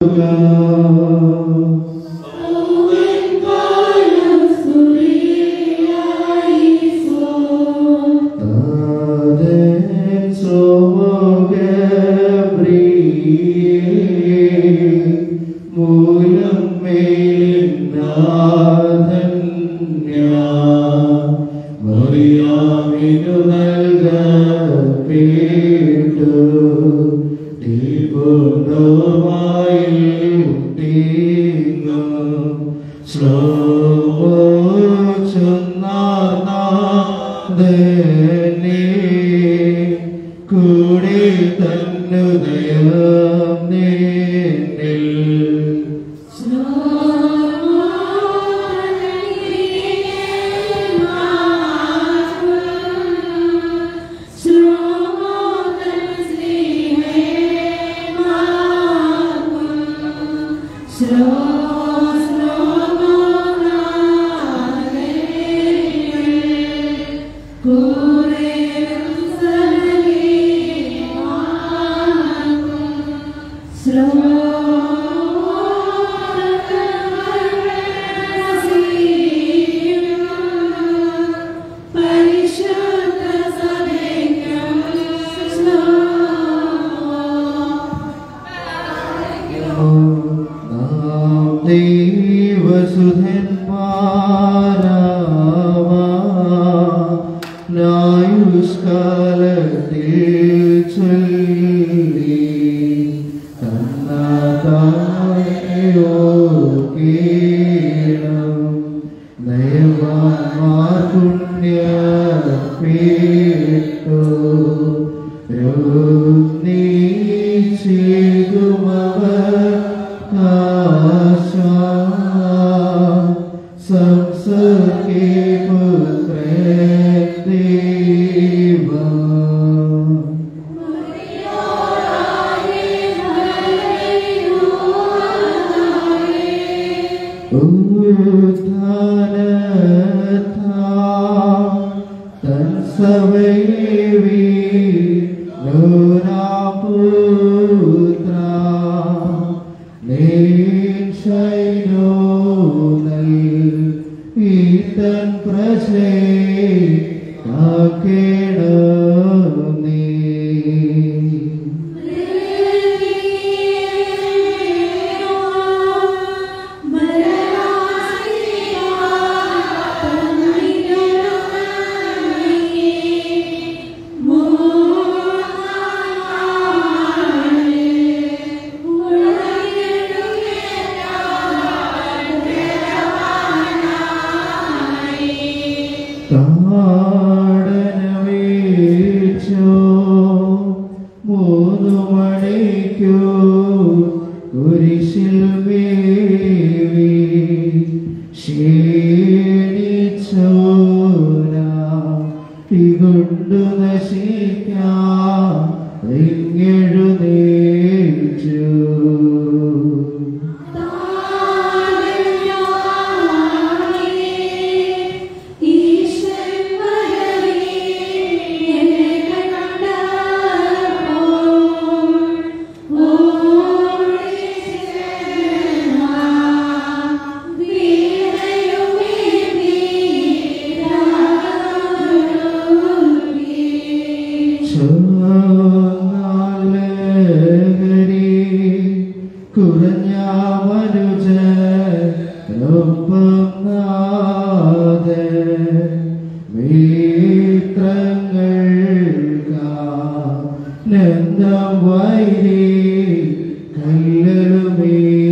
കൂടെ തന്നുദയം നിന്നിൽ നാം ദൈവസുധന്മാരായുഷ്കാലത്തിൽ ചൊല്ലി തന്നതായോകീണം നയവാന്മാർ പുണ്യപീഠോ സംസർഗേ പുത്രേവ നീ താടനവേച്ചോ മൂന്നു മണിക്കോ കുരിശിൽ വേവി ക്ഷീണിച്ചോന തികൊണ്ടു നശിക്കാം എഴുന്നേറ്റു ചൊന്നാലകരി കുറഞ്ഞ മനുജ നന്ദം വൈരി കല്ലലുമേ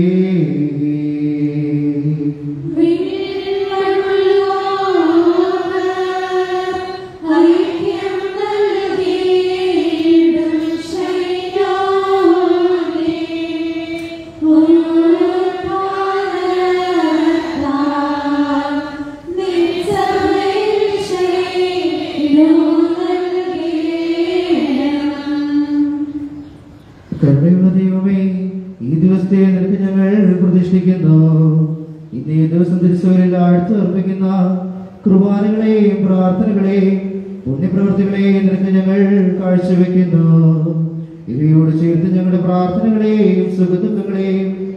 കരുണയുള്ള ദൈവമേ ഈ ദിവസത്തെ നിനക്ക് ഞങ്ങൾ പ്രതിഷ്ഠിക്കുന്നു ഇന്നേ ദിവസം തിരുസൂരിൽ ആഴ്ത്തു അർപ്പിക്കുന്ന കൃപാനകളെയും പ്രാർത്ഥനകളെയും പുണ്യപ്രവൃത്തികളെയും നിനക്ക് ഞങ്ങൾ കാഴ്ചവെക്കുന്നു ഇവയോട് ചേർത്ത് ഞങ്ങളുടെ പ്രാർത്ഥനകളെയും സുഖദുഃഖങ്ങളെയും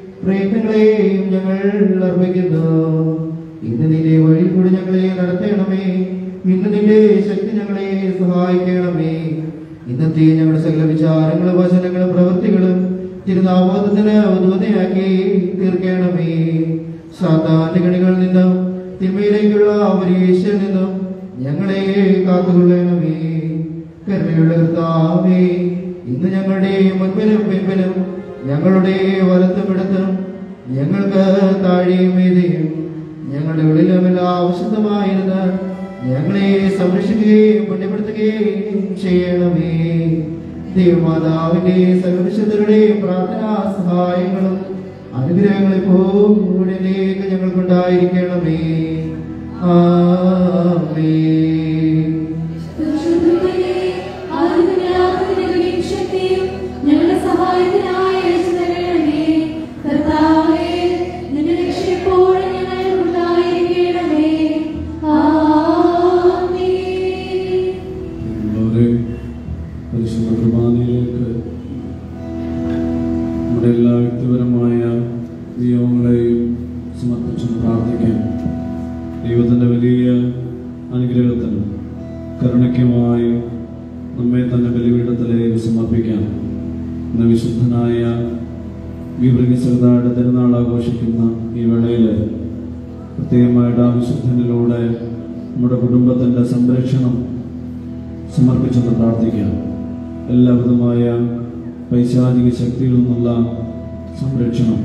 ഞങ്ങൾ അർപ്പിക്കുന്നു ഇന്ന് നിന്റെ വഴി കൂടി ഞങ്ങളെ നടത്തണമേ ഇന്ന് നിന്റെ ശക്തി ഞങ്ങളെ സഹായിക്കണമേ ഇന്നത്തെ ഞങ്ങളുടെ സകല വിചാരങ്ങളും വചനങ്ങളും പ്രവൃത്തികളും തിരുനാമോദത്തിന് ഉദ്വതയാക്കി തീർക്കണമേ സാധാരണ കണികളിൽ നിന്നും തിന്മയിലേക്കുള്ള പരീക്ഷയിൽ നിന്നും ഞങ്ങളെ കാത്തുകൊള്ളണമേ കരുണയുള്ള കർത്താവേ ഇന്ന് ഞങ്ങളുടെ മുൻപിലും പിൻപിലും ഞങ്ങളുടെ വലത്തും ഇടത്തും ഞങ്ങൾക്ക് താഴെയും മീതെയും ഞങ്ങളുടെ ഉള്ളിലും എല്ലാം ആവശ്യമായിരുന്ന് ഞങ്ങളെ സംരക്ഷിക്കുകയും പുണ്യപ്പെടുത്തുകയും ചെയ്യണമേ ദൈവമാതാവിന്റെ സർവവിശുദ്ധരുടെയും പ്രാർത്ഥനാ സഹായങ്ങളും അനുഗ്രഹങ്ങളും ഇപ്പോഴേക്ക് ഞങ്ങൾക്കുണ്ടായിരിക്കണമേ ആമേൻ പരിശുദ്ധമേ, ആദിമുതൽ ആദിമുതൽ ശക്തിയും ഞങ്ങളുടെ സഹായത്തിനായി അയച്ചു തരണമേ. കർത്താവേ, നിന്റെ രക്ഷ എപ്പോഴും ഞങ്ങൾക്കുണ്ടായിരിക്കണമേ. ആമേൻ. ഉള്ളവരെ പരിശുദ്ധ കുർബാനയിലേക്ക് നമ്മുടെ എല്ലാ വ്യക്തിപരമായ നിയമങ്ങളെയും സമർപ്പിച്ച് പ്രാർത്ഥിക്കാം ദൈവത്തിൻ്റെ വലിയ അനുഗ്രഹത്തിനും കരുണയ്ക്കുമായി നമ്മെ തന്നെ ബലിപീഠത്തിലേക്ക് സമർപ്പിക്കാം ഇന്ന് വിശുദ്ധനായ വിവൃഗിസൃതായുടെ തിരുനാൾ ആഘോഷിക്കുന്ന ഈ വേളയിൽ പ്രത്യേകമായിട്ട് ആ വിശുദ്ധനിലൂടെ നമ്മുടെ കുടുംബത്തിൻ്റെ സംരക്ഷണം സമർപ്പിച്ചെന്ന് പ്രാർത്ഥിക്കാം എല്ലാവിധമായ പൈശാചിക ശക്തിയിൽ നിന്നുള്ള സംരക്ഷണം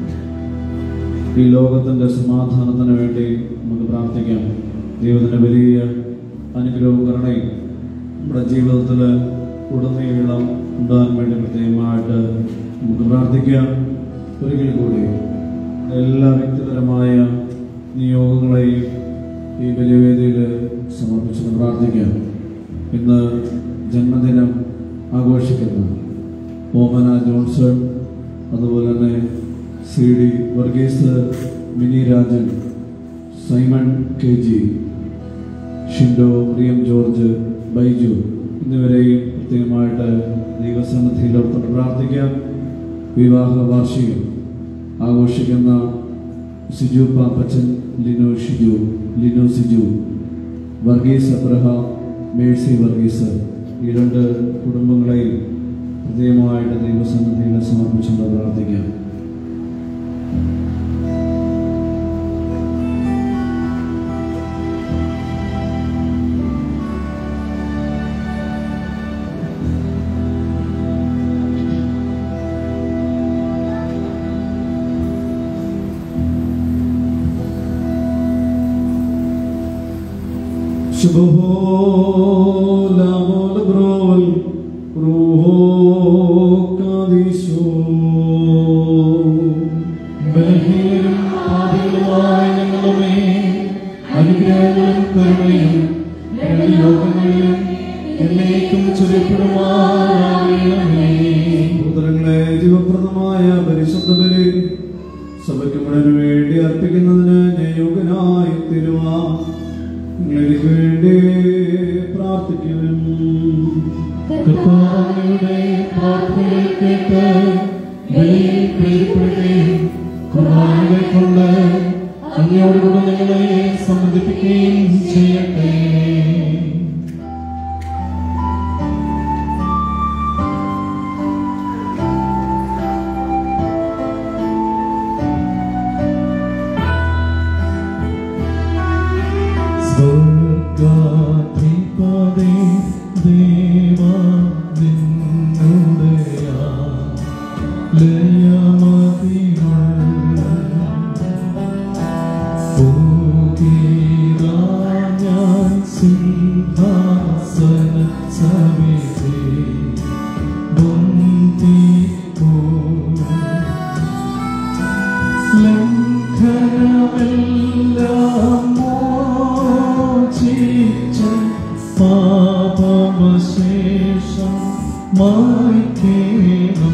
ഈ ലോകത്തിൻ്റെ സമാധാനത്തിന് വേണ്ടി നമുക്ക് പ്രാർത്ഥിക്കാം ദൈവത്തിൻ്റെ വലിയ അനുഗ്രഹവും കരുണയും നമ്മുടെ ജീവിതത്തിൽ ഉടനീളം ഉണ്ടാകാൻ വേണ്ടി പ്രത്യേകമായിട്ട് നമുക്ക് പ്രാർത്ഥിക്കാം ഒരിക്കൽ കൂടി എല്ലാ വ്യക്തിപരമായ നിയോഗങ്ങളെയും ഈ ബലിവേദിയിൽ സമർപ്പിച്ചെന്ന് പ്രാർത്ഥിക്കാം ഇന്ന് ജന്മദിനം ആഘോഷിക്കുന്ന ഓമന ജോൺസൺ അതുപോലെ തന്നെ C D Varghese Mini Rajan Simon K G Shindo റിയം ജോർജ് ബൈജു എന്നിവരെയും പ്രത്യേകമായിട്ട് ദൈവസന്നിധിയിൽ ഓർത്തോട്ട് പ്രാർത്ഥിക്കാം വിവാഹ വാർഷികം ആഘോഷിക്കുന്ന സിജു പാപ്പച്ചൻ ലിനോ ഷിജു ലിനോ സിജു വർഗീസ് അബ്രഹാം മേഴ്സി വർഗീസ് ഈ രണ്ട് കുടുംബങ്ങളെയും ഹൃദയമായിട്ട് ദൈവസന്നിധിയിൽ സമർപ്പിച്ചുകൊണ്ട് പ്രാർത്ഥിക്കാം شبهو لامو لبرول روحو കാദിശോ ബലഹീനരും പാപികളുമായ ഞങ്ങളുമേ അനുഗ്രഹങ്ങളും കരുണയും ഞങ്ങളുടെ യോഗങ്ങളിലും എന്നേക്കും ചൊല്ലപ്പെടുമാറാകണമേ പുത്രങ്ങളെ ജീവപ്രദമായ പരിശുദ്ധ ബലി സഭയ്ക്ക് മുഴുവന് വേണ്ടി അർപ്പിക്കുന്നതിന് ഞാൻ യോഗ്യനായി തരുവാ നിങ്ങൾക്ക് വേണ്ടി പ്രാർത്ഥിക്കണം കർത്താവിയുടെ പ്രാർത്ഥനകൾ കേട്ട് ബലിയിൽ പ്രീതിപ്പെടുകയും കുർബാനകൾ കൊണ്ട് അങ്ങയോടുകൂടെ ഞങ്ങളെ സംബന്ധിപ്പിക്കുകയും ചെയ്യട്ടെ സ്വർഗാധിപതി ദേവ നിന്നുടയാ ലയമതിരുൾ പൂകീരാഞ്ഞാൻ സിംഹാസന സവിധി ബന്ധിപ്പൂ ലംഘനമെല്ലാം മോചിച്ച പാപമശേഷം മായ്ക്കേണം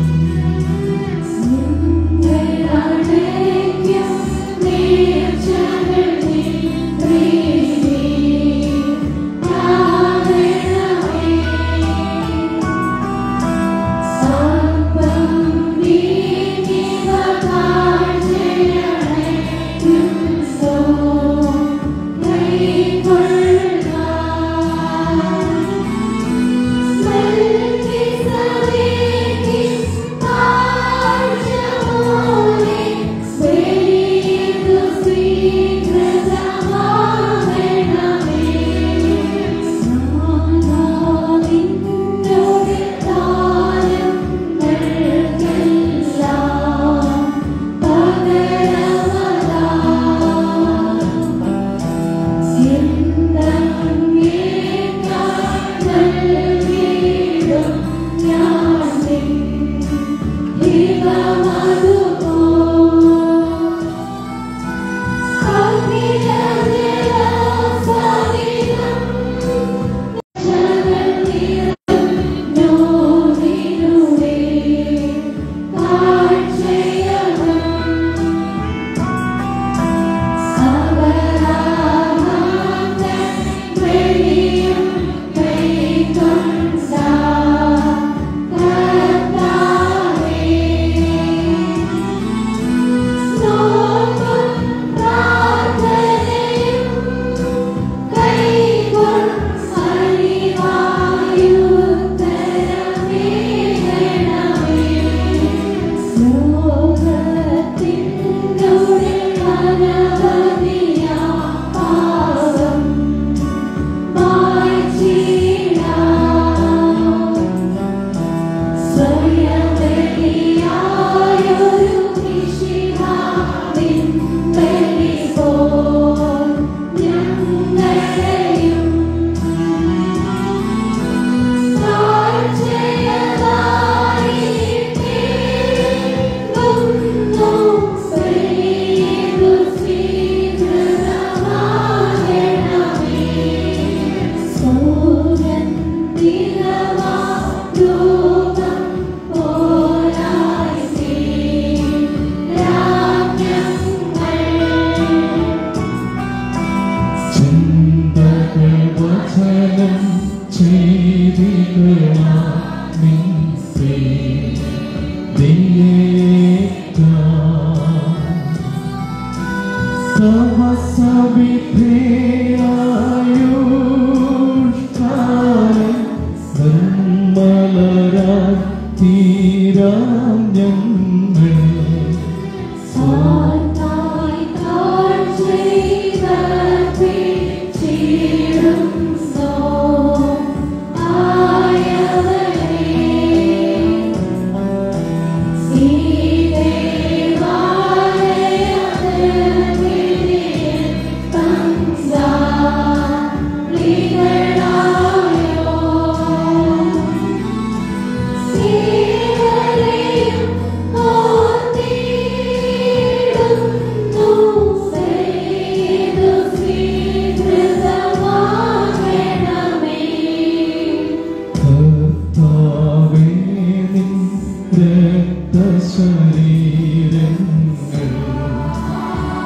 നിങ്ങളടയ്ക്കും നീർച്ചകളിൽ പ്രീതി കാണണമേ. അപ്പം നീങ്ങിവ കാഴ്ചയട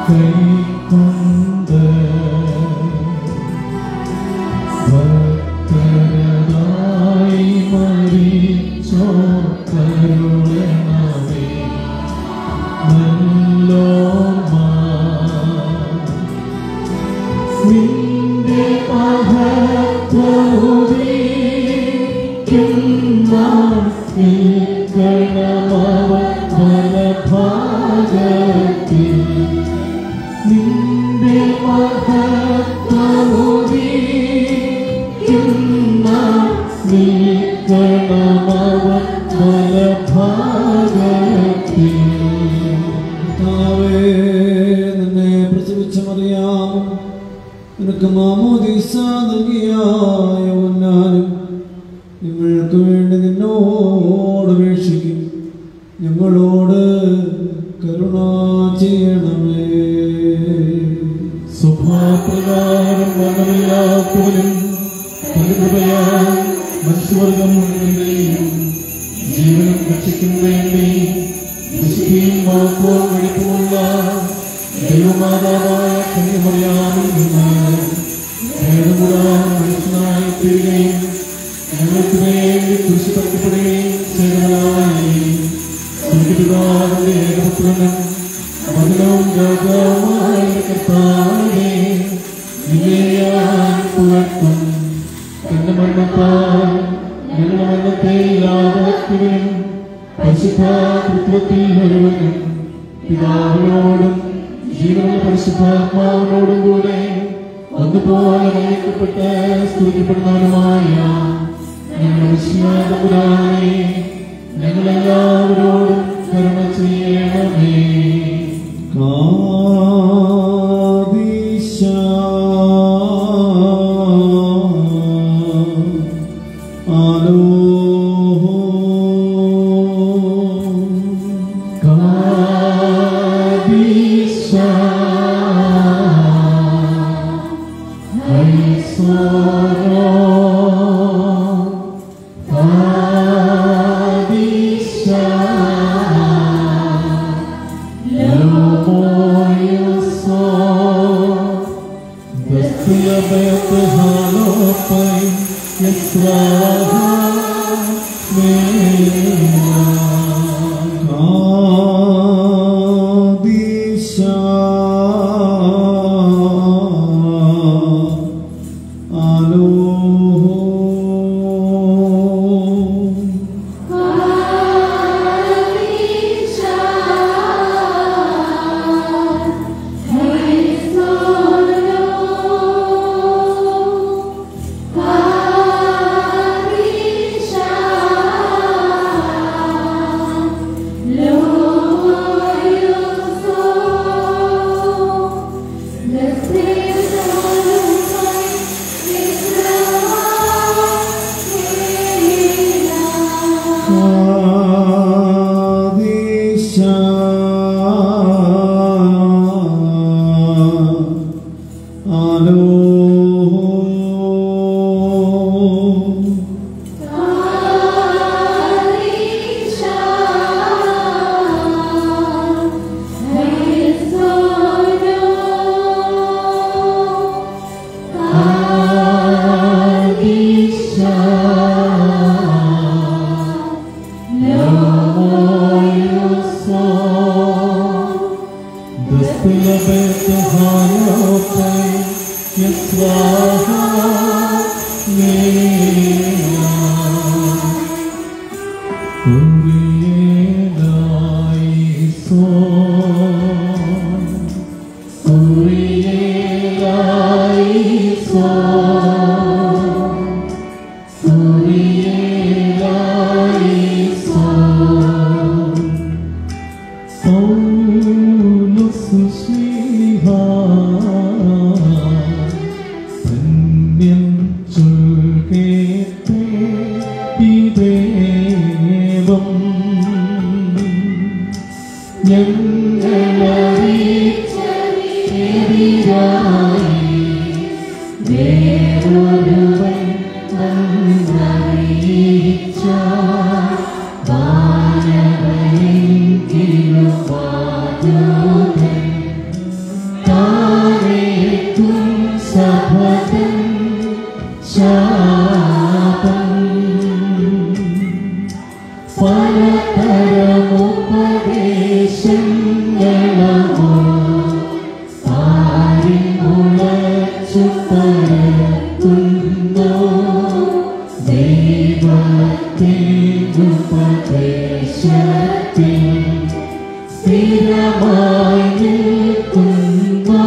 കൈക്കൊണ്ട് ഭക്തരായി മരിച്ചോ കരുണമേ നല്ലോർമ്മ നിന്റെ മഹത്വത്തിൽ നിന്റെ കർത്താവേ, നിന്നെ പ്രസവിച്ച മറിയാമും നിനക്ക് മാമോദീസ നൽകിയായ ഉന്നാനും ഞങ്ങൾക്ക് വേണ്ടി നിന്നോട് അപേക്ഷിക്കും ഞങ്ങളോട് കരുണ ചെയ്യണമേ സ്വഭാവപ്രകാരം വർണ്ണമില്ലാത്തവനും പരികൃപയാൽ മനുഷ്യവർഗം മുഴുവന്റെയും ജീവനം രക്ഷിക്കും വേണ്ടി വിശുദ്ധിയും വാക്കോം വെളിപ്പുമുള്ള ദൈവമാതാവായ കന്യമറിയാമിൽ നിന്ന് ഭേദമുള്ള മനുഷ്യനായി തീരുകയും ഞങ്ങൾക്ക് വേണ്ടി കുരിശ് തറക്കപ്പെടുകയും ചെയ്തവനായി സ്വർഗപിതാവിന്റെ ഏകപുത്രനും മകനവും രാജാവുമായ കർത്താവേ നിന്നെ ഞാൻ പുകഴ്ത്തും എന്റെ മരണത്താൽ ഞങ്ങളുടെ മരണത്തെ ലാഭത്തിനും പരിശുദ്ധ തൃത്വത്തിൽ ഒരുവനും പിതാവിനോടും ജീവനുള്ള പരിശുദ്ധാത്മാവിനോടും കൂടെ അതുപോലെ നയിക്കപ്പെട്ട് സ്തുതിക്കപ്പെടുന്നവനുമായ ഞങ്ങളുടെ വിശ്വാസപുരാണെ ഞങ്ങളെല്ലാവരോടും കരുണ ചെയ്യണമേ കാദീശ ആലോ കാദീശ ആലോ കാദീശ ആലോ ശരണമായി നിൽക്കുന്ന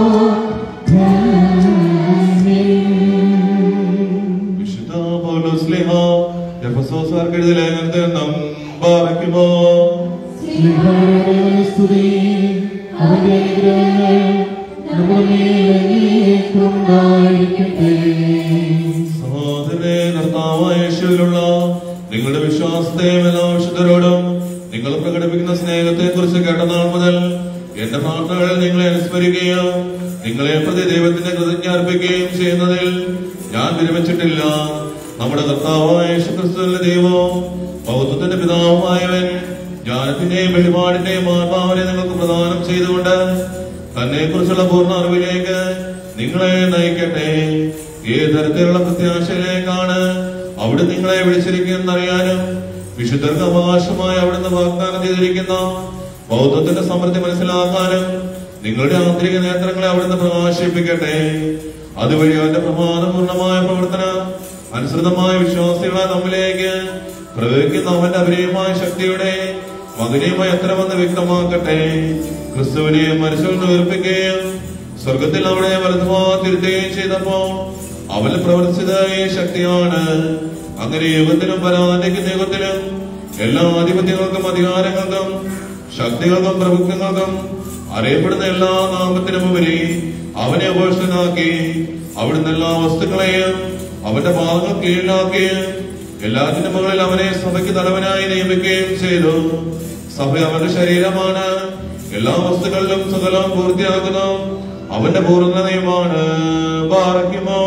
വിശുദ്ധ പൗലോസ്ലിഹ എഫസോസാർക്ക് എഴുതിയ ലേഖനത്തിൽ നാം പാറയ്ക്കുമോ സ്നേഹങ്ങളുടെ സ്തുതി അവന്റെ അനുഗ്രഹങ്ങൾ നമ്മുടെ മേൽ എന്നേക്കും ഉണ്ടായിരിക്കട്ടെ സഹോദരനെ കർത്താവായ യേശുവിലുള്ള നിങ്ങളുടെ വിശ്വാസത്തെയും എല്ലാ വിശുദ്ധരോടും നിങ്ങൾ പ്രകടിപ്പിക്കുന്ന സ്നേഹത്തെ കുറിച്ച് കേട്ട നാൾ മുതൽ എന്റെ പ്രാർത്ഥനകളിൽ നിങ്ങളെ അനുസ്മരിക്കുകയും നിങ്ങളെ പ്രതി ദൈവത്തിന്റെ കൃതജ്ഞ അർപ്പിക്കുകയും ചെയ്യുന്നതിൽ ഞാൻ വിരമിച്ചിട്ടില്ല നമ്മുടെ കർത്താവായ യേശു ക്രിസ്തുവിന്റെ ദൈവവും ബൗദ്ധത്തിന്റെ പിതാവുമായവൻ ജ്ഞാനത്തിന്റെയും വെളിപാടിന്റെയും ആത്മാവിനെ നിങ്ങൾക്ക് പ്രദാനം ചെയ്തുകൊണ്ട് തന്നെ കുറിച്ചുള്ള പൂർണ്ണ അറിവിലേക്ക് നിങ്ങളെ നയിക്കട്ടെ ഏത് തരത്തിലുള്ള പ്രത്യാശയിലേക്കാണ് അവിടെ നിങ്ങളെ വിളിച്ചിരിക്കുന്നറിയാനും വിശുദ്ധർക്ക് അവകാശമായി അവിടുന്ന് വാഗ്ദാനം ചെയ്തിരിക്കുന്ന ബൗദ്ധത്തിന്റെ സമൃദ്ധി മനസ്സിലാക്കാനും നിങ്ങളുടെ ആന്തരിക നേത്രങ്ങളെ അവിടുന്ന് പ്രകാശിപ്പിക്കട്ടെ അതുവഴി അവന്റെ പ്രമാദപൂർണമായ പ്രവർത്തനം അനുസൃതമായ വിശ്വാസികളെ നമ്മിലേക്ക് പ്രയോഗിക്കുന്ന അവന്റെ അഭിനയമായ ശക്തിയുടെ മകനെയുമായി എത്രമെന്ന് വ്യക്തമാക്കട്ടെ ക്രിസ്തുവിനെ മനുഷ്യൻ ഉയർപ്പിക്കുകയും സ്വർഗത്തിൽ അവിടെ വലതുഭാഗത്തിരുത്തുകയും ചെയ്തപ്പോ അവൽ പ്രവർത്തിച്ചത് ഈ ശക്തിയാണ് അങ്ങനെ യുഗത്തിലും പരാതിക്കുന്ന യുഗത്തിലും എല്ലാ ആധിപത്യങ്ങൾക്കും അധികാരങ്ങൾക്കും ശക്തികൾക്കും പ്രഭുത്വങ്ങൾക്കും അറിയപ്പെടുന്ന എല്ലാ നാമത്തിനും ഉപരി അവനെ ഉപേക്ഷനാക്കി അവിടുന്ന് എല്ലാ വസ്തുക്കളെയും അവന്റെ പാദങ്ങൾ കീഴിലാക്കി എല്ലാത്തിനും മുകളിൽ അവനെ സഭയ്ക്ക് തലവനായി നിയമിക്കുകയും ചെയ്തു സഭ അവന്റെ ശരീരമാണ് എല്ലാ വസ്തുക്കളിലും സകലം പൂർത്തിയാക്കുന്ന അവന്റെ പൂർണ്ണതയുമാണ് പാറയ്ക്കുമോ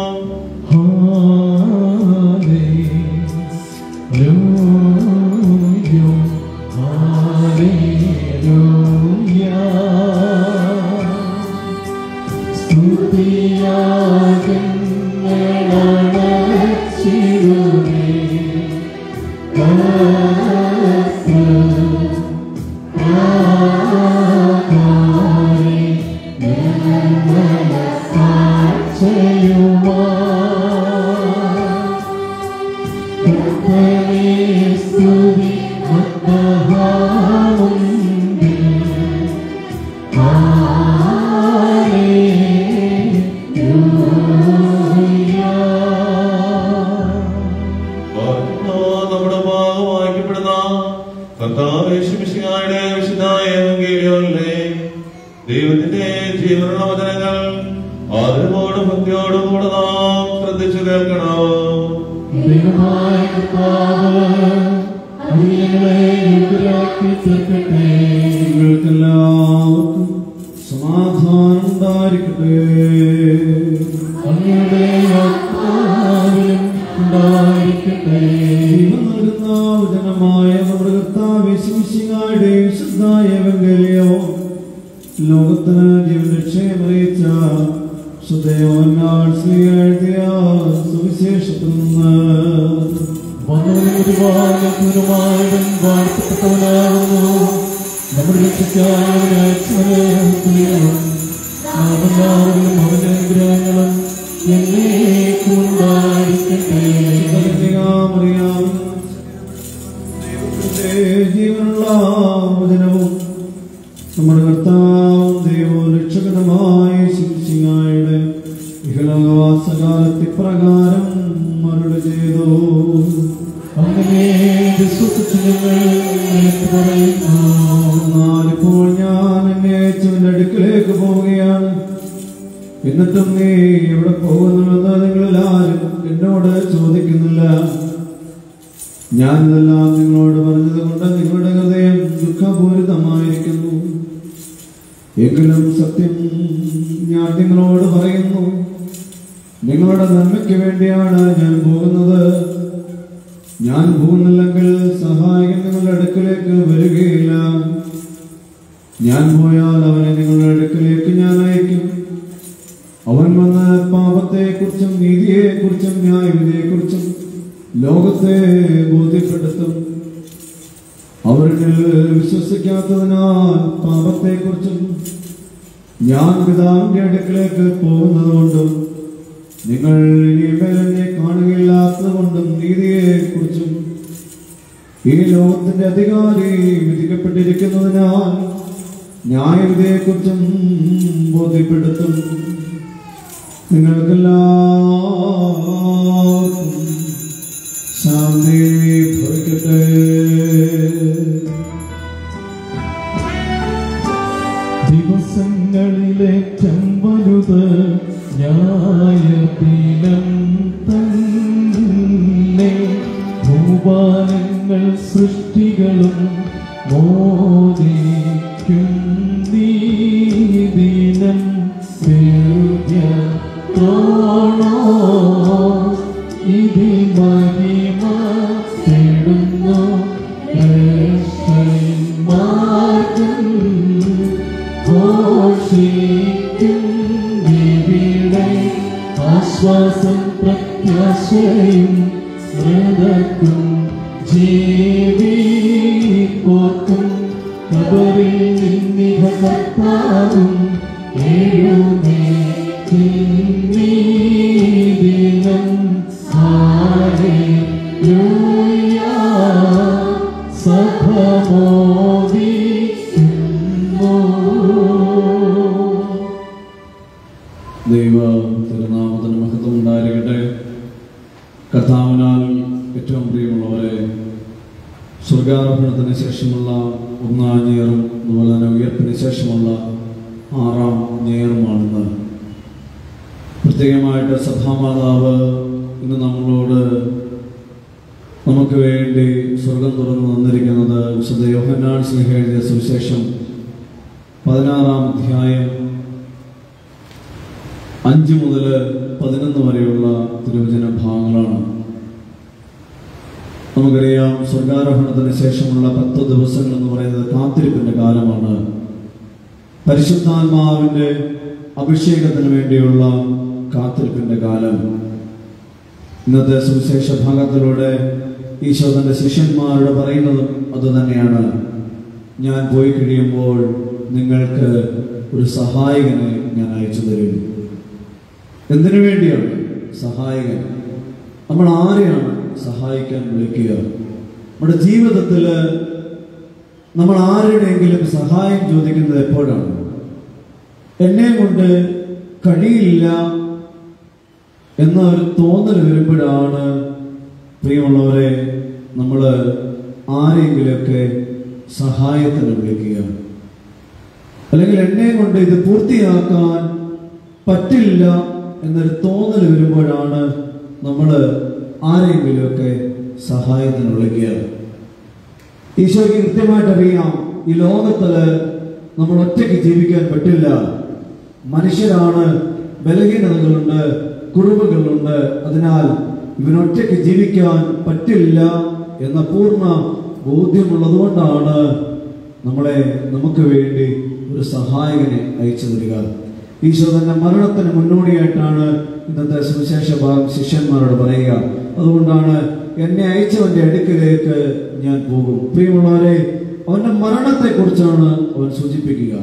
പാറയ്ക്കുമോ നമ്മുടെ ഭാഗം വായിക്കപ്പെടുന്ന കർത്താവ് യേശുമിശിഹായുടെ വിശുദ്ധായ എവങ്കേലിയോനിലെ ദൈവത്തിന്റെ ജീവനുള്ള വചനങ്ങൾ ആദരവോടും ഭക്തിയോടും കൂടെ നാം ശ്രദ്ധിച്ചു കേൾക്കണം ദൈവമായ കർത്താവ് അടിയങ്ങളെ യുദ്ധരാക്കി തീർക്കട്ടെ നിങ്ങൾക്കെല്ലാവർക്കും സമാധാനം ഉണ്ടായിരിക്കട്ടെ അങ്ങയുടെ ആത്മാവിലും ഉണ്ടായിരിക്കട്ടെ ദൈവം നൽകുന്ന വചനമായ നമ്മുടെ കർത്താവ് യേശുമിശിഹായുടെ വിശുദ്ധായ എവങ്കേലിയോ ലോകത്തിന് ജീവന്റെ ക്ഷയമറിയിച്ച സുദേവനാൽ ശ്രീ എഴുതിയ സുവിശേഷത്തിൽ നിന്ന് വന്നവനും ഒരുപാട് പൂർണ്ണമായവൻ വാഴ്ത്തപ്പെട്ടവനാകുന്നു നമ്മുടെ രക്ഷയ്ക്കായി അവനെ അയച്ചവനെ സ്തുതിക്കണം നാം എല്ലാവരിലും അവന്റെ അനുഗ്രഹങ്ങളും എന്നേക്കും ഉണ്ടായിരിക്കട്ടെ അറിയാം ദൈവത്തിന്റെ ജീവനുള്ള വചനവും നമ്മുടെ കർത്താവും ദൈവവും രക്ഷകനുമായ ശിംശിങ്ങായുടെ ഇഹലോകവാസകാലത്തി പ്രകാരം മറുപടി ചെയ്തു അങ്ങനെ വിശ്വസിച്ച് ഞങ്ങൾ നിനക്ക് പറയുന്നു എന്നാലിപ്പോൾ ഞാൻ എന്നെ അയച്ചവന്റെ അടുക്കിലേക്ക് പോവുകയാണ് എന്നിട്ടും നീ എവിടെ പോകുന്നുവെന്ന് നിങ്ങളിൽ ആരും എന്നോട് ചോദിക്കുന്നില്ല ഞാനിതെല്ലാം നിങ്ങളോട് പറഞ്ഞത് കൊണ്ട് നിങ്ങളുടെ ഹൃദയം ദുഃഖപൂരിതമായിരിക്കുന്നു എങ്കിലും സത്യം ഞാൻ നിങ്ങളോട് പറയുന്നു നിങ്ങളുടെ നന്മയ്ക്ക് വേണ്ടിയാണ് ഞാൻ പോകുന്നത് ഞാൻ പോകുന്നില്ലെങ്കിൽ സഹായകൻ നിങ്ങളുടെ അടുക്കലേക്ക് വരികയില്ല ഞാൻ പോയാൽ അവനെ നിങ്ങളുടെ അടുക്കലേക്ക് ഞാൻ അയക്കും അവൻ വന്ന് പാപത്തെക്കുറിച്ചും നീതിയെക്കുറിച്ചും ന്യായവിധിയെക്കുറിച്ചും ലോകത്തെ ബോധ്യപ്പെടുത്തും അവരിൽ വിശ്വസിക്കാത്തതിനാൽ പാപത്തെക്കുറിച്ചും ഞാൻ പിതാവിന്റെ അടുക്കലേക്ക് പോകുന്നതുകൊണ്ടും നിങ്ങൾ ഇനിമേൽ എന്നെ കാണുകയില്ലാത്തതുകൊണ്ടും നീതിയെക്കുറിച്ചും ഈ ലോകത്തിന്റെ അധികാരി വിധിക്കപ്പെട്ടിരിക്കുന്നതിനാൽ ന്യായവിധിയെക്കുറിച്ചും ബോധ്യപ്പെടുത്തും നിങ്ങൾക്കെല്ലാവർക്കും ശാന്തി ഭവിക്കട്ടെ ദിവസങ്ങളിലേറ്റം വലുത് ന്യായദിനം തന്നെ ഭൂപാലങ്ങൾ സൃഷ്ടികളും മോദിക്കും നീദിനം ോണോ ഇതിൽ മഹിമ തേടുന്നു രക്ഷന്മാർക്കും ഘോഷിക്കും ഇവിടെ ആശ്വാസം പ്രത്യാശയും മൃതക്കും ജീവിപ്പോർക്കും കബറിൽ നിന്നിഹ കർത്താവും എഴുന്നേറ്റിന്നീദിനം ഹാലേലൂയ സഭമോദിക്കുന്നു ദൈവ തിരുനാമത്തിന് മഹത്വം ഉണ്ടായിരിക്കട്ടെ കർത്താവിനാൽ ഏറ്റവും പ്രിയമുള്ളവരെ സ്വർഗാരോഹണത്തിന് ശേഷമുള്ള ഒന്നാം ഞേറും അതുപോലെ തന്നെ ഉയർപ്പിന് ശേഷമുള്ള ആറാം ഞേറുമാണെന്ന് പ്രത്യേകമായിട്ട് സഭാമാതാവ് ഇന്ന് നമ്മളോട് നമുക്ക് വേണ്ടി സ്വർഗം തുറന്നു തന്നിരിക്കുന്നത് വിശുദ്ധ യോഹന്നാൻ സ്നേഹ എഴുതിയ സുവിശേഷം പതിനാറാം അധ്യായം അഞ്ച് മുതൽ പതിനൊന്ന് വരെയുള്ള തിരുവചന ഭാഗങ്ങളാണ് നമുക്കറിയാം സ്വർഗാരോഹണത്തിന് ശേഷമുള്ള പത്ത് ദിവസങ്ങൾ എന്ന് പറയുന്നത് കാത്തിരിപ്പിന്റെ കാലമാണ് പരിശുദ്ധാത്മാവിന്റെ അഭിഷേകത്തിന് വേണ്ടിയുള്ള കാത്തിരിപ്പിന്റെ കാലം ഇന്നത്തെ സുവിശേഷ ഭാഗത്തിലൂടെ ഈശോ തന്റെ ശിഷ്യന്മാരോട് പറയുന്നതും അത് തന്നെയാണ് ഞാൻ പോയി കഴിയുമ്പോൾ നിങ്ങൾക്ക് ഒരു സഹായകനെ ഞാൻ അയച്ചു തരും എന്തിനു വേണ്ടിയാണ് സഹായകൻ നമ്മൾ ആരെയാണ് സഹായിക്കാൻ വിളിക്കുക നമ്മുടെ ജീവിതത്തിൽ നമ്മൾ ആരുടെയെങ്കിലും സഹായം ചോദിക്കുന്നത് എപ്പോഴാണ് എന്നെ കൊണ്ട് കഴിയില്ല എന്ന ഒരു തോന്നൽ വരുമ്പോഴാണ് പ്രിയമുള്ളവരെ നമ്മൾ ആരെങ്കിലുമൊക്കെ സഹായത്തിന് വിളിക്കുക അല്ലെങ്കിൽ എന്നെ കൊണ്ട് ഇത് പൂർത്തിയാക്കാൻ പറ്റില്ല എന്നൊരു തോന്നൽ വരുമ്പോഴാണ് നമ്മൾ ആരെങ്കിലുമൊക്കെ സഹായത്തിന് വിളിക്കുക ഈശോയ്ക്ക് കൃത്യമായിട്ട് അറിയാം ഈ ലോകത്തില് നമ്മൾ ഒറ്റയ്ക്ക് ജീവിക്കാൻ പറ്റില്ല മനുഷ്യരാണ് ബലഹീനതകളുണ്ട് കുറവുകളുണ്ട് അതിനാൽ ഇവനൊറ്റയ്ക്ക് ജീവിക്കാൻ പറ്റില്ല എന്ന പൂർണ്ണ ബോധ്യമുള്ളതുകൊണ്ടാണ് നമ്മളെ നമുക്ക് വേണ്ടി ഒരു സഹായകനെ അയച്ചു തരിക ഈശോ തന്നെ മരണത്തിന് മുന്നോടിയായിട്ടാണ് ഇന്നത്തെ സുവിശേഷ ഭാഗം ശിഷ്യന്മാരോട് പറയുക അതുകൊണ്ടാണ് എന്നെ അയച്ചവന്റെ അടുക്കിലേക്ക് ഞാൻ പോകും പ്രിയമുള്ളവരെ അവന്റെ മരണത്തെ കുറിച്ചാണ് അവൻ സൂചിപ്പിക്കുക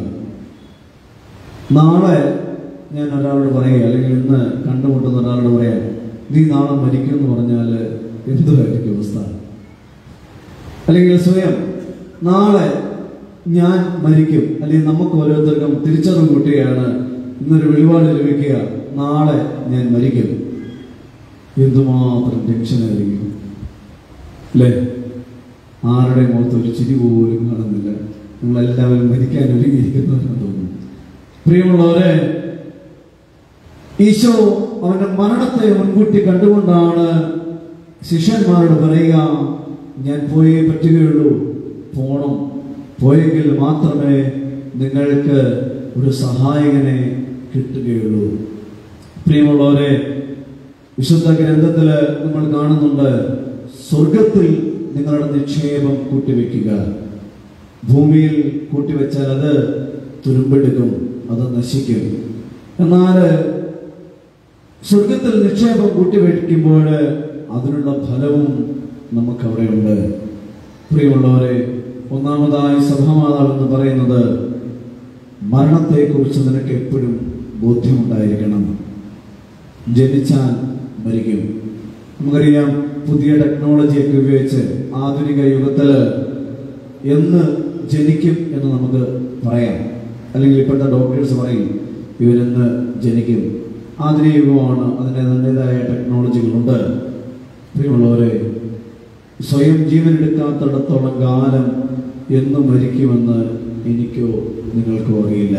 നാളെ ഞാൻ ഒരാളോട് പറയുക അല്ലെങ്കിൽ ഇന്ന് കണ്ടുമുട്ടുന്ന ഒരാളോട് പറയാം നീ നാളെ മരിക്കും എന്ന് പറഞ്ഞാൽ എന്തുമായിരിക്കും അവസ്ഥ അല്ലെങ്കിൽ സ്വയം നാളെ ഞാൻ മരിക്കും അല്ലെങ്കിൽ നമുക്ക് ഓരോരുത്തർക്കും തിരിച്ചറിവ് കൂട്ടുകയാണ് ഇന്നൊരു വെളിപാട് ലഭിക്കുക നാളെ ഞാൻ മരിക്കും എന്തുമാത്രം ടെൻഷനായിരിക്കും അല്ലേ ആരുടെ മുഖത്ത് ഒരു ചിരി പോലും കാണുന്നില്ല നിങ്ങളെല്ലാവരും മരിക്കാൻ ഒരുങ്ങിയിരിക്കുന്നവരെന്ന് തോന്നുന്നു പ്രിയമുള്ളവരെ ഈശോ അവന്റെ മരണത്തെ മുൻകൂട്ടി കണ്ടുകൊണ്ടാണ് ശിഷ്യന്മാരോട് പറയുക ഞാൻ പോയേ പറ്റുകയുള്ളൂ പോണം പോയെങ്കിൽ മാത്രമേ നിങ്ങൾക്ക് ഒരു സഹായകനെ കിട്ടുകയുള്ളൂ പ്രിയമുള്ളവരെ വിശുദ്ധ ഗ്രന്ഥത്തില് നമ്മൾ കാണുന്നുണ്ട് സ്വർഗത്തിൽ നിങ്ങളുടെ നിക്ഷേപം കൂട്ടിവെക്കുക ഭൂമിയിൽ കൂട്ടിവെച്ചാൽ അത് തുരുമ്പെടുക്കും അത് നശിക്കും എന്നാൽ സ്വർഗത്തിൽ നിക്ഷേപം കൂട്ടിവെക്കുമ്പോൾ അതിനുള്ള ഫലവും നമുക്കവിടെ ഉണ്ട് പ്രിയമുള്ളവരെ ഒന്നാമതായി സഭാമാതാവ് എന്ന് പറയുന്നത് മരണത്തെക്കുറിച്ച് നിനക്ക് എപ്പോഴും ബോധ്യമുണ്ടായിരിക്കണം ജനിച്ചാൽ മരിക്കും നമുക്കറിയാം പുതിയ ടെക്നോളജിയൊക്കെ ഉപയോഗിച്ച് ആധുനിക യുഗത്തില് എന്ന് ജനിക്കും എന്ന് നമുക്ക് പറയാം അല്ലെങ്കിൽ ഇപ്പോഴത്തെ ഡോക്ടേഴ്സ് പറയും ഇവരിന്ന് ജനിക്കും ആധുനിക യുഗമാണ് അതിന് അതിൻ്റെതായ ടെക്നോളജികളുണ്ട് പ്രിയമുള്ളവരെ സ്വയം ജീവനെടുക്കാത്തിടത്തോളം കാലം എന്ന് മരിക്കുമെന്ന് എനിക്കോ നിങ്ങൾക്കോ അറിയില്ല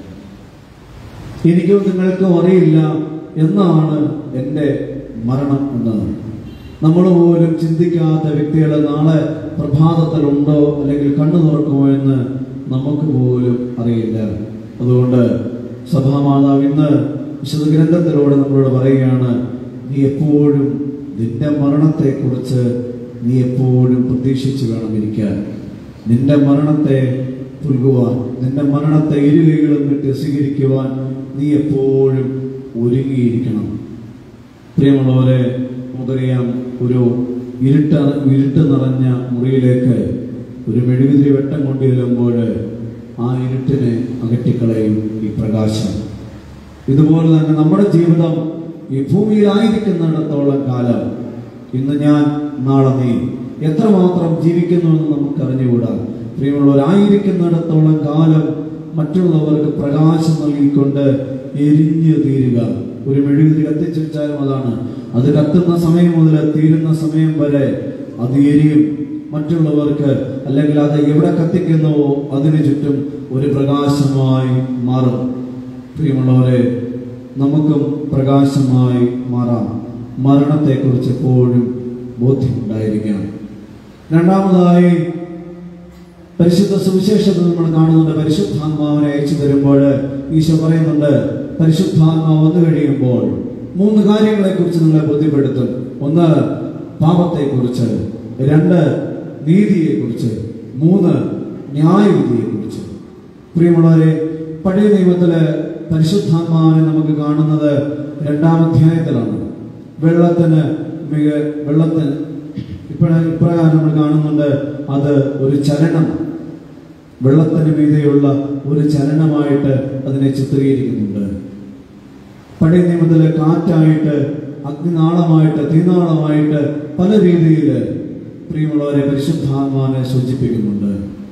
എനിക്കോ നിങ്ങൾക്കോ അറിയില്ല എന്നാണ് എൻ്റെ മരണം എന്ന് നമ്മൾ പോലും ചിന്തിക്കാത്ത വ്യക്തികളെ നാളെ പ്രഭാതത്തിലുണ്ടോ അല്ലെങ്കിൽ കണ്ണു തുറക്കുമോ എന്ന് നമുക്ക് പോലും അറിയില്ല അതുകൊണ്ട് സഭാമാതാവ് ഇന്ന് വിശുദ്ധ ഗ്രന്ഥത്തിലൂടെ നമ്മളോട് പറയുകയാണ് നീ എപ്പോഴും നിന്റെ മരണത്തെക്കുറിച്ച് നീ എപ്പോഴും പ്രതീക്ഷിച്ച് വേണം ഇരിക്കാൻ നിന്റെ മരണത്തെ പുൽകുവാൻ നിന്റെ മരണത്തെ ഇരുകൈകളും വിട്ട് സ്വീകരിക്കുവാൻ നീ എപ്പോഴും ഒരുങ്ങിയിരിക്കണം പ്രിയമുള്ളവരെ നമുക്കറിയാം ഒരു ഇരുട്ട ഇരുട്ട് നിറഞ്ഞ മുറിയിലേക്ക് ഒരു മെഴുകുതിരി വെട്ടം കൊണ്ടുചെല്ലുമ്പോൾ ആ ഇരുട്ടിനെ അകറ്റിക്കളയും ഈ പ്രകാശം ഇതുപോലെ തന്നെ നമ്മുടെ ജീവിതം ഈ ഭൂമിയിലായിരിക്കുന്നിടത്തോളം കാലം ഇന്ന് ഞാൻ നാളെ നീ എത്രമാത്രം ജീവിക്കുന്നു എന്ന് നമുക്ക് അറിഞ്ഞുകൂടാ പ്രിയമുള്ളവരായിരിക്കുന്നിടത്തോളം കാലം മറ്റുള്ളവർക്ക് പ്രകാശം നൽകിക്കൊണ്ട് എരിഞ്ഞു തീരുക ഒരു മെഴുകുതിരി കത്തിച്ചു വെച്ചാലും അതാണ് അത് കത്തുന്ന സമയം മുതൽ തീരുന്ന സമയം വരെ അത് എരിയും മറ്റുള്ളവർക്ക് അല്ലെങ്കിൽ അത് എവിടെ കത്തിക്കുന്നുവോ അതിനു ചുറ്റും ഒരു പ്രകാശമായി മാറും പ്രിയമുള്ളവരെ നമുക്കും പ്രകാശമായി മാറാം മരണത്തെക്കുറിച്ച് എപ്പോഴും ബോധ്യമുണ്ടായിരിക്കണം രണ്ടാമതായി പരിശുദ്ധ സുവിശേഷത്തിൽ നമ്മൾ കാണുന്നുണ്ട് പരിശുദ്ധാത്മാവിനെ അയച്ചു തരുമ്പോൾ ഈശോ പറയുന്നുണ്ട് പരിശുദ്ധാത്മാവ് വന്നു കഴിയുമ്പോൾ മൂന്ന് കാര്യങ്ങളെ കുറിച്ച് നിങ്ങളെ ബോധ്യപ്പെടുത്തും ഒന്ന് പാപത്തെക്കുറിച്ച് രണ്ട് നീതിയെക്കുറിച്ച് മൂന്ന് ന്യായവിധിയെക്കുറിച്ച് പ്രിയമുള്ളവരെ പഴയ നിയമത്തില് പരിശുദ്ധാത്മാവിനെ നമുക്ക് കാണുന്നത് രണ്ടാം അധ്യായത്തിലാണ് വെള്ളത്തിന് മിക വെള്ളത്തിൽ ഇപ്പോഴ ഇപ്രകാരം നമ്മൾ കാണുന്നുണ്ട് അത് ഒരു ചലനം വെള്ളത്തിന് മീതെയുള്ള ഒരു ചലനമായിട്ട് അതിനെ ചിത്രീകരിക്കുന്നുണ്ട് പഴയ നിയമത്തില് കാറ്റായിട്ട് അഗ്നിനാളമായിട്ട് തീനാളമായിട്ട് പല രീതിയിൽ പ്രിയമുള്ളവരെ പരിശുദ്ധാത്മാവിനെ സൂചിപ്പിക്കുന്നുണ്ട്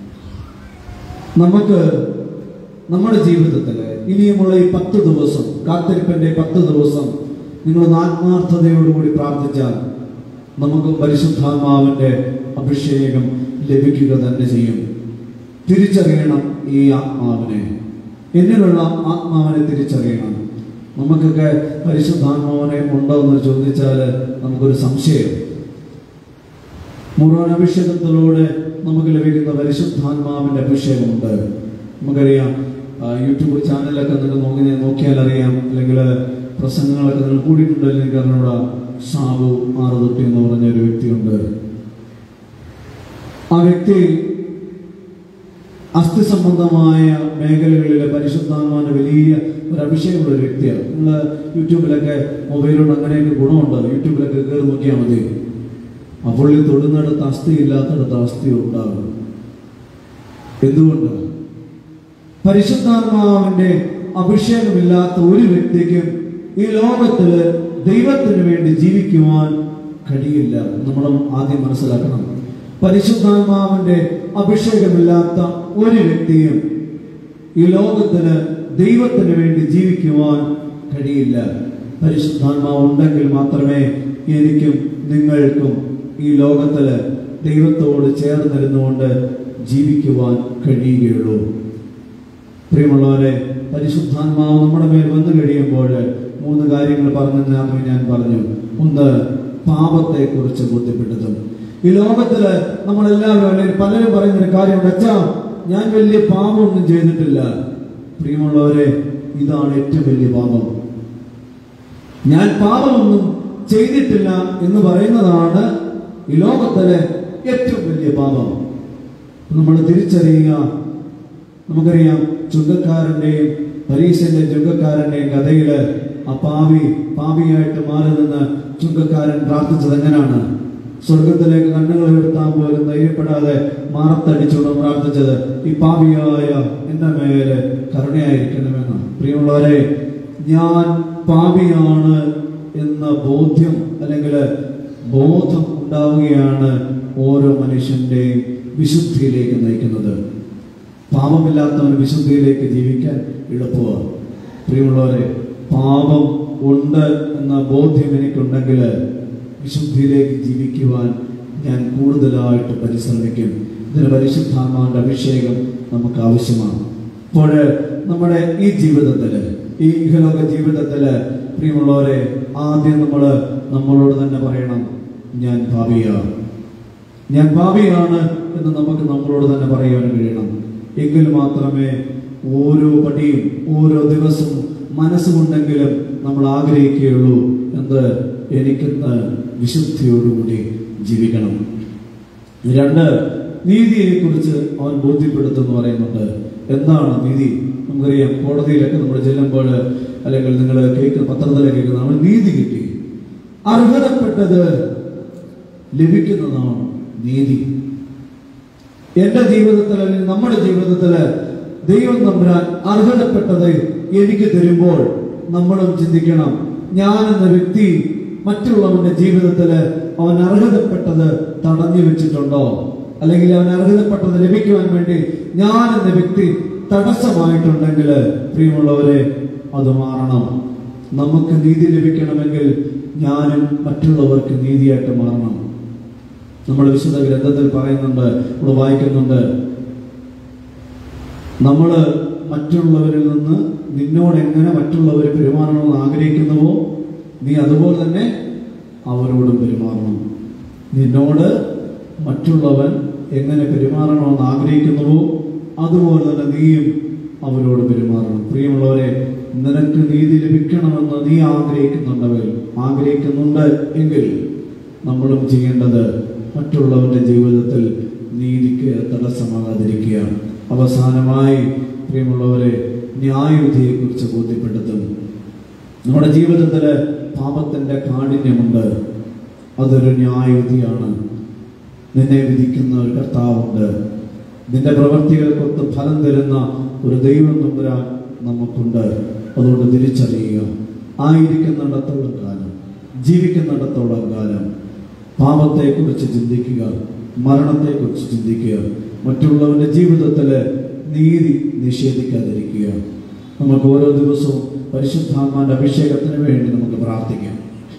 നമുക്ക് നമ്മുടെ ജീവിതത്തിൽ ഇനിയുമുള്ള ഈ പത്ത് ദിവസം കാത്തിരിപ്പിന്റെ പത്ത് ദിവസം നിങ്ങൾ ആത്മാർത്ഥതയോടുകൂടി പ്രാർത്ഥിച്ചാൽ നമുക്ക് പരിശുദ്ധാത്മാവിന്റെ അഭിഷേകം ലഭിക്കുക തന്നെ ചെയ്യും തിരിച്ചറിയണം ഈ ആത്മാവിനെ എന്നിലുള്ള ആത്മാവിനെ തിരിച്ചറിയണം നമുക്കൊക്കെ പരിശുദ്ധാത്മാവിനെ ഉണ്ടോ എന്ന് ചോദിച്ചാൽ നമുക്കൊരു സംശയം മുഴുവൻ അഭിഷേകത്തിലൂടെ നമുക്ക് ലഭിക്കുന്ന പരിശുദ്ധാത്മാവിന്റെ അഭിഷേകമുണ്ട് നമുക്കറിയാം ആ, യൂട്യൂബ് ചാനലൊക്കെ നിങ്ങൾ നോക്കി നോക്കിയാൽ അറിയാം അല്ലെങ്കിൽ പ്രസംഗങ്ങളൊക്കെ നിങ്ങൾ കൂടിയിട്ടുണ്ടല്ലോ എനിക്ക് അറിഞ്ഞൂടാ ഷാബു ആറുതൊട്ടി എന്ന് പറഞ്ഞ ഒരു വ്യക്തിയുണ്ട് ആ വ്യക്തി അസ്ഥി സംബന്ധമായ മേഖലകളിലെ പരിശുദ്ധാത്മാവിന്റെ വലിയ ഒരു അഭിഷേകമുള്ള ഒരു വ്യക്തിയാണ് നിങ്ങൾ യൂട്യൂബിലൊക്കെ മൊബൈലുണ്ട് അങ്ങനെയൊക്കെ ഗുണമുണ്ട് യൂട്യൂബിലൊക്കെ കയറി നോക്കിയാൽ മതി ആ പുള്ളി തൊടുന്നിടത്ത് അസ്ഥി ഇല്ലാത്തടത്ത് അസ്ഥി ഉണ്ടാകും എന്തുകൊണ്ട് പരിശുദ്ധാത്മാവിന്റെ അഭിഷേകമില്ലാത്ത ഒരു വ്യക്തിക്കും ഈ ലോകത്തില് ദൈവത്തിന് വേണ്ടി ജീവിക്കുവാൻ കഴിയില്ല നമ്മൾ ആദ്യം മനസ്സിലാക്കണം പരിശുദ്ധാത്മാവിന്റെ അഭിഷേകമില്ലാത്ത ഒരു വ്യക്തിയും ഈ ലോകത്തിന് ദൈവത്തിന് വേണ്ടി ജീവിക്കുവാൻ കഴിയില്ല പരിശുദ്ധാത്മാവ് ഉണ്ടെങ്കിൽ മാത്രമേ എനിക്കും നിങ്ങൾക്കും ഈ ലോകത്തില് ദൈവത്തോട് ചേർന്നിരുന്നുകൊണ്ട് ജീവിക്കുവാൻ കഴിയുകയുള്ളൂ പ്രിയമുള്ളവരെ പരിശുദ്ധാത്മാവ് നമ്മുടെ മേൽ വന്നു കഴിയുമ്പോൾ മൂന്ന് കാര്യങ്ങൾ പറഞ്ഞെന്ന് ആദ്യം ഞാൻ പറഞ്ഞു ഒന്ന് പാപത്തെ കുറിച്ച് ബോധ്യപ്പെട്ടതും ഈ ലോകത്തില് നമ്മളെല്ലാവരും അല്ലെങ്കിൽ പലരും പറയുന്ന ഒരു കാര്യം വെച്ചാ ഞാൻ വലിയ പാപമൊന്നും ചെയ്തിട്ടില്ല പ്രിയമുള്ളവരെ ഇതാണ് ഏറ്റവും വലിയ പാപം ഞാൻ പാപമൊന്നും ചെയ്തിട്ടില്ല എന്ന് പറയുന്നതാണ് ഈ ലോകത്തിലെ ഏറ്റവും വലിയ പാപം നമ്മൾ തിരിച്ചറിയുക നമുക്കറിയാം ചുങ്കക്കാരന്റെയും പരീക്ഷന്റെ ചുങ്കക്കാരന്റെയും കഥയില് ആ പാവി പാവിയായിട്ട് മാറി നിന്ന് ചുങ്കക്കാരൻ പ്രാർത്ഥിച്ചത് എങ്ങനെയാണ് സ്വർഗത്തിലേക്ക് കണ്ണുകൾ ഉയർത്താൻ പോലും ധൈര്യപ്പെടാതെ മാറത്തടിച്ചുകൊണ്ട് പ്രാർത്ഥിച്ചത് ഈ പാപിയായ എന്റെ മേലെ കരുണയായിരിക്കണമെന്ന് പ്രിയമുള്ളവരെ ഞാൻ പാപിയാണ് എന്ന ബോധ്യം അല്ലെങ്കിൽ ബോധം ഉണ്ടാവുകയാണ് ഓരോ മനുഷ്യന്റെയും വിശുദ്ധിയിലേക്ക് നയിക്കുന്നത് പാപമില്ലാത്തവന് വിശുദ്ധിയിലേക്ക് ജീവിക്കാൻ എളുപ്പമാണ് പ്രിയമുള്ളവരെ പാപം ഉണ്ട് എന്ന ബോധ്യം എനിക്കുണ്ടെങ്കിൽ വിശുദ്ധിയിലേക്ക് ജീവിക്കുവാൻ ഞാൻ കൂടുതലായിട്ട് പരിശ്രമിക്കും ഇതിന് പരിശുദ്ധാത്മാവിന്റെ അഭിഷേകം നമുക്ക് ആവശ്യമാണ് അപ്പോൾ നമ്മുടെ ഈ ജീവിതത്തിൽ ഈ ഇഹലോക ജീവിതത്തിൽ പ്രിയമുള്ളവരെ ആദ്യം നമ്മൾ നമ്മളോട് തന്നെ പറയണം ഞാൻ ഭാവിയാണ് ഞാൻ പാപിയാണ് എന്ന് നമുക്ക് നമ്മളോട് തന്നെ പറയുവാൻ കഴിയണം എങ്കിൽ മാത്രമേ ഓരോ പടിയും ഓരോ ദിവസവും മനസ്സുകൊണ്ടെങ്കിലും നമ്മൾ ആഗ്രഹിക്കുകയുള്ളൂ എന്ത് എനിക്കിന്ന് വിശുദ്ധിയോടുകൂടി ജീവിക്കണം രണ്ട് നീതിയെ കുറിച്ച് അവൻ ബോധ്യപ്പെടുത്തുമെന്ന് പറയുന്നുണ്ട് എന്താണ് നീതി നമുക്കറിയാം കോടതിയിലൊക്കെ നമ്മൾ ചെല്ലുമ്പോൾ അല്ലെങ്കിൽ നിങ്ങൾ കേൾക്കുന്ന പത്രത്തിലൊക്കെ കേൾക്കുന്ന നമ്മൾ നീതി കിട്ടി അർഹതപ്പെട്ടത് ലഭിക്കുന്നതാണ് നീതി എന്റെ ജീവിതത്തിൽ അല്ലെങ്കിൽ നമ്മുടെ ജീവിതത്തിൽ ദൈവം തമ്പുരാൻ അർഹതപ്പെട്ടത് എനിക്ക് തരുമ്പോൾ നമ്മളും ചിന്തിക്കണം ഞാൻ എന്ന വ്യക്തി മറ്റുള്ളവന്റെ ജീവിതത്തിൽ അവൻ അർഹതപ്പെട്ടത് തടഞ്ഞു വെച്ചിട്ടുണ്ടോ അല്ലെങ്കിൽ അവൻ അർഹതപ്പെട്ടത് ലഭിക്കുവാൻ വേണ്ടി ഞാൻ എന്ന വ്യക്തി തടസ്സമായിട്ടുണ്ടെങ്കിൽ പ്രിയമുള്ളവരെ അത് മാറണം നമുക്ക് നീതി ലഭിക്കണമെങ്കിൽ ഞാനും മറ്റുള്ളവർക്ക് നീതിയായിട്ട് മാറണം നമ്മൾ വിശുദ്ധ ഗ്രന്ഥത്തിൽ പറയുന്നുണ്ട് നമ്മൾ വായിക്കുന്നുണ്ട് നമ്മൾ മറ്റുള്ളവരിൽ നിന്ന് നിന്നോട് എങ്ങനെ മറ്റുള്ളവർ പെരുമാറണമെന്ന് ആഗ്രഹിക്കുന്നുവോ നീ അതുപോലെ തന്നെ അവരോടും പെരുമാറണം നിന്നോട് മറ്റുള്ളവൻ എങ്ങനെ പെരുമാറണമെന്ന് ആഗ്രഹിക്കുന്നുവോ അതുപോലെ തന്നെ നീയും അവരോട് പെരുമാറണം പ്രിയമുള്ളവരെ നിനക്ക് നീതി ലഭിക്കണമെന്ന് നീ ആഗ്രഹിക്കുന്നുണ്ടവർ ആഗ്രഹിക്കുന്നുണ്ട് എങ്കിൽ നമ്മളും ചെയ്യേണ്ടത് മറ്റുള്ളവരുടെ ജീവിതത്തിൽ നീതിക്ക് തടസ്സമാകാതിരിക്കുക അവസാനമായി പ്രിയമുള്ളവരെ ന്യായവിധിയെ കുറിച്ച് ബോധ്യപ്പെടുത്തും നമ്മുടെ ജീവിതത്തിൽ പാപത്തിന്റെ കാഠിന്യമുണ്ട് അതൊരു ന്യായവിധിയാണ് നിന്നെ വിധിക്കുന്ന ഒരു കർത്താവുണ്ട് നിന്റെ പ്രവർത്തികൾക്കൊത്ത് ഫലം തരുന്ന ഒരു ദൈവം നമ്പുരാൻ നമുക്കുണ്ട് അതുകൊണ്ട് തിരിച്ചറിയുക ആയിരിക്കുന്നിടത്തോളം കാലം ജീവിക്കുന്നിടത്തോളം കാലം പാപത്തെക്കുറിച്ച് ചിന്തിക്കുക മരണത്തെക്കുറിച്ച് ചിന്തിക്കുക മറ്റുള്ളവരുടെ ജീവിതത്തിൽ നീതി നിഷേധിക്കാതിരിക്കുക നമുക്ക് ഓരോ ദിവസവും പരിശുദ്ധാത്മാവിന്റെ അഭിഷേകത്തിന് വേണ്ടി നമുക്ക് പ്രാർത്ഥിക്കാം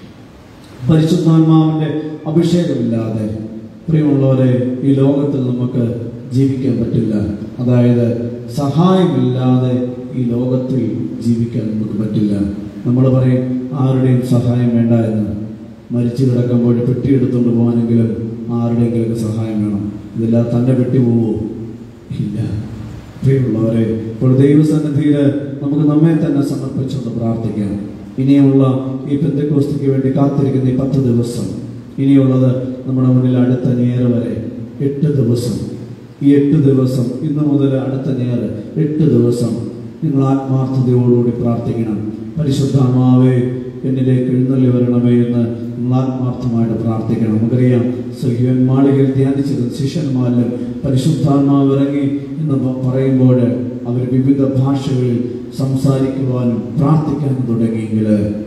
പരിശുദ്ധാത്മാവിന്റെ അഭിഷേകമില്ലാതെ പ്രിയമുള്ളവരെ ഈ ലോകത്തിൽ നമുക്ക് ജീവിക്കാൻ പറ്റില്ല അതായത് സഹായമില്ലാതെ ഈ ലോകത്തിൽ ജീവിക്കാൻ നമുക്ക് പറ്റില്ല നമ്മൾ പറയും ആരുടെയും സഹായം വേണ്ട എന്ന് മരിച്ചു കിടക്കുമ്പോൾ പെട്ടി എടുത്തുകൊണ്ട് പോകാനെങ്കിലും ആരുടെയെങ്കിലും സഹായം വേണം ഇതെല്ലാം തന്നെ പെട്ടി പോവോ ഇല്ല പ്രിയമുള്ളവരെ ഇപ്പോൾ ദൈവസന്നിധിയിൽ നമുക്ക് നമ്മെ തന്നെ സമർപ്പിച്ചുകൊണ്ട് പ്രാർത്ഥിക്കാം ഇനിയുള്ള ഈ പെന്തക്കോസ്തിക്ക് വേണ്ടി കാത്തിരിക്കുന്ന ഈ പത്ത് ദിവസം ഇനിയുള്ളത് നമ്മുടെ മുന്നിൽ അടുത്ത നേര് വരെ എട്ട് ദിവസം ഈ എട്ട് ദിവസം ഇന്ന് മുതൽ അടുത്ത നേര് എട്ട് ദിവസം നിങ്ങൾ ആത്മാർത്ഥതയോടുകൂടി പ്രാർത്ഥിക്കണം പരിശുദ്ധാത്മാവേ എന്നിലേക്ക് എഴുന്നള്ളി വരണമേ എന്ന് നിങ്ങൾ ആത്മാർത്ഥമായിട്ട് പ്രാർത്ഥിക്കണം നമുക്കറിയാം സഹ്യൻ മാളികയിൽ ധ്യാനിച്ചത് ശിഷ്യന്മാരിലും പരിശുദ്ധാത്മാവ് ഇറങ്ങി എന്ന് പ- പറയുമ്പോൾ അവർ വിവിധ ഭാഷകളിൽ സംസാരിക്കുവാനും പ്രാർത്ഥിക്കാനും തുടങ്ങിയെങ്കിൽ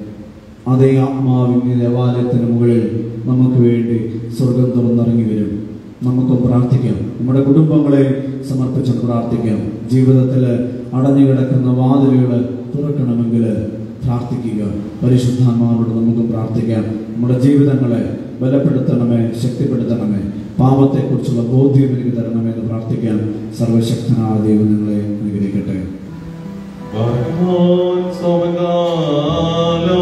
അതേ ആത്മാവിന്റെ ദേവാലയത്തിന് മുകളിൽ നമുക്ക് വേണ്ടി സ്വർഗം തുറന്നിറങ്ങി വരും നമുക്ക് പ്രാർത്ഥിക്കാം നമ്മുടെ കുടുംബങ്ങളെ സമർപ്പിച്ച് പ്രാർത്ഥിക്കാം ജീവിതത്തിൽ അടഞ്ഞു കിടക്കുന്ന വാതിലുകൾ തുറക്കണമെങ്കിൽ പ്രാർത്ഥിക്കുക പരിശുദ്ധാത്മാവോട് നമുക്ക് പ്രാർത്ഥിക്കാം നമ്മുടെ ജീവിതങ്ങളെ ബലപ്പെടുത്തണമേ ശക്തിപ്പെടുത്തണമേ പാപത്തെക്കുറിച്ചുള്ള ബോധ്യം എനിക്ക് തരണമേ എന്ന് പ്രാർത്ഥിക്കാം സർവശക്തനായ ദൈവം നിങ്ങളെ അനുഗ്രഹിക്കട്ടെ Barmon Somengalo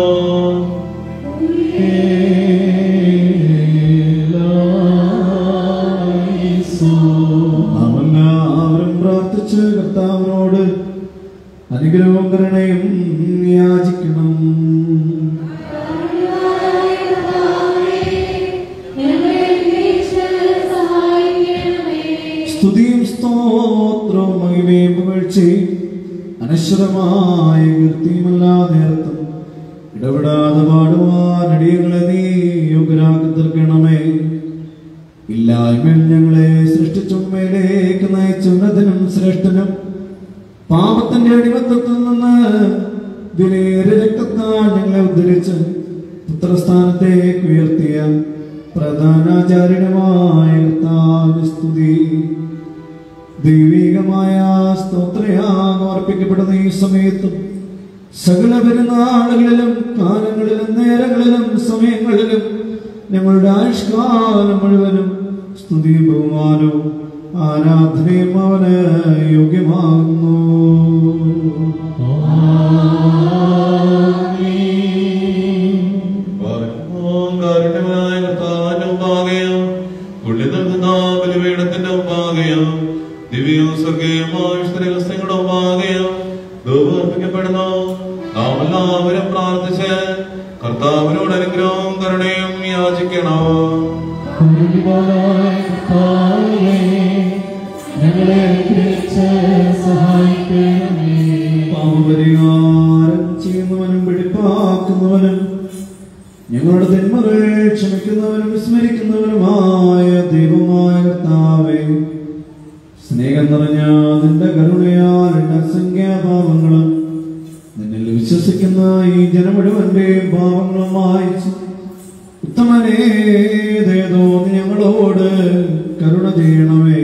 നാം എല്ലാവരും പ്രാർത്ഥിച്ച് കർത്താവിനോട് അനുഗ്രഹവും കരുണയും യാചിക്കണം സ്തുതിയും സ്തോത്രവും മഹിമയും പുകഴ്ചയും അനശ്വരമായ കീർത്തിയുമല്ലാ നേരത്തും ഇടപെടാതെ പാടുവാൻ അടിയങ്ങളെ നീ യോഗ്യരാക്കി തീർക്കണമേ ഇല്ലായ്മയിൽ ഞങ്ങളെ സൃഷ്ടിച്ചുമ്മയിലേക്ക് നയിച്ചുന്നതിനും ശ്രേഷ്ഠനും പാപത്തിന്റെ അടിമത്തത്തിൽ നിന്ന് വിലയേറെ രക്തത്താൽ ഞങ്ങളെ ഉദ്ധരിച്ച് പുത്രസ്ഥാനത്തേക്ക് ഉയർത്തിയ പ്രധാനാചാര്യനുമായ കർത്താവിന് സ്തുതി ദൈവികമായ സ്തോത്രയാഗം അർപ്പിക്കപ്പെടുന്ന ഈ സമയത്തും സകല പെരുന്നാളുകളിലും കാലങ്ങളിലും നേരങ്ങളിലും സമയങ്ങളിലും ഞങ്ങളുടെ ആയുഷ്കാലം മുഴുവനും സ്തുതി ബഹുമാനവും ആരാധനയും അവന് യോഗ്യമാകുന്നു കാരുണ്യമായ കർത്താവിന്റെ മുമ്പാകെയും പുള്ളി നൽകുന്ന ബലിപീഠത്തിന്റെ മുമ്പാകെയും ദിവ്യവും സ്വർഗീയമായ സ്ത്രീവസ്തുങ്ങളുടെ മുമ്പാകെയും ധൂപർപ്പിക്കപ്പെടുന്നു നാം എല്ലാവരും പ്രാർത്ഥിച്ച് കർത്താവിനോട് അനുഗ്രഹവും കരുണയും യാചിക്കണം കുരുവികളായ കർത്താവേ, ഞങ്ങളെ അനുഗ്രഹിച്ച് സഹായിക്കണമേ പാപപരിഹാരം ചെയ്യുന്നവനും വെടിപ്പാക്കുന്നവനും ഞങ്ങളുടെ തിന്മകൾ ക്ഷമിക്കുന്നവനും വിസ്മരിക്കുന്നവനുമായ ദൈവമായ കർത്താവേ സ്നേഹം നിറഞ്ഞ നിന്റെ കരുണയാൽ എന്റെ അസംഖ്യാപാപങ്ങളും നിന്നിൽ വിശ്വസിക്കുന്ന ഈ ജനം മുഴുവന്റെയും പാപങ്ങളും വായിച്ചു ഉത്തമനേ ദയതോ നീ ഞങ്ങളോട് കരുണ ചെയ്യണമേ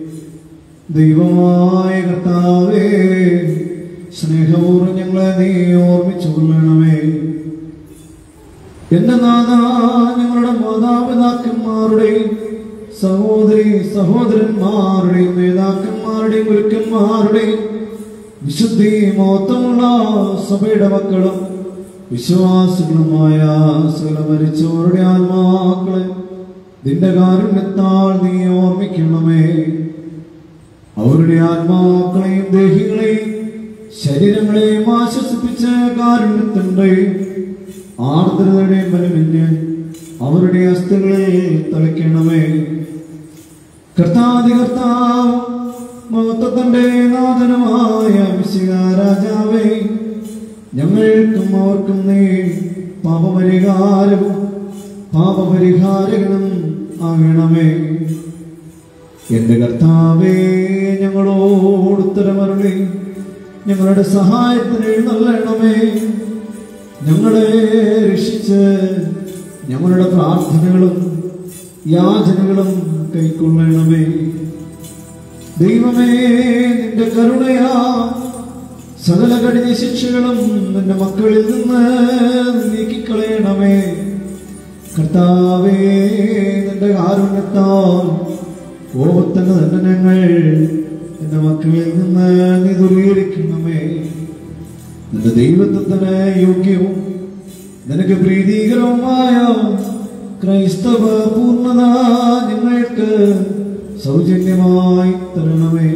ദൈവമായ കർത്താവേ സ്നേഹപൂർവ്വം ഞങ്ങളെ നീ ഓർമ്മിച്ചു കൊള്ളണമേ എന്റെ നാഥ ഞങ്ങളുടെ മാതാപിതാക്കന്മാരുടെയും സഹോദരി സഹോദരന്മാരുടെയും നേതാക്കന്മാരുടെയും ഗുരുക്കന്മാരുടെയും വിശുദ്ധി മഹത്വമുള്ള സഭയുടെ മക്കളും വിശ്വാസികളുമായ സകല മരിച്ചവരുടെ ആത്മാക്കളെ നിന്റെ കാരുണ്യത്താൽ നീ ഓർമ്മിക്കണമേ അവരുടെ ആത്മാക്കളെയും ദേഹികളെയും ശരീരങ്ങളെയും ആശ്വസിപ്പിച്ച് കാരുണ്യത്തിന്റെ ആർദ്രതയുടെ ബലമിന് അവരുടെ അസ്ഥികളിൽ തളിക്കണമേ കർത്താതി കർത്താവ് മഹത്വത്തിന്റെ നാഥനമായ മിശിക രാജാവേ ഞങ്ങൾക്കും അവർക്കും നീ പാപപരിഹാരവും പാപപരിഹാരകനും ആകണമേ എന്റെ കർത്താവേ ഞങ്ങളോട് ഉത്തരമരുളി ഞങ്ങളുടെ സഹായത്തിന് എഴുന്നള്ളണമേ ഞങ്ങളെ രക്ഷിച്ച് ഞങ്ങളുടെ പ്രാർത്ഥനകളും യാചനകളും കൈക്കൊള്ളണമേ ദൈവമേ നിന്റെ കരുണയാ സകല കഠിന ശിക്ഷകളും നിന്റെ മക്കളിൽ നിന്ന് നീക്കിക്കളയണമേ കർത്താവേ നിന്റെ കാരുണ്യത്താൽ കോപത്തിന് തന്നെ ഞങ്ങൾ എന്റെ മക്കളിൽ നിന്ന് നീ ദൂരീകരിക്കണമേ നിന്റെ ദൈവത്വത്തിന് യോഗ്യവും നിനക്ക് പ്രീതികരവുമായ ക്രൈസ്തവ പൂർണ്ണത ഞങ്ങൾക്ക് സൗജന്യമായി തരണമേ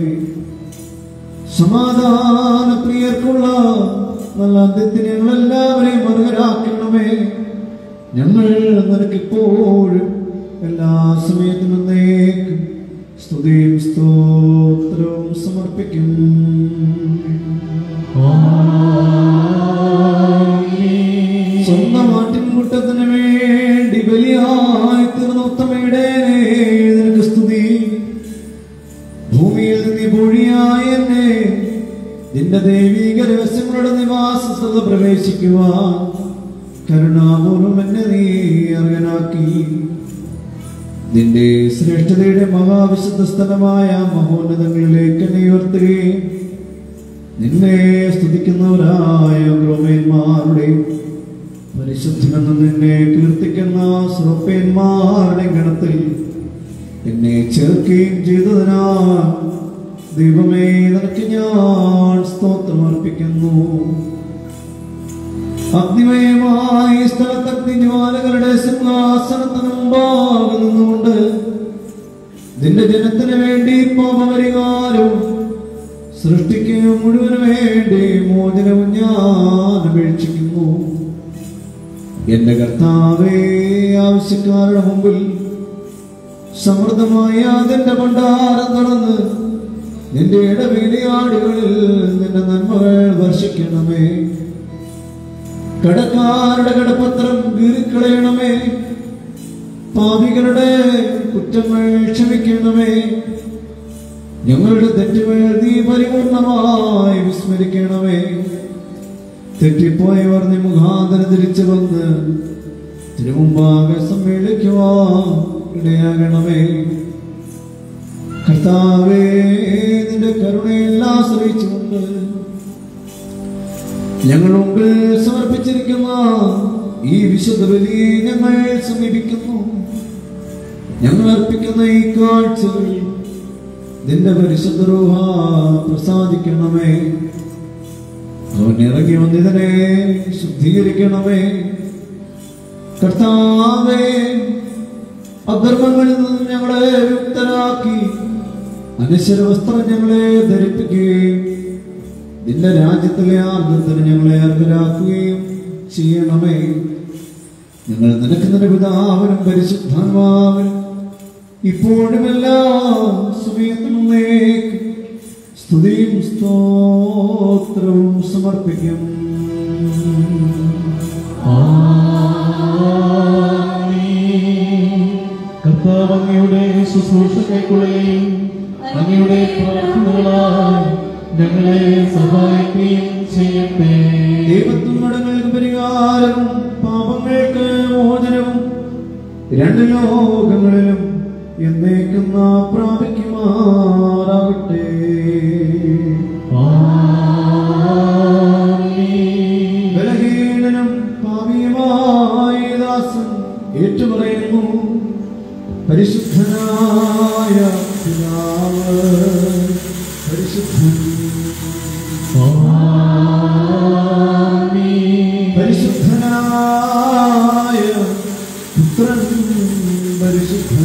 സമാധാന പ്രിയർക്കുള്ള നല്ല അന്ത്യത്തിന് ഞങ്ങളെല്ലാവരെയും അർഹരാക്കണമേ ഞങ്ങൾ നിനക്കിപ്പോഴും എല്ലാ സമയത്തും എന്നേക്കും സ്തുതിയും സ്തോത്രവും സമർപ്പിക്കും സ്വന്തം ആട്ടിൻകുട്ടത്തിന് വേണ്ടി ബലിയായി തീർന്ന ഉത്തമയുടെ നിനക്ക് സ്തുതി ഭൂമിയിൽ നിന്ന് പൊഴിയായ എന്നെ നിന്റെ ദൈവീക രഹസ്യങ്ങളുടെ നിവാസ സ്ഥല പ്രവേശിക്കുവാൻ കരുണാപൂർവം എന്നെ നീ അർഹനാക്കി നിന്റെ ശ്രേഷ്ഠതയുടെ മഹാവിശുദ്ധ സ്ഥലമായ മഹോന്നതങ്ങളിലേക്ക് എന്നെ ഉയർത്തുകയും നിന്നെ സ്തുതിക്കുന്നവരായ ഗ്രോമേന്മാരുടെ പരിശുദ്ധമെന്ന് നിന്നെ കീർത്തിക്കുന്ന സുറപ്പേന്മാരുടെ ഗണത്തിൽ എന്നെ ചേർക്കുകയും ചെയ്തതിനാ ദൈവമേ നിനക്ക് ഞാൻ സ്തോത്രം അർപ്പിക്കുന്നു അഗ്നിമയമായ ഈ സ്ഥലത്തഗ്നി ജ്വാലകളുടെ സിംഹാസനത്തിന് മുമ്പാകെ നിന്നുകൊണ്ട് നിന്റെ ജനത്തിന് വേണ്ടി പാപപരിഹാരവും സൃഷ്ടിക്കുക മുഴുവന് വേണ്ടി മോചനവും ഞാൻ അപേക്ഷിക്കുന്നു എന്റെ കർത്താവേ ആവശ്യക്കാരുടെ മുമ്പിൽ സമൃദ്ധമായ അതിന്റെ ഭണ്ഡാരം തുറന്ന് നിന്റെ ഇടവേലിയാടുകളിൽ നിന്റെ നന്മകൾ വർഷിക്കണമേ കടക്കാരുടെ കടപത്രം കീറിക്കളയണമേ പാപികളുടെ കുറ്റങ്ങൾ ക്ഷമിക്കണമേ ഞങ്ങളുടെ തെറ്റുകൾ നീ പരിപൂർണമായി വിസ്മരിക്കണമേ തെറ്റിപ്പോയവർ നീ മുഖാന്തരം തിരിച്ചു വന്ന് തിരുമുമ്പാകെ സമ്മേളിക്കുവാൻ ഇടയാകണമേ കർത്താവേ നിന്റെ കരുണയിൽ ആശ്രയിച്ചുകൊണ്ട് ഞങ്ങൾ മുമ്പിൽ സമർപ്പിച്ചിരിക്കുന്ന ഈ വിശുദ്ധ ബലിയെ ഞങ്ങൾ സമീപിക്കുന്നു ഞങ്ങൾ അർപ്പിക്കുന്ന ഈ കാഴ്ചകൾ നിന്റെ പരിശുദ്ധ രൂഹ പ്രസാദിക്കണമേ അവൻ ഇറങ്ങി വന്നിതിനെ ശുദ്ധീകരിക്കണമേ കർത്താവേ അധർമ്മങ്ങളിൽ നിന്നും ഞങ്ങളെ വിമുക്തരാക്കി അനശ്വര വസ്ത്രം ഞങ്ങളെ ധരിപ്പിക്കുകയും നിന്റെ രാജ്യത്തിലെ ആനന്ദത്തിന് ഞങ്ങളെ അർഹരാക്കുകയും ചെയ്യണമേ ഞങ്ങൾ നിനക്ക് നിന്റെ പിതാവിനും പരിശുദ്ധാത്മാവിനും ഇപ്പോഴും എല്ലാ സമയത്തും നീക്ക് സ്തുതിയും സ്തോത്രവും സമർപ്പിക്കും കർത്താവ് അങ്ങയുടെ ശുശ്രൂഷ കൈക്കൊള്ളുകയും അങ്ങയുടെ പ്രാർത്ഥനകളാൽ ഞങ്ങളെ സഹായിക്കുകയും ചെയ്യട്ടെ ദൈവത്തും മടങ്ങൾക്ക് പരിഹാരവും പാപങ്ങൾക്ക് മോചനവും രണ്ട് ലോകങ്ങളിലും എന്നേക്കും നാം പ്രാപിക്കുമാറാകട്ടെ ബലഹീനനും പാപിയുമായ ദാസൻ ഏറ്റുപറയുന്നു പരിശുദ്ധനായ പിതാവ് പരിശുദ്ധൻ പരിശുദ്ധനായ പുത്രൻ പരിശുദ്ധൻ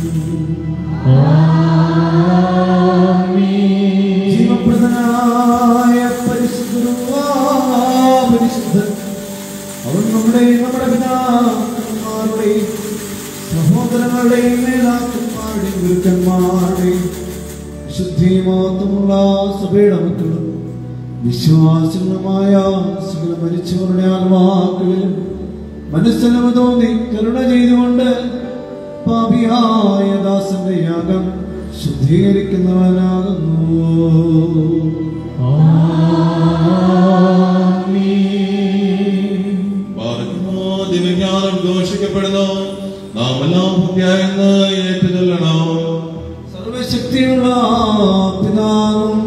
ജീവപ്രദനായ പരിശുദ്ധ പരിശുദ്ധൻ അവൻ നമ്മുടെ നമ്മുടെ പിതാക്കന്മാരുടെയും സഹോദരങ്ങളുടെയും നേതാക്കന്മാരുടെയും ഗുരുക്കന്മാരുടെയും ശുദ്ധി മാത്രമുള്ള സഭയുടെ മക്കളും വിശ്വാസികളുമായ സകല മരിച്ചവരുടെ ആത്മാക്കളിലും മനസ്സിലും തോന്നി കരുണ ചെയ്തുകൊണ്ട് പാപിയായ ദാസന്റെ യാഗം ശുദ്ധീകരിക്കുന്നവനാകുന്നു ദിവ്യാനം ഘോഷിക്കപ്പെടുന്നു നാം എല്ലാം ഭക്തിയായെന്ന് ഏറ്റുചൊല്ലണം സർവശക്തിയുള്ള പിതാവും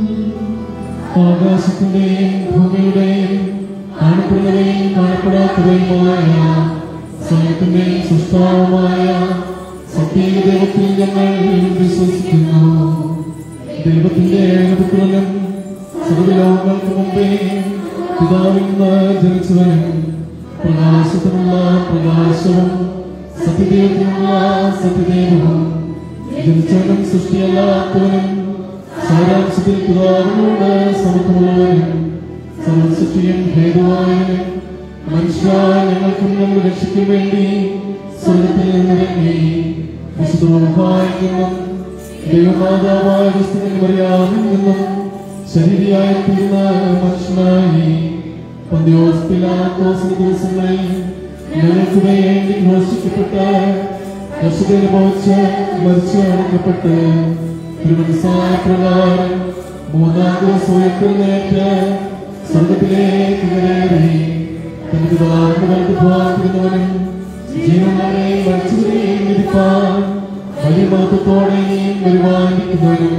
ആകാശത്തിന്റെയും ഭൂമിയുടെയും കാണപ്പെടുന്നവയും കാണപ്പെടാത്തവയുമായ സമയത്തിന്റെയും സൃഷ്ടാവുമായ സത്യദൈവത്തിൽ ഞങ്ങൾ വിശ്വസിക്കുന്നു ദൈവത്തിന്റെ ഏകപുത്രനും സർവലോകങ്ങൾക്ക് മുമ്പേ പിതാവിൽ നിന്ന് ജനിച്ചവനും പ്രകാശത്തിനുള്ള പ്രകാശവും സത്യദൈവത്തിനുള്ള സത്യദൈവവും ജനിച്ചവനും സൃഷ്ടിയല്ലാത്തവനും സാരാംശത്തിൽ പിതാവിനോട് സമത്വമുള്ളവനും സർവസൃഷ്ടിയും ഹേതുവായവനും മനുഷ്യായ ഞങ്ങൾക്കും ഞങ്ങൾ രക്ഷിക്കും വേണ്ടി സ്വർഗത്തിൽ നിന്നിറങ്ങി വിശുദ്ധമായി നിന്നും ദൈവമാതാവായ ക്രിസ്തുവിൻ മറിയാമിൽ നിന്നും ശരീരയായി തീർന്ന മനുഷ്യനായി പന്തിയോസ് പിലാത്തോസിന്റെ ദിവസങ്ങളിൽ ഞങ്ങൾക്ക് വേണ്ടി ഘോഷിക്കപ്പെട്ട കർഷകനുഭവിച്ച് മരിച്ചു അടക്കപ്പെട്ട് തിരുമനസായ പ്രകാരം മൂന്നാം ദിവസം ഉയർത്തെഴുന്നേറ്റ് സ്വർഗത്തിലേക്ക് കയറി തന്റെ പിതാവിന്റെ വലത് ഭാഗത്തിരുന്നവനും ജീവനെയും മരിച്ചവരെയും വിധിപ്പാൻ വലിയ മഹത്വത്തോടെ ഇനിയും വരുവാനിരിക്കുന്നവനും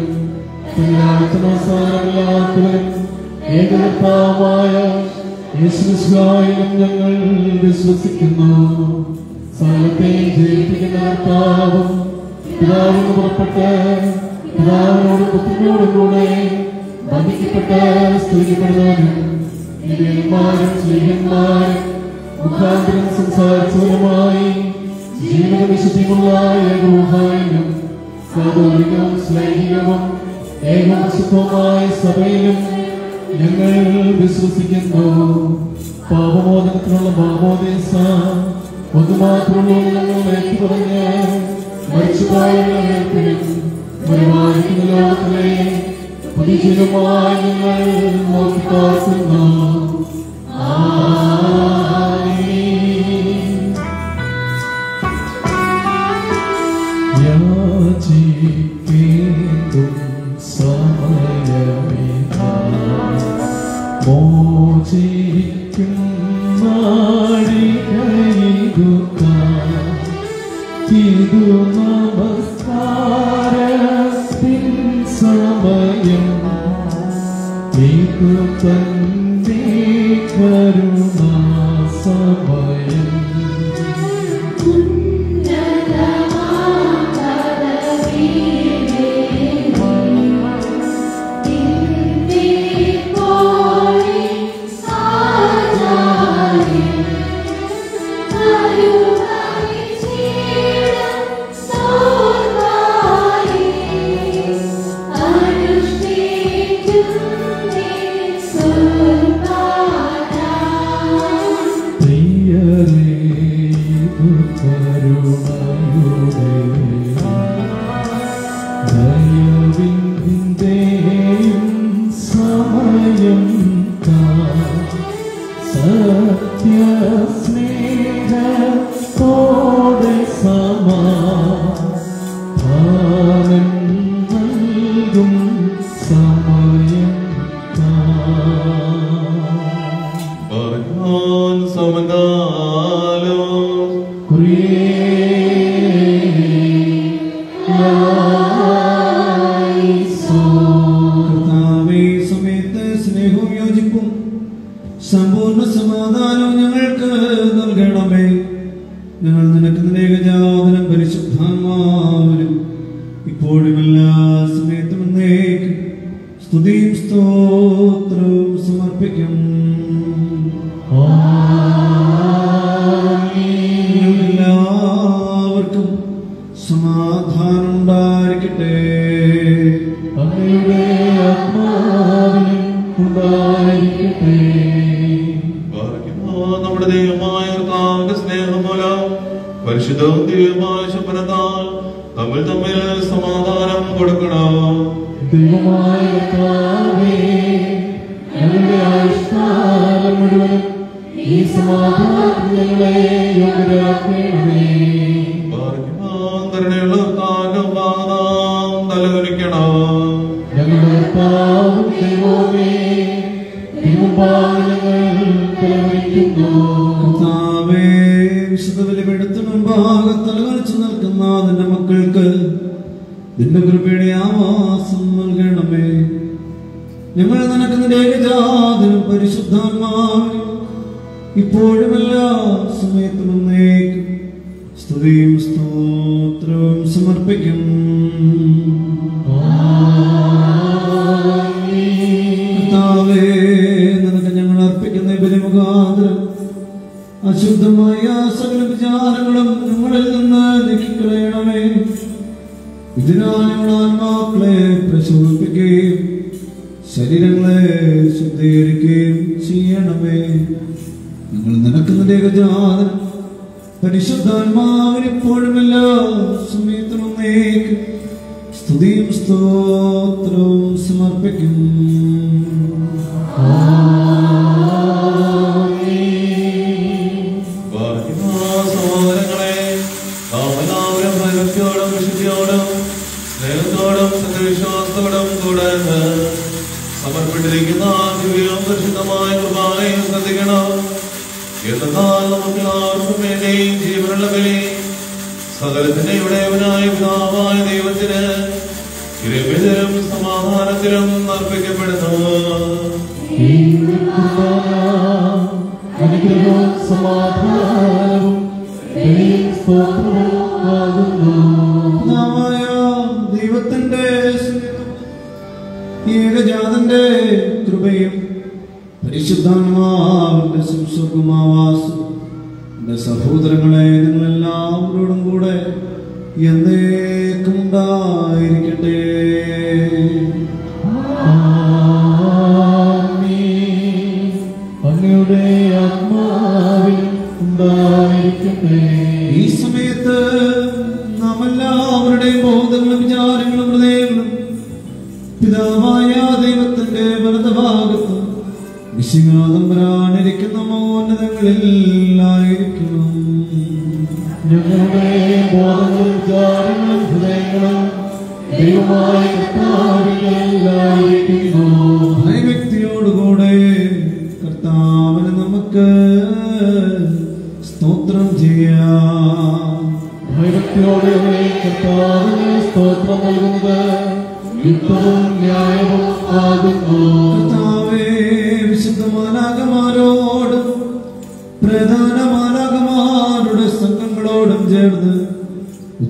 അവസാനമില്ലാത്തവനും ഏകകർത്താവായ യേശുവിലും ഞങ്ങൾ വിശ്വസിക്കുന്നു സകലത്തെയും ജയിപ്പിക്കുന്ന കർത്താവും പിതാവിന് പുറപ്പെട്ട് പിതാവിനോട് പുത്രനോടും കൂടെ ബന്ധിക്കപ്പെട്ട് സ്തുതിക്കപ്പെടുന്നവനും ദിവ്യന്മാരും സ്ത്രീഹന്മാരും മുഖാന്തരം സംസാരിച്ചവരുമായി ജീവിത വിശുദ്ധിയുള്ള ഏകോഹായും കാതോലികവും സ്ലൈഹികവും ഏകവശത്വമായ സഭയിലും ഞങ്ങൾ വിശ്വസിക്കുന്നു പാപമോചനത്തിനുള്ള മാമോദേശ ഒന്ന് മാത്രമുള്ള ഞങ്ങൾ ഏറ്റു പറഞ്ഞ് മരിച്ചുപോയവരും വരുമാനിക്കുന്ന ലോകത്തിലെ പുതിജീവമായി ഞങ്ങൾ നോക്കിക്കാക്കുന്നു ആമീൻ യാചിക്കേണ്ടും സമയമിതാ. മോചിക്കും നാഴികയിതുതാ. ഇതു നമസ്കാര തന്റെ കരുണാസമയം പ്രിയരേ ഇത് കരുണയുടെ ദയവിന്റെയും സമയം സത്യസ്നേഹത്തോടെ സമാധാനം നൽകും സമയം Barkan samandalo കർത്താവേ, ഈ സമയത്ത് സ്നേഹവും യോജിപ്പും സമ്പൂർണ്ണ സമാധാനവും ഞങ്ങൾക്ക് നൽകണമേ ഞങ്ങൾ നിനക്ക് നിനേകജാതനം പരിശുദ്ധാത്മാവിനും ഇപ്പോഴും എല്ലാ സമയത്തും എന്നേക്കും സ്തുതിയും സ്തോത്രവും സമർപ്പിക്കും എല്ലാവർക്കും സമാധാനം ഉണ്ടായിരിക്കട്ടെ അങ്ങയുടെ ആത്മാവിനും ഉണ്ടായിരിക്കട്ടെ ബാധിക്കുമോ നമ്മുടെ ദൈവമായ കർത്താവിന്റെ സ്നേഹം മൂലം പരിശുദ്ധവും ദൈവമായ ശുഭനത്താൽ തമ്മിൽ തമ്മിൽ സമാധാനം കൊടുക്കണം ദൈവമായ കർത്താവേ ഞങ്ങളുടെ ആയുഷ്കാലം മുഴുവനും ഈ സമാധാനം ഞങ്ങളെ യോഗ്യരാക്കണമേ ബാധിക്കുമോ കരുണയുള്ള കർത്താവിന്റെ പാദം തലകുനിക്കണം ഞങ്ങളുടെ കർത്താവും ദൈവമേ തിരുമുമ്പാകെ ഞങ്ങൾ തലവരിക്കുന്നു കർത്താവേ, വിശുദ്ധ ബലിപീഠത്തിന് മുൻപാകെ തലവലിച്ചു നിൽക്കുന്ന നിന്റെ മക്കൾക്ക് നിന്റെ കൃപയുടെ ആവാസം നൽകണമേ ഞങ്ങൾ നിനക്ക് നിന്റെ ഏകജാതനും പരിശുദ്ധാത്മാവിനും ഇപ്പോഴും എല്ലാ സമയത്തും എന്നേക്കും സ്തുതിയും സ്തോത്രവും സമർപ്പിക്കും കർത്താവേ, നിനക്ക് ഞങ്ങൾ അർപ്പിക്കുന്ന ഈ ബലിമുഖാന്തരം അശുദ്ധമായ സകല വിചാരങ്ങളും ഞങ്ങളിൽ നിന്ന് നീക്കിക്കളയണമേ ഇതിനാൽ ഞങ്ങൾ ആത്മാക്കളെ പ്രശോഭിപ്പിക്കുകയും ശരീരങ്ങളെ ശുദ്ധീകരിക്കുകയും ചെയ്യണമേ ഞങ്ങൾ നിനക്ക് നിന്റെ ഗജാതൻ പരിശുദ്ധാത്മാവിന് ഇപ്പോഴും എല്ലാ സമയത്തും ഒന്നേക്കും സ്തുതിയും സ്തോത്രവും സമർപ്പിക്കും ബാധിക്കുമോ സഹോദരങ്ങളെ നാം എല്ലാവരും ഭയഭക്തിയോടും വിശുദ്ധിയോടും സ്നേഹത്തോടും സത്യവിശ്വാസത്തോടും തുടർന്ന് സമർപ്പിട്ടിരിക്കുന്ന ദിവ്യവും പരിശുദ്ധമായ കുർബാനയും ശ്രദ്ധിക്കണം എന്നാൽ നമുക്ക് എല്ലാവർക്കും വേണ്ടി ജീവനുള്ള ബലി സകലത്തിന്റെ ഇവിടെയവനായ പിതാവായ ദൈവത്തിന് ഇരവിതരും സമാധാനത്തിലും അർപ്പിക്കപ്പെടുന്നു ഈ കുർബാന അനുഗ്രഹവും സമാധാനവും ദയയും സ്തോത്രവും ആകുന്നു നാമായ ദൈവത്തിന്റെ സ്നേഹവും ഏകജാതന്റെ കൃപയും പരിശുദ്ധാത്മാവിന്റെ സംസർഗമാവാസം എന്റെ സഹോദരങ്ങളെ നിങ്ങളെല്ലാവരോടും കൂടെ എന്നേക്കും ഉണ്ടായിരിക്കട്ടെ ആമീൻ. അങ്ങയുടെ ആത്മാവിൽ ഉണ്ടായിരിക്കട്ടെ ഈ സമയത്ത് നാം എല്ലാവരുടെയും ബോധങ്ങളും വിചാരങ്ങളും ഹൃദയങ്ങളും പിതാവായ ദൈവത്തിന്റെ വലതുഭാഗത്ത് വിശികാതമ്പരാണിരിക്കുന്ന മോന്നതങ്ങളിലായിരിക്കണം ഞങ്ങളുടെ ബോധങ്ങളും വിചാരങ്ങളും ഹൃദയങ്ങളും ദൈവമായ കർത്താവിലായിരിക്കുന്നു ഭയഭക്തിയോടുകൂടെ കർത്താവിന് നമുക്ക് സ്തോത്രം ചെയ്യാം ഭയഭക്തിയോടെ കർത്താവിന് സ്തോത്രം നൽകുന്നത് യുദ്ധവും ന്യായവും ആകുന്നു കർത്താവേ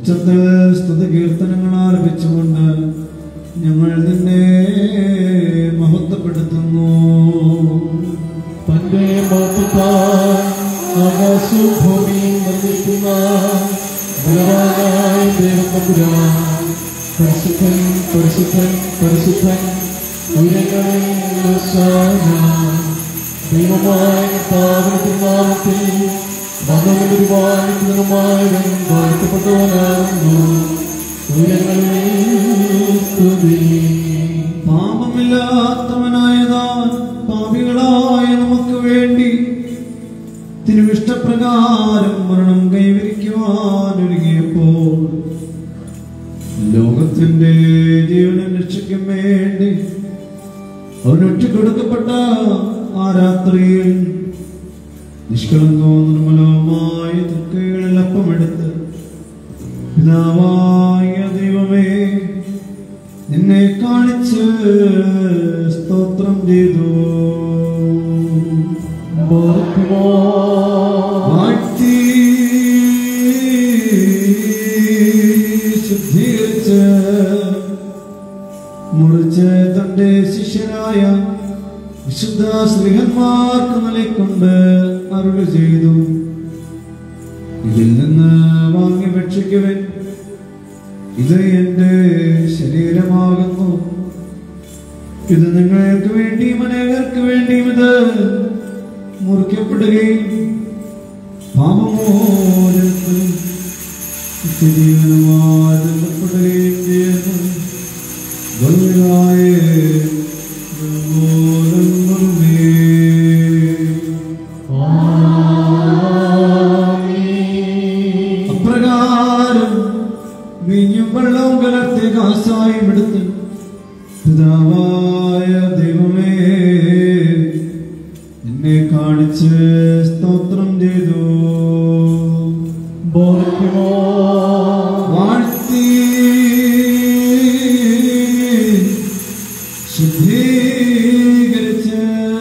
ഉച്ചത്തിൽ സ്തുതി കീർത്തനങ്ങൾ ആലപിച്ചുകൊണ്ട് ഞങ്ങൾ നിന്നെ മഹത്വപ്പെടുത്തുന്നു തന്റെ മഹത്വത്താൽ ആകാശവും ഭൂമിയും നിർമ്മിക്കുന്ന ബലവാനായ ദൈവത്തമ്പുരാൻ പരിശുദ്ധൻ പരിശുദ്ധൻ പരിശുദ്ധൻ ഉയരങ്ങളിൽ ഹോശാന. ദൈവമായ സ്ഥാപനത്തിൽ നാമത്തിൽ വന്നവൻ ഒരുപാടുമായവൻ വാഴ്ത്തപ്പെട്ടവനാകുന്നു ഉയരങ്ങളിൽ സ്തുതി പാപമില്ലാത്തവനായതാൻ പാപികളായ നമുക്ക് വേണ്ടി തിരുവിഷ്ടപ്രകാരം മരണം കൈവരിക്കുവാൻ ഒരുങ്ങിയപ്പോൾ ലോകത്തിന്റെ ജീവനും രക്ഷയ്ക്കും വേണ്ടി അവനൊറ്റ കൊടുക്കപ്പെട്ട ആ രാത്രിയിൽ നിഷ്കളങ്കവും നിർമ്മലവുമായ തൃക്കൈകളിൽ അപ്പമെടുത്ത് പിതാവായ ദൈവമേ നിന്നെ കാണിച്ച് സ്തോത്രം ചെയ്തു വാഴ്ത്തി ശുദ്ധീകരിച്ച് മുറിച്ച് തന്റെ ശിഷ്യരായ വിശുദ്ധ സ്ത്രീഹന്മാർക്ക് നൽകിക്കൊണ്ട് അരുളി ചെയ്തു ഇതിൽ നിന്ന് വാങ്ങി ഭക്ഷിക്കുവൻ ഇത് എന്റെ ശരീരമാകുന്നു ഇത് നിങ്ങൾക്ക് വേണ്ടിയും അനേകർക്ക് വേണ്ടിയും ഇത് മുറിക്കപ്പെടുകയും പാപമോചനത്തിൽ നിത്യജീവനുമായി ബന്ധപ്പെടുകയും ചെയ്യുന്നു ഗൗരവായ അപ്രകാരം വീഞ്ഞും വെള്ളവും കലർത്തി കാസായും എടുത്ത് പിതാവായ ദൈവമേ നിന്നെ കാണിച്ച് സ്തോത്രം ചെയ്തു വാഴ്ത്തി ശുദ്ധീകരിച്ച്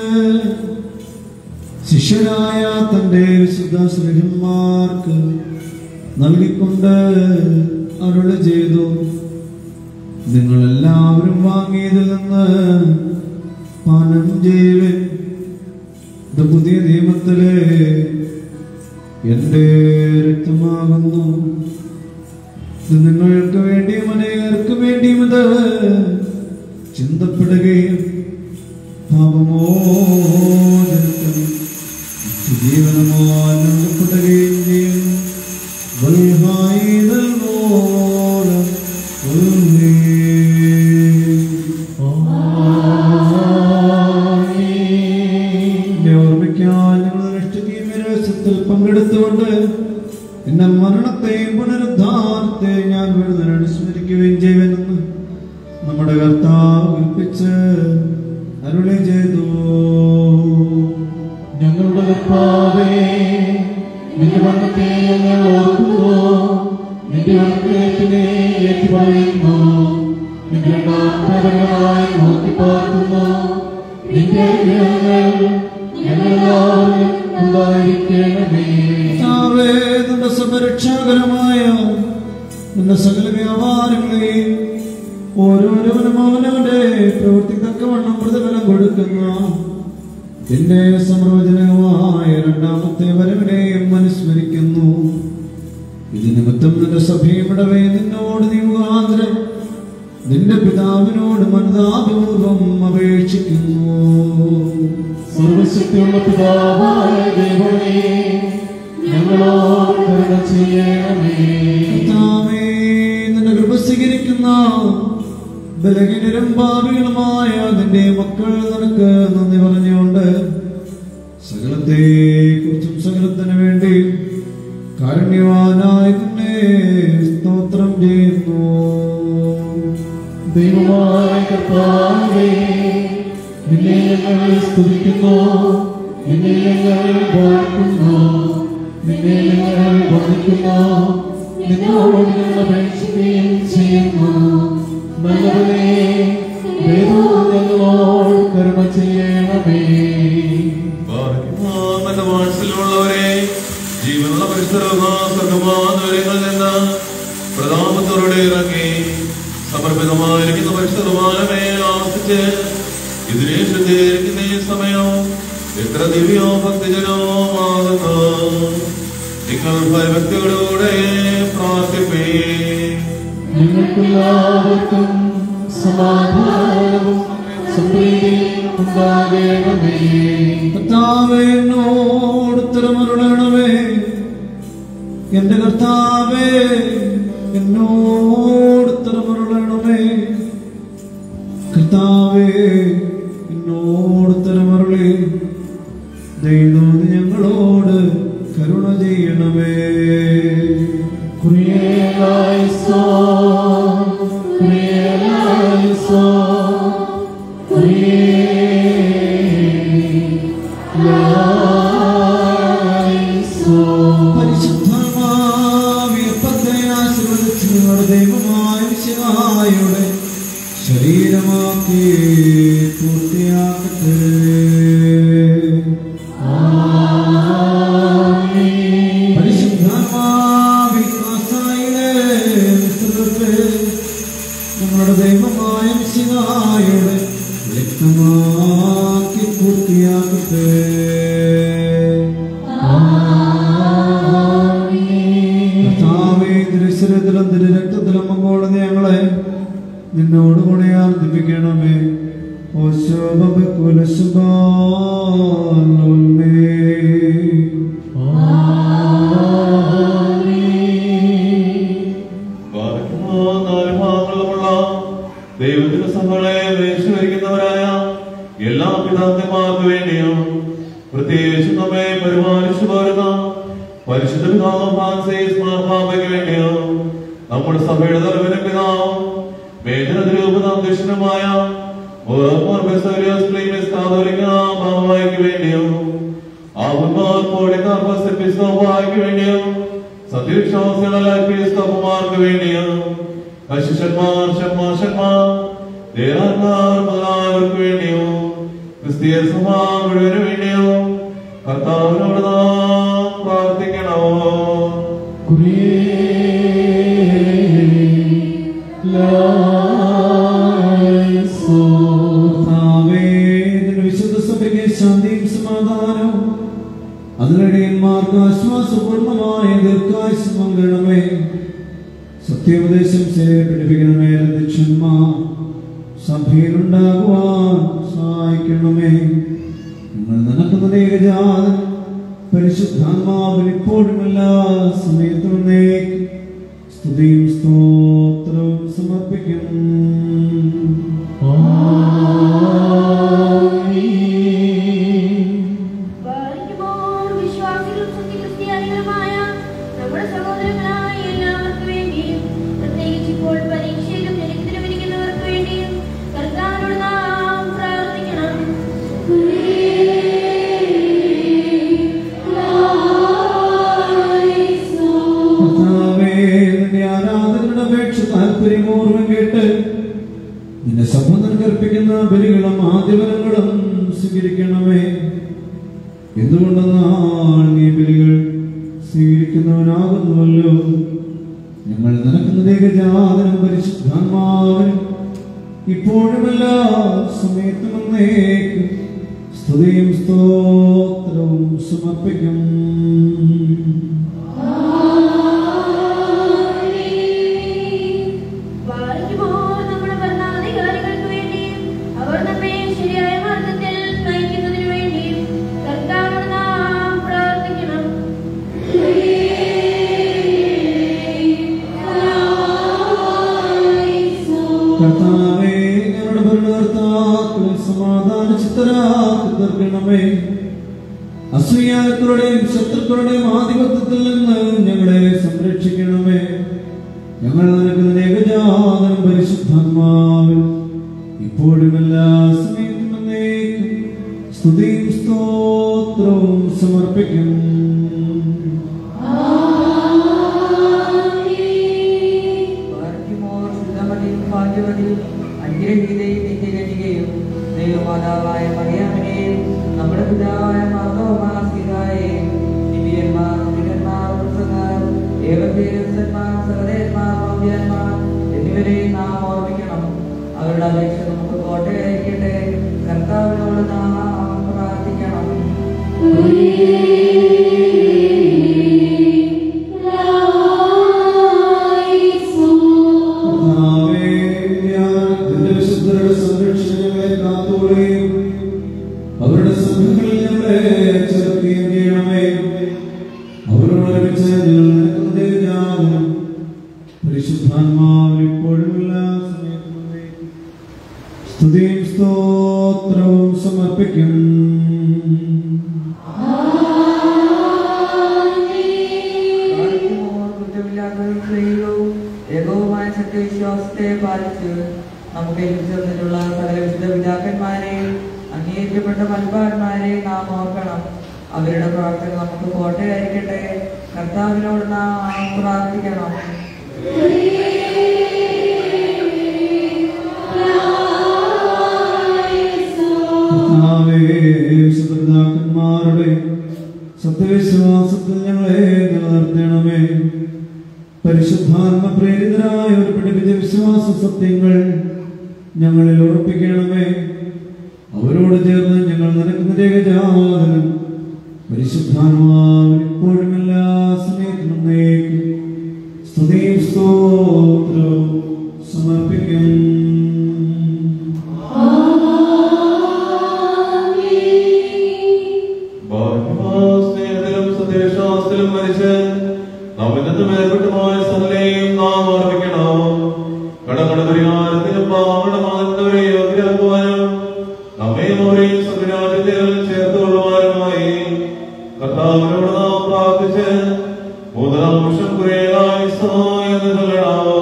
ശിഷ്യരായ തന്റെ വിശുദ്ധ സ്നേഹന്മാർക്ക് നൽകിക്കൊണ്ട് അരുള് ചെയ്തു നിങ്ങളെല്ലാവരും വാങ്ങിയതിൽ നിന്ന് പാനം ചെയ്യുവൻ ഇത് പുതിയ നിയമത്തിലെ എന്റെ രക്തമാകുന്നു ഇത് നിങ്ങൾക്ക് വേണ്ടിയും അനേകർക്ക് വേണ്ടിയും ഇത് ചിന്തപ്പെടുകയും പാപമോചനത്തിനും ജീവനമായി നൽകപ്പെടുകയും ചെയ്യുന്നു വൽഹായിതൽ മൂലം ഉള്ളേ. എന്നെ ഓർമ്മിക്കാൻ ഞങ്ങൾ അനുഷ്ഠിക്കുകയും വിരസത്തിൽ പങ്കെടുത്തുകൊണ്ട് എന്റെ മരണത്തെയും പുനരുദ്ധാരത്തെയും ഞാൻ വെറുതെ അനുസ്മരിക്കുകയും ചെയ്യുമെന്ന് നമ്മുടെ കർത്താവ് കൽപ്പിച്ച് അരുളി ചെയ്തു ഞങ്ങളുടെ കർത്താവേ നിന്റെ മരണത്തെ ഞങ്ങൾ ഓർക്കുന്നു നിന്റെ ഉൾക്കേറ്റിനെ ഏറ്റുപറയുന്നു നിന്റെ നാമപരമായി നോക്കി പാർക്കുന്നു നിന്റെ അനുഗ്രഹങ്ങൾ ഞങ്ങളെല്ലാവരും ഉണ്ടായിരിക്കണമേ കർത്താവേ, നിന്റെ സംരക്ഷാകരമായ നിന്റെ സകല വ്യാപാരങ്ങളെയും ഓരോരുവനും അവനവന്റെ പ്രവൃത്തി തക്കവണ്ണം പ്രതിഫലം കൊടുക്കുന്ന എന്റെ സമർവചനമായ രണ്ടാമത്തെ വരവിനെയും അനുസ്മരിക്കുന്നു ഇത് നിമിത്തം നിന്റെ സഭയും ഇടവേ നിന്നോട് നീ മുഖാന്തരം നിന്റെ പിതാവിനോട് മനതാപൂർവം അപേക്ഷിക്കുന്നു സർവശക്തിയുള്ള പിതാവായ ദൈവമേ ഞങ്ങളോട് കരുണ ചെയ്യണമേ കർത്താവേ, നിന്റെ കൃപ സ്വീകരിക്കുന്ന ബലഹീനരും പാപികളുമായ നിന്റെ മക്കൾ നിനക്ക് നന്ദി പറഞ്ഞുകൊണ്ട് സകലത്തെ കുറിച്ചും സകലത്തിന് വേണ്ടി കാരുണ്യവാനായി നിന്നെ സ്തോത്രം ചെയ്യുന്നു ദൈവമായ കർത്താവേ നിന്നെ ഞങ്ങൾ സ്തുതിക്കുന്നു നിന്നെ ഞങ്ങൾ വാഴ്ത്തുന്നു നിന്നെ ഞങ്ങൾ വന്ദിക്കുന്നു നിന്നോട് ഞങ്ങൾ അപേക്ഷിക്കുകയും ചെയ്യുന്നു നല്ലവനെ ദൈവം ഞങ്ങളോട് കരുണ ചെയ്യണമേ എന്റെ വാത്സല്യമുള്ളവരെ ജീവനുള്ള പരിസരങ്ങളിൽ നിന്ന് അവരോട് ഇറങ്ങി സമർപ്പിതമായിരിക്കുന്ന പരിശുദ്ധമാനമേ ആസിച്ച് ഇതിനെ ശുദ്ധീകരിക്കുന്ന ഈ സമയം എത്ര ദിവ്യോ ഭക്തിജനവുമാകുന്നു നിങ്ങൾ ഭയഭക്തിയോടുകൂടെ പ്രാർത്ഥിപ്പേ നിങ്ങൾക്കെല്ലാവർക്കും സമാധാനവും സംപ്രീതിയും ഉണ്ടാകണമേ കർത്താവേ എന്നോട് ഉത്തരമരുളണമേ എന്റെ കർത്താവേ എന്നോട് ഉത്തരമരുളണമേ കർത്താവേ എന്നോട് ഉത്തരമരുളി ദൈവം ഞങ്ങളോട് കരുണ ചെയ്യണമേ കുറിയലായിസോ കുറിയലായിസോ കുറിയലായിസോ പരിശുദ്ധമാവിയപ്പത്തെ ആശീർവദിച്ച് നിങ്ങളുടെ ദൈവമായ വിശുദ്ധായുടെ ശരീരമാക്കി പൂർത്തിയാക്കട്ടെ പരിശുദ്ധമാവിശ്വാസായുടെ മിശ്രിതത്തെ നമ്മുടെ ദൈവമായ വിശുദ്ധായുടെ വ്യക്തമാക്കി പൂർത്തിയാക്കട്ടെ കർത്താവേ, തിരുശരീരത്തിലും തിരുരക്തത്തിലും പങ്കോടുന്ന ഞങ്ങളെ നിന്നോട് കൂടെ ആർദ്ദിപ്പിക്കണമേ നാല് ഭാഗങ്ങളുമുള്ള ദൈവത്തിന്റെ സഭകളെ വേശ്വരിക്കുന്നവരായ എല്ലാ പിതാക്കന്മാർക്ക് വേണ്ടിയും പ്രത്യേകിച്ച് നമ്മെ പരിപാലിച്ചു പോരുന്ന പരിശുദ്ധ പിതാവ് ഫ്രാൻസിസ് മാർപ്പാപ്പയ്ക്ക് വേണ്ടിയും നമ്മുടെ സഭയുടെ തലവനും പിതാവും വേദനരൂപനാധ്യക്ഷനുമായ വേണ്ടിയും ആവുമാർ കോടിക്കാർക്ക് എപ്പിസ്കോപ്പായ്ക്ക് വേണ്ടിയും സത്യവിശ്വാസികളല്ല എപ്പിസ്കോപ്പുമാർക്ക് വേണ്ടിയും ശിഷ്യന്മാർ ഷന്മാർ ദേഹാന്മാർ മുതലായവർക്ക് വേണ്ടിയും ക്രിസ്തീയ സഭ മുഴുവന് വേണ്ടിയും കർത്താവിനോട് നാം പ്രാർത്ഥിക്കണമോ വിശുദ്ധ സഭയ്ക്ക് ശാന്തിയും സമാധാനവും അതിനിടയന്മാർക്ക് ആശ്വാസപൂർണമായ ദീർഘായുസ് പങ്കിടണമേ സത്യോപദേശം പഠിപ്പിക്കണമേ അധ്യക്ഷന്മാർ സഭയിലുണ്ടാകുവാൻ സഹായിക്കണമേ നിങ്ങൾ നടക്കുന്ന ഏകജാതൻ പരിശുദ്ധാത്മാവിൽ ഇപ്പോഴും എല്ലാ സമയത്തും എന്നേക്കും സ്തുതിയും സ്തോത്രവും സമർപ്പിക്കും ഭാഗ്യമോർ വിശ്വാസികളും സത്യക്രിസ്ത്യാനികളുമായ നമ്മുടെ സഹോദരങ്ങളായ എല്ലാവർക്കും വേണ്ടിയും പ്രത്യേകിച്ച് ഇപ്പോൾ പരീക്ഷയിലും ജനിതത്തിലും ഇരിക്കുന്നവർക്ക് വേണ്ടിയും കർത്താവിനോട് നാം പ്രാർത്ഥിക്കണം കർത്താവേ, നിന്റെ ആരാധനയുടെ അപേക്ഷ താല്പര്യമോർവം കേട്ട് നിന്റെ സഭ നിനക്കർപ്പിക്കുന്ന ബലികളും ആദ്യബലങ്ങളും സ്വീകരിക്കണമേ എന്തുകൊണ്ടെന്നാൽ നീ ബലികൾ സ്വീകരിക്കുന്നവനാകുന്നുവല്ലോ ഞങ്ങൾ നിനക്കുന്ന ഏകജാതനം പരിശുദ്ധാത്മാവിനും ഇപ്പോഴുമല്ല സമയത്തും എന്നേക്കും സ്തുതിയും സ്തോത്രവും സമർപ്പിക്കും ഭാഗ്യമോർ നമ്മുടെ ഭരണാധികാരികൾക്ക് വേണ്ടിയും അവർ നമ്മെ ശരിയായ മാർഗത്തിൽ നയിക്കുന്നതിനു വേണ്ടിയും കർത്താവിനോട് നാം പ്രാർത്ഥിക്കണം കർത്താവേ ഞങ്ങളുടെ ഭരണകർത്താക്കളെ സമാധാന ചിത്തരാക്കി തീർക്കണമേ അസൂയാക്കളുടെയും ശത്രുക്കളുടെയും ആധിപത്യത്തിൽ നിന്ന് ഞങ്ങളെ സംരക്ഷിക്കണമേ ഞങ്ങൾ നിനക്ക് ഏകജാതനം പരിശുദ്ധാത്മാവിൽ ഇപ്പോഴും എല്ലാ സമയത്തും എന്നേക്കും സ്തുതിയും സ്തോത്രവും സമർപ്പിക്കും ഭാഗ്യമോർ ശുദ്ധമതിയും ഭാഗ്യവതിയും അനുഗ്രഹീതയും നിത്യകന്യകയും ദൈവമാതാവായ മറിയാമിനെയും നമ്മുടെ പിതാവായ മാധവമാസികായെയും ദിവ്യന്മാർ ദിവ്യന്മാർ വൃദ്ധന്മാർ ഏവന്മാർ സഹദേവന്മാർ ഭവ്യന്മാർ വിശ്വാസത്തെ പാലിച്ച് നമുക്ക് ഏൽപ്പിച്ചിട്ടുള്ള സകല വിശുദ്ധ പിതാക്കന്മാരെയും അംഗീകരിക്കപ്പെട്ട മൽപ്പാന്മാരെയും നാം ഓർക്കണം അവരുടെ പ്രാർത്ഥന നമുക്ക് കോട്ടയായിരിക്കട്ടെ കർത്താവിനോട് നാം പ്രാർത്ഥിക്കണം കർത്താവേ, വിശുദ്ധപിതാക്കന്മാരുടെ സത്യവിശ്വാസത്തിൽ ഞങ്ങളെ നിലനിർത്തണമേ പരിശുദ്ധാത്മ പ്രേരിതരായ ഒരു പഠിപ്പിച്ച വിശ്വാസ സത്യങ്ങൾ ഞങ്ങളിൽ ഉറപ്പിക്കണമേ അവരോട് ചേർന്ന് ഞങ്ങൾ നടക്കുന്ന ഏകജാതനും പരിശുദ്ധാത്മാവിന് ഇപ്പോഴും എല്ലാ സമയത്തും എന്നേക്കും സ്തുതിയും സ്തോത്രവും സമർപ്പിക്കും സ്നേഹത്തിലും സത്യവിശ്വാസത്തിലും മരിച്ച് നമ്മിൽ നിന്ന് വേർപെട്ടു പോയ സകലയും നാം ഓർമ്മിക്കണം കടകട പരിഹാരത്തിനും പാവങ്ങളുടെ മാനവരെ യോഗ്യരാക്കുവാനും നമ്മയും അവരെയും സ്വരാജ്യത്തിൽ ചേർത്തുകൊള്ളുവാനുമായി കർത്താവിനോട് നാം പ്രാർത്ഥിച്ച് മൂന്നാം വർഷം കുറേയായി സോ എന്ന് ചൊല്ലണമോ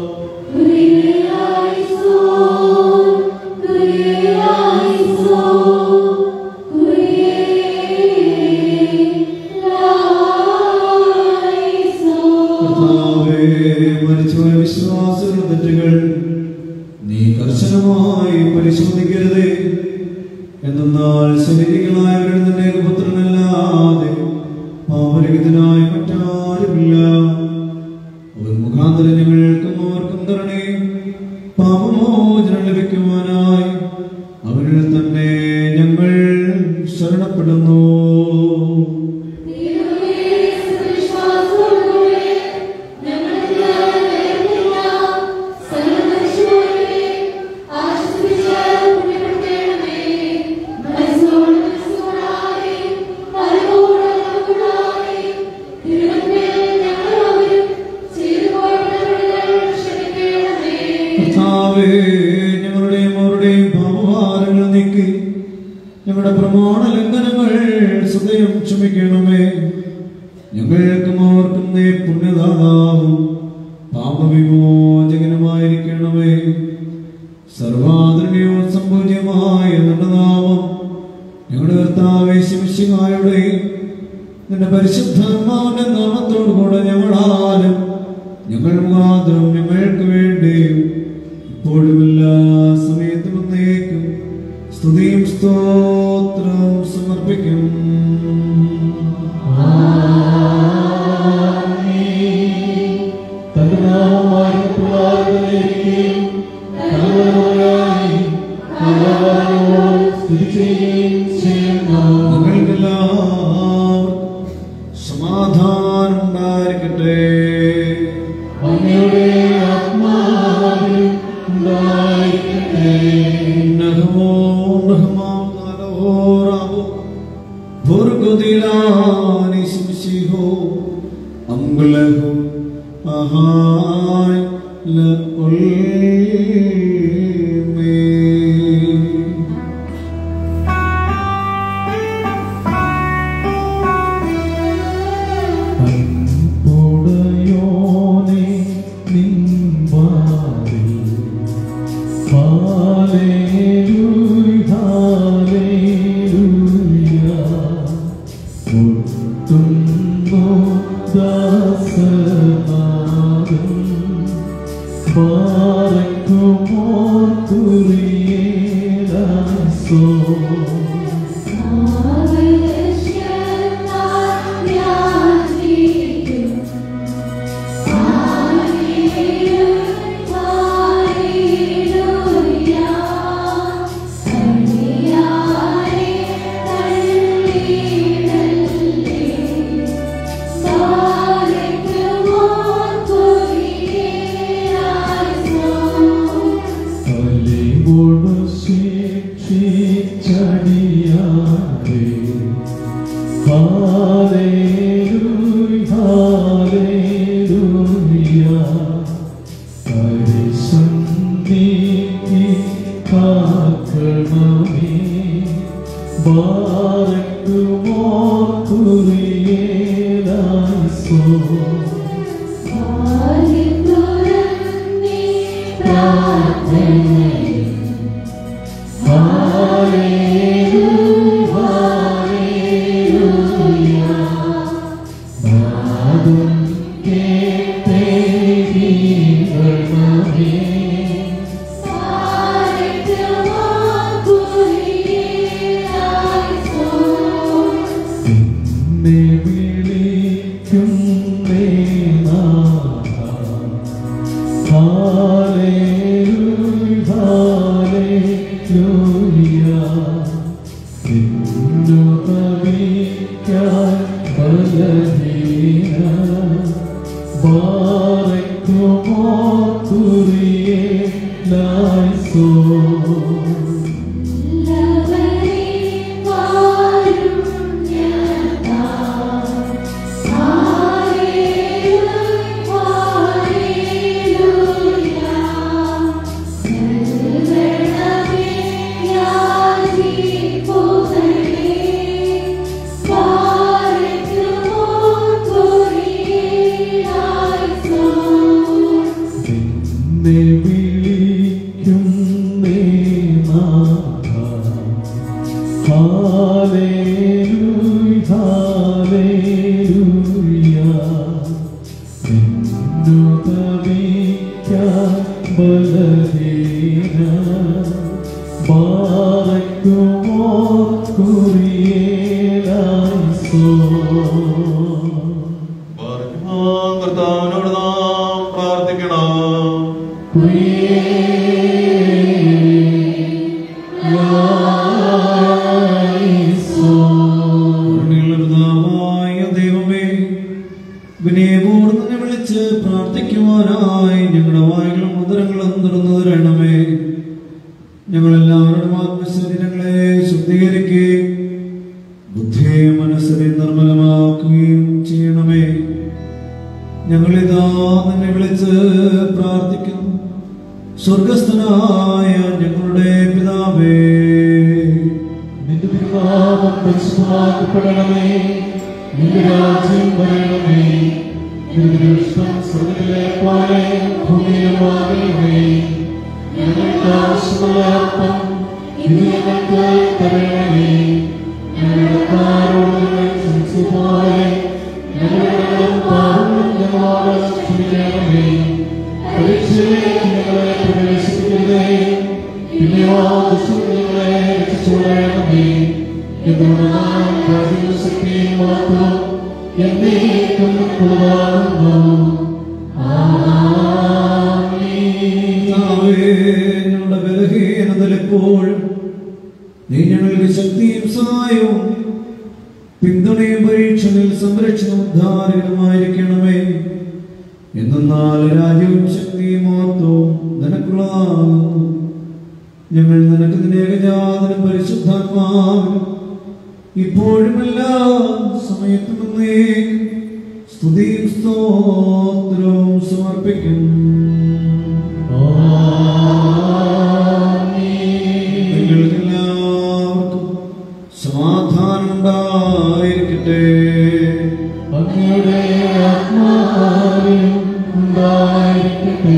കർത്താവേ, മരിച്ചുപോയ വിശ്വാസികളുടെ തെറ്റുകൾ നീ കർശനമായി പരിശോധിക്കരുതേ എന്നാൽ ശരീരികളായവരിൽ നിന്റെ പുത്രനല്ലാതെ പാപരഹിതനായ മറ്റാരുമില്ല അവർ മുഖാന്തരം ഞങ്ങൾക്കും അവർക്കും തരണേ പാപമോചനം ലഭിക്കുവാനായി അവരിൽ തന്നെ ഞങ്ങൾ ശരണപ്പെടുന്നു കർത്താവേ ഞങ്ങളുടെയും അവരുടെയും പാപഭാരങ്ങൾ നീക്കി ഞങ്ങളുടെ പ്രമാണ ലംഘനങ്ങൾ സദയം ക്ഷമിക്കണമേ ഞങ്ങൾക്കും അവർക്കും നീ പുണ്യദാതാവും പാപവിമോചകനുമായിരിക്കണമേ സർവാദരണീയവും സംപൂജ്യമായ നിന്റെ നാമം ഞങ്ങളുടെ കർത്താവേ ശിവശിവായുടെ നിന്റെ പരിശുദ്ധാത്മാവിന്റെ നാമത്തോടു കൂടെ ഞങ്ങളാലും ഞങ്ങൾ മുഖാന്തരം ഞങ്ങൾക്ക് വേണ്ടിയും ഇപ്പോഴും എല്ലാ സമയത്തും എന്നേക്കും സ്തുതിയും സ്തോത്രവും സമർപ്പിക്കും തന്റെ നാമമായി പുരാതനയിലേക്കും തലമുറയായി കാലാകാലങ്ങളോളം സ്ഥിതി ചെയ്യുകയും ചെയ്യുന്നു നിങ്ങൾക്കെല്ലാവർക്കും സമാധാനം ഉണ്ടായിരിക്കട്ടെ അങ്ങയുടെ ആത്മാവിലും ഉണ്ടായിരിക്കട്ടെ നഹമോ നഹമോ നലഹോ റാബോ ഭുർഗുദിലാനി ശംശിഹോ അംഗുലഹോ അഹായ് ലഉൽമേ ഉടയോനെ നിൻവാതിൽ ഹാലേലൂയ ഹാലേലൂയ മുട്ടുന്നു ദാസനാദം പാറയ്ക്കുമോ തുറിയേലാസോ അലിവോട് ശിക്ഷിച്ചടിയാതെ ഹാലേലൂയ ഹാലേലൂയ പരിശുദ്ധിക്ക് കാക്കണമേ ബാരക്കുമോ കുറിയേലാസോ കർത്താവിനോട് നാം പ്രാർത്ഥിക്കണം കരുണയുള്ളതായ ദൈവമേ വിനയപൂർവ്വം നിന്നെ വിളിച്ച് പ്രാർത്ഥിക്കുവാനായി ഞങ്ങളുടെ വായുകളും മുദ്രങ്ങളും തുറന്നു തരണമേ ഞങ്ങളെല്ലാവരുടെ ആത്മശരീരങ്ങളെ ശുദ്ധീകരിക്കുകയും ബുദ്ധിയെ മനസ്സിനെ നിർമ്മലമാക്കുകയും ചെയ്യണമേ ഞങ്ങളിതാ നിന്നെ വിളിച്ച് പ്രാർത്ഥിക്കുന്നു സ്വർഗസ്ഥനായ ഞങ്ങളുടെ പിതാവേ നിന്റെ തിരുനാമം പരിശുദ്ധമാക്കപ്പെടണമേ നിന്റെ രാജ്യം വരണമേ നിന്റെ ഇഷ്ടം സ്വർഗത്തിലെ പോലെ ഭൂമിയിലുമാകണമേ ഞങ്ങൾക്ക് ആവശ്യമുള്ള അപ്പം ഇത് ഞങ്ങൾക്ക് തരണമേ ഞങ്ങളുടെ കാരോട് ഞങ്ങൾ ക്ഷമിച്ചതുപോലെ ഞങ്ങളുടെ പാപങ്ങളും ഞങ്ങളോട് ക്ഷമിക്കണമേ പരീക്ഷയിലേക്ക് ഞങ്ങളെ പ്രവേശിപ്പിക്കരുതേ പിന്നെയോ ദുഷ്ടങ്ങളെ രക്ഷിച്ചുകൊള്ളണമേ എന്തുകൊണ്ടാണ് രാജ്യവും ശക്തിയും മാത്രം എന്നേക്കും ഉള്ളതാകുന്നു ആമേൻ. കർത്താവേ, ഞങ്ങളുടെ ബലഹീനതയിൽ എപ്പോഴും നീ ഞങ്ങൾക്ക് ശക്തിയും സഹായവും പിന്തുണയും പരീക്ഷണിൽ സംരക്ഷണം ഉദ്ധാരകമായിരിക്കണമേ എന്നാൽ രാജ്യവും ശക്തിയും മഹത്വവും നിനക്കുള്ളതാകുന്നു ഞങ്ങൾ നിനക്ക് നിന്റെ ഏകജാതനും പരിശുദ്ധാത്മാവിനും ഇപ്പോഴും എല്ലാ സമയത്തും എന്നേക്കും സ്തുതിയും സ്തോത്രവും സമർപ്പിക്കും നിങ്ങൾക്കെല്ലാവർക്കും സമാധാനം ഉണ്ടായിരിക്കട്ടെ അങ്ങയുടെ ആത്മാവിലും ഉണ്ടായിരിക്കട്ടെ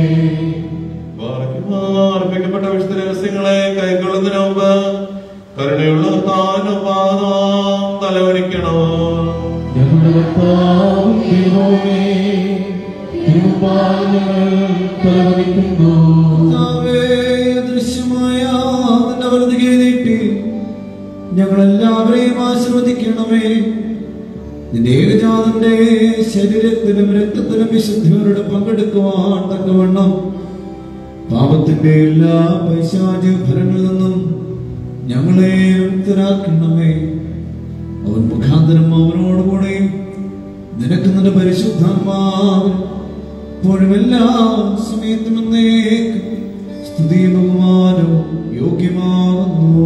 അർപ്പിക്കപ്പെട്ട വിശുദ്ധ രഹസ്യങ്ങളെ കൈക്കൊള്ളുന്നതിന് മുമ്പ് കരുണയുള്ള താനും പാദം തലവരിക്കണം ഞങ്ങളുടെ കർത്താവും ദൈവമേ തിരുമുമ്പാകെ ഞങ്ങൾ തലവഹിക്കുന്നു കർത്താവേ, ദൃശ്യമായ നിന്റെ വലതുകൈ നീട്ടി ഞങ്ങളെല്ലാവരെയും ആശീർവദിക്കണമേ നിന്റെ ഏകജാതന്റെ ശരീരത്തിലും രക്തത്തിലും വിശുദ്ധിയോടെ പങ്കെടുക്കുവാൻ തക്കവണ്ണം പാപത്തിന്റെ എല്ലാ പൈശാചിക ഫലങ്ങളിൽ നിന്നും ഞങ്ങളെ മുക്തരാക്കണമേ അവൻ മുഖാന്തരം അവനോടുകൂടെ നിനക്ക് നിന്റെ പരിശുദ്ധാത്മാവിൽ ഇപ്പോഴും എല്ലാ സമയത്തും എന്നേക്കും സ്തുതിയും ബഹുമാനവും യോഗ്യമാകുന്നു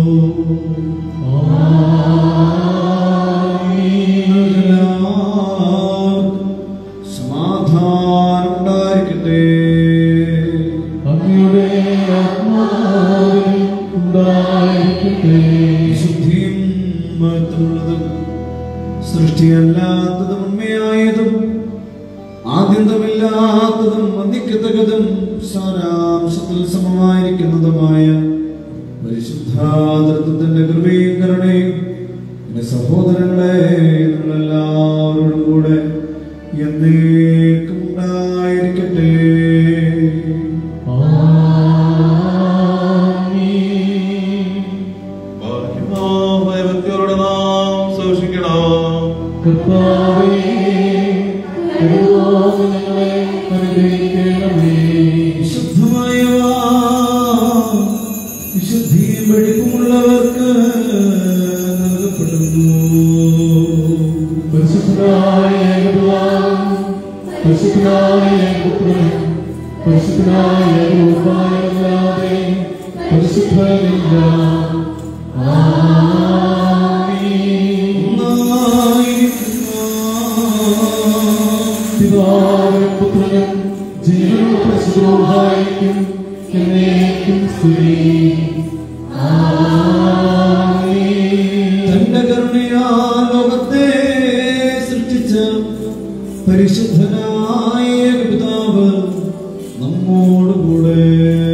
എല്ലാവർക്കും സമാധാനം ഉണ്ടായിരിക്കട്ടെ അങ്ങയുടെ ആത്മാവിലും ഉണ്ടായിരിക്കട്ടെ വിശുദ്ധിയും മഹത്വമുള്ളതും സൃഷ്ടിയല്ലാത്തതും ഉണ്മയായതും ആദ്യന്തമില്ലാത്തതും വന്ദിക്കത്തക്കതും സാരാംശത്തിൽ സമമായിരിക്കുന്നതുമായ പരിശുദ്ധാതൃത്വത്തിന്റെ കൃപയും കരുണയും എന്റെ സഹോദരങ്ങളെ നിങ്ങളെല്ലാവരോടും കൂടെ എന്നേക്കും ഉണ്ടായിരിക്കട്ടെ ഭാഗ്യമായ വ്യക്തിയോട് നാം സൂക്ഷിക്കണം കർത്താവേ കരുണാവ് ഞങ്ങളെ അനുഗ്രഹിക്കണമേ വിശുദ്ധമായവ വിശുദ്ധിയും വെടിപ്പുമുള്ളവർക്ക് നൽകപ്പെടുന്നു പരിശുദ്ധനായ ഏകപിതാവും പരിശുദ്ധനായ ഏകപുത്രനും പരിശുദ്ധനായ ഏകോപായല്ലാതെ പരിശുദ്ധനില്ല ആമീൻ. പിതാവിനും പുത്രനും ജീവനും പരിശുദ്ധവുമായിരിക്കും എന്നേക്കും സ്തുതി ആമീൻ. തന്റെ കരുണയാ ലോകത്തെ സൃഷ്ടിച്ച പരിശുദ്ധനായ പിതാവ് നമ്മോടുകൂടെ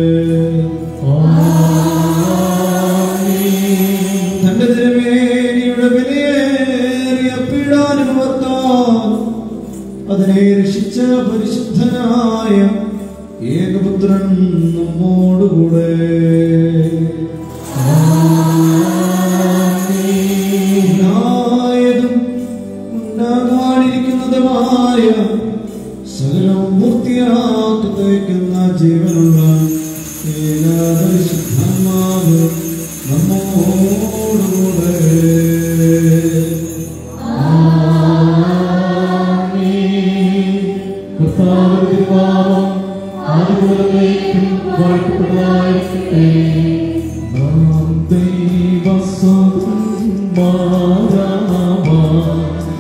തന്റെ തിരുമേനിയുടെ വിലയേറിയ പീഡാനുഭവത്താൽ അതിനെ രക്ഷിച്ച പരിശുദ്ധനായ ഏകപുത്രൻ നമ്മോടുകൂടെ ഉണ്ടായതും ഉണ്ടാകാനിരിക്കുന്നതുമായ സകലവും പൂർത്തിയാക്കത്തേക്കുന്ന ജീവനുള്ള ഏകാദശുദ്ധാത്മാവ് നമ്മോടുകൂടെ കർത്താവിന്റെ തിരുനാമം ആദിമുതലേക്കും വാഴ്ത്തപ്പെട്ടതായിരിക്കട്ടെ. നാം ദൈവസുതന്മാരാവാം.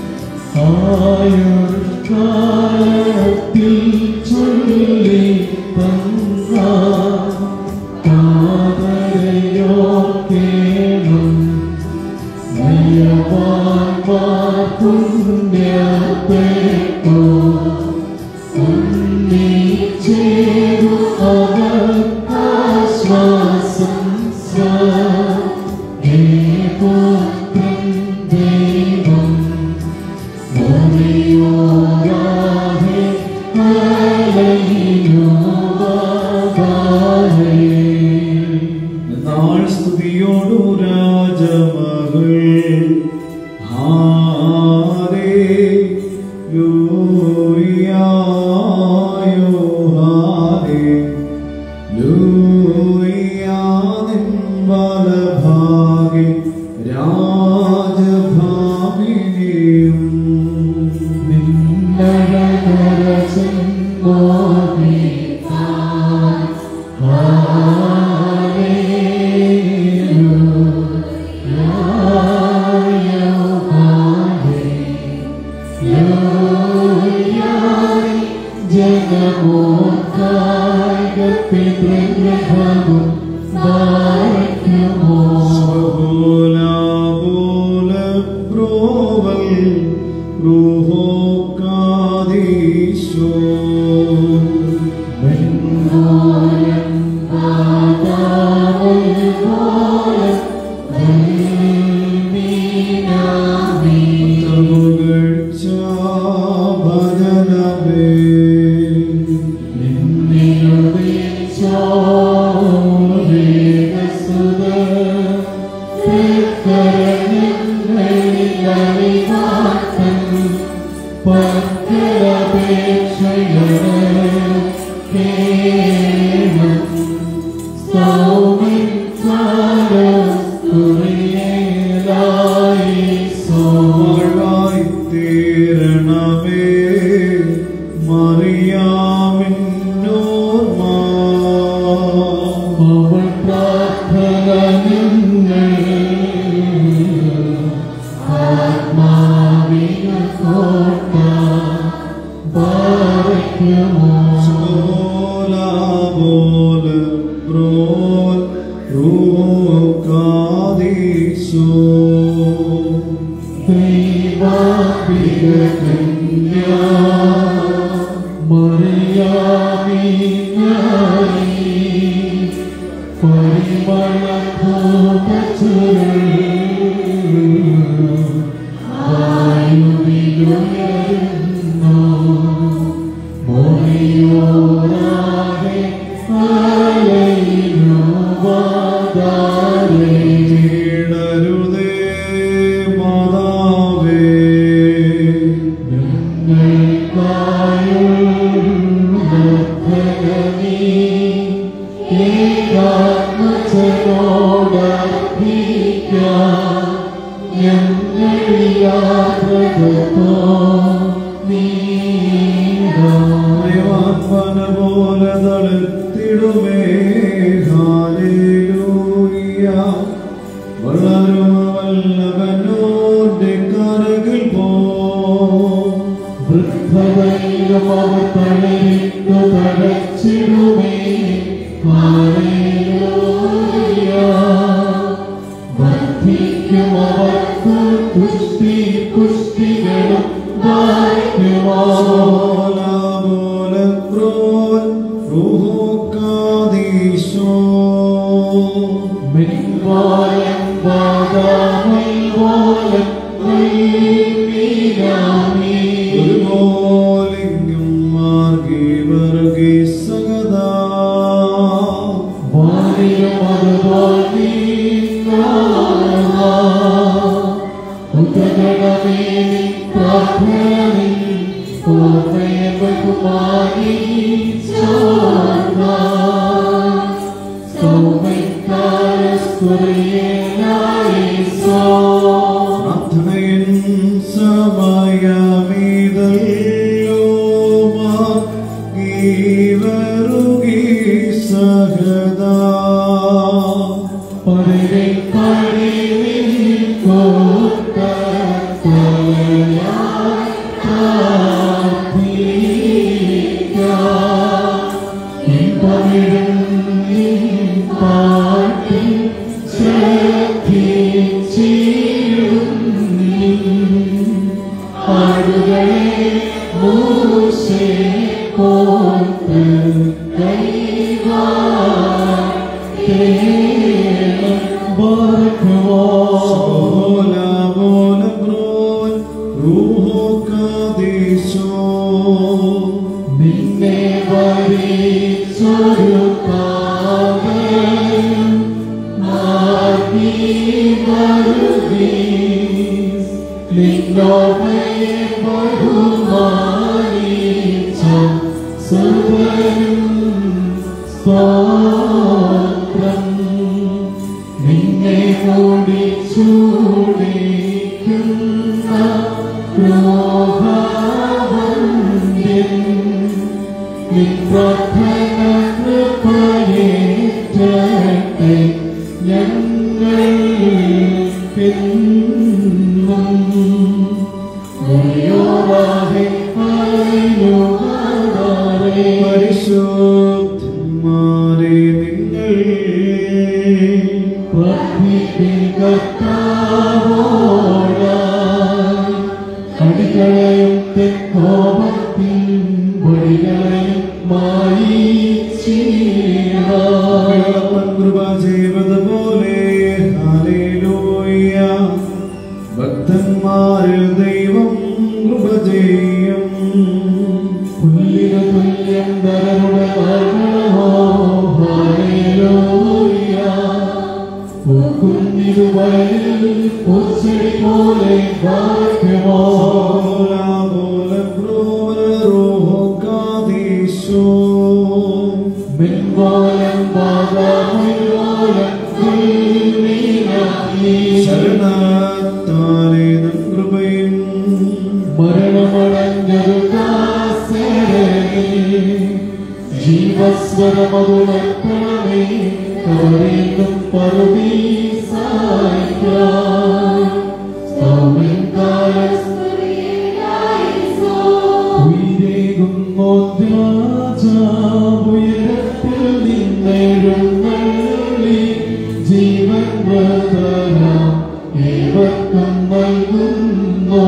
ആയുഷ്കാലത്തിൽ ചൊല്ലി തന്ന കാതരയോർക്കേണം. നയവാൻമാർ പുണ്യപ്പെട്ടു ഉണ്ണിച്ചേരു അവർക്കാശ്വാസം സ്വപുത്രൻ ദൈവം മറിയോരാഹെ ഹല്ലേലൂയ നാൾ സ്തുതിയോടു രാജമകൾ ഹാരേ ലൂയായോ ഹാരേ ലൂയാനിൻ ബലഭാഗി രാജഭാമിനിയും ബോല ബോല ബ്രോവൽ റൂഹോ കാദീശോ തമുകഴ്ച ഭജനമേ വാഴായി തീരണമേ മറിയാമിന്നോർമാ അവൾ പ്രാർത്ഥന നിങ്ങൾ ആത്മാവിന കോട്ട ഭാരയ്ക്കുമോ Sola bol rol rukadiso ദൈവാപിക കന്യാ ദൈവാത്മന പോലെ തളുത്തിടുമേ ഹാലേലൂയ വളരും വല്ലവനോന്റെ കരകിൽ പോ വൃദ്ധവൈകം അവർ തളരിട്ടു തടച്ചിടുമേ ഹാലേലൂയ. വർദ്ധിക്കും അവർക്ക് പുഷ്ടി പുഷ്ടികളും വാഴ്ത്തുമോ സോലാമോലക്രോൻ റുഹോക്കാദീശോ മിൻവായം വാദാമൈവായം വൈമീനാമീ. ഒരുപോലെയും മാർഗി വർഗി സഗദാ വാണിയും അതുപോൽ നീങ്ങാമ. ഉദകണമേ നിൻ പ്രാർത്ഥനയിൽ ഓർമ്മയെ ബഹുമാനി ചാർന്ന. സൗമ്യക്കാരസ്തുതിയേനായേസോ. പ്രാർത്ഥനയിൻ സമയമീതല്ലോ മാർഗി വരുകി സഗദാ പതിരെ പടിവിൽ കോട്ട കൊലയായി പ്രാർത്ഥിക്കാം. ഇമ്പമിഴും നിൻ പാട്ടിൽ ശ്രദ്ധിച്ചിടും നിൻ ആടുകളെ മൂശെ കോർത്ത് കൈവാറ്റേണം ബാർക്കുമോ സോലാമോലക്രോൻ റുഹോക്കാദീശോ നിന്നെ വരിച്ചൊരു പാവം മാർഗി വരുകി നിന്നോമയെ ബഹുമാനിച്ച സർവരും സ്തോത്രം നിന്നെ കൂടി ചൂടിക്കുന്ന ദ്രോഹാവന്യൻ നിൻ പ്രാർത്ഥന കൃപയേറ്റട്ടെ ഞങ്ങൾ എന്നും ഗുരുവാഹേ ഹല്ലേലൂയ പരിശുദ്ധന്മാരെ നിങ്ങൾ പ്രാർത്ഥിപ്പിക്കത്താവോടായി അടികളെയും തെക്കോപത്തിൻ വഴികളെയും മായിച്ചീടാം വെള്ളപ്പൻ കൃപ ചെയ്തതുപോലെ ഹല്ലേലൂയ ഭക്തന്മാരിൽ ദൈവം കൃപ ചെയ്യും പുല്ലിനു തുല്യം ധരനുടെ മരണമോ ഹല്ലേലൂയ പൂക്കുന്നിരു വയലിൽ പൂച്ചെടി പോലെ വാഴ്ത്തുമോ മിൻവാലം പാദമിൻവാലം നീ ശരണത്താലേ നൻ കൃപയും മരണമടഞ്ഞൊരു ദാസരേ, ജീവസ്വരമതുണർത്തണമേ കവറിന്നും പറുദീസായിക്കായി. സ്തോമൻകാലം ഉയരത്തിൽ നിന്നെഴുന്നള്ളി ജീവൻ വതരാം ഏവർക്കും നൽകുന്നു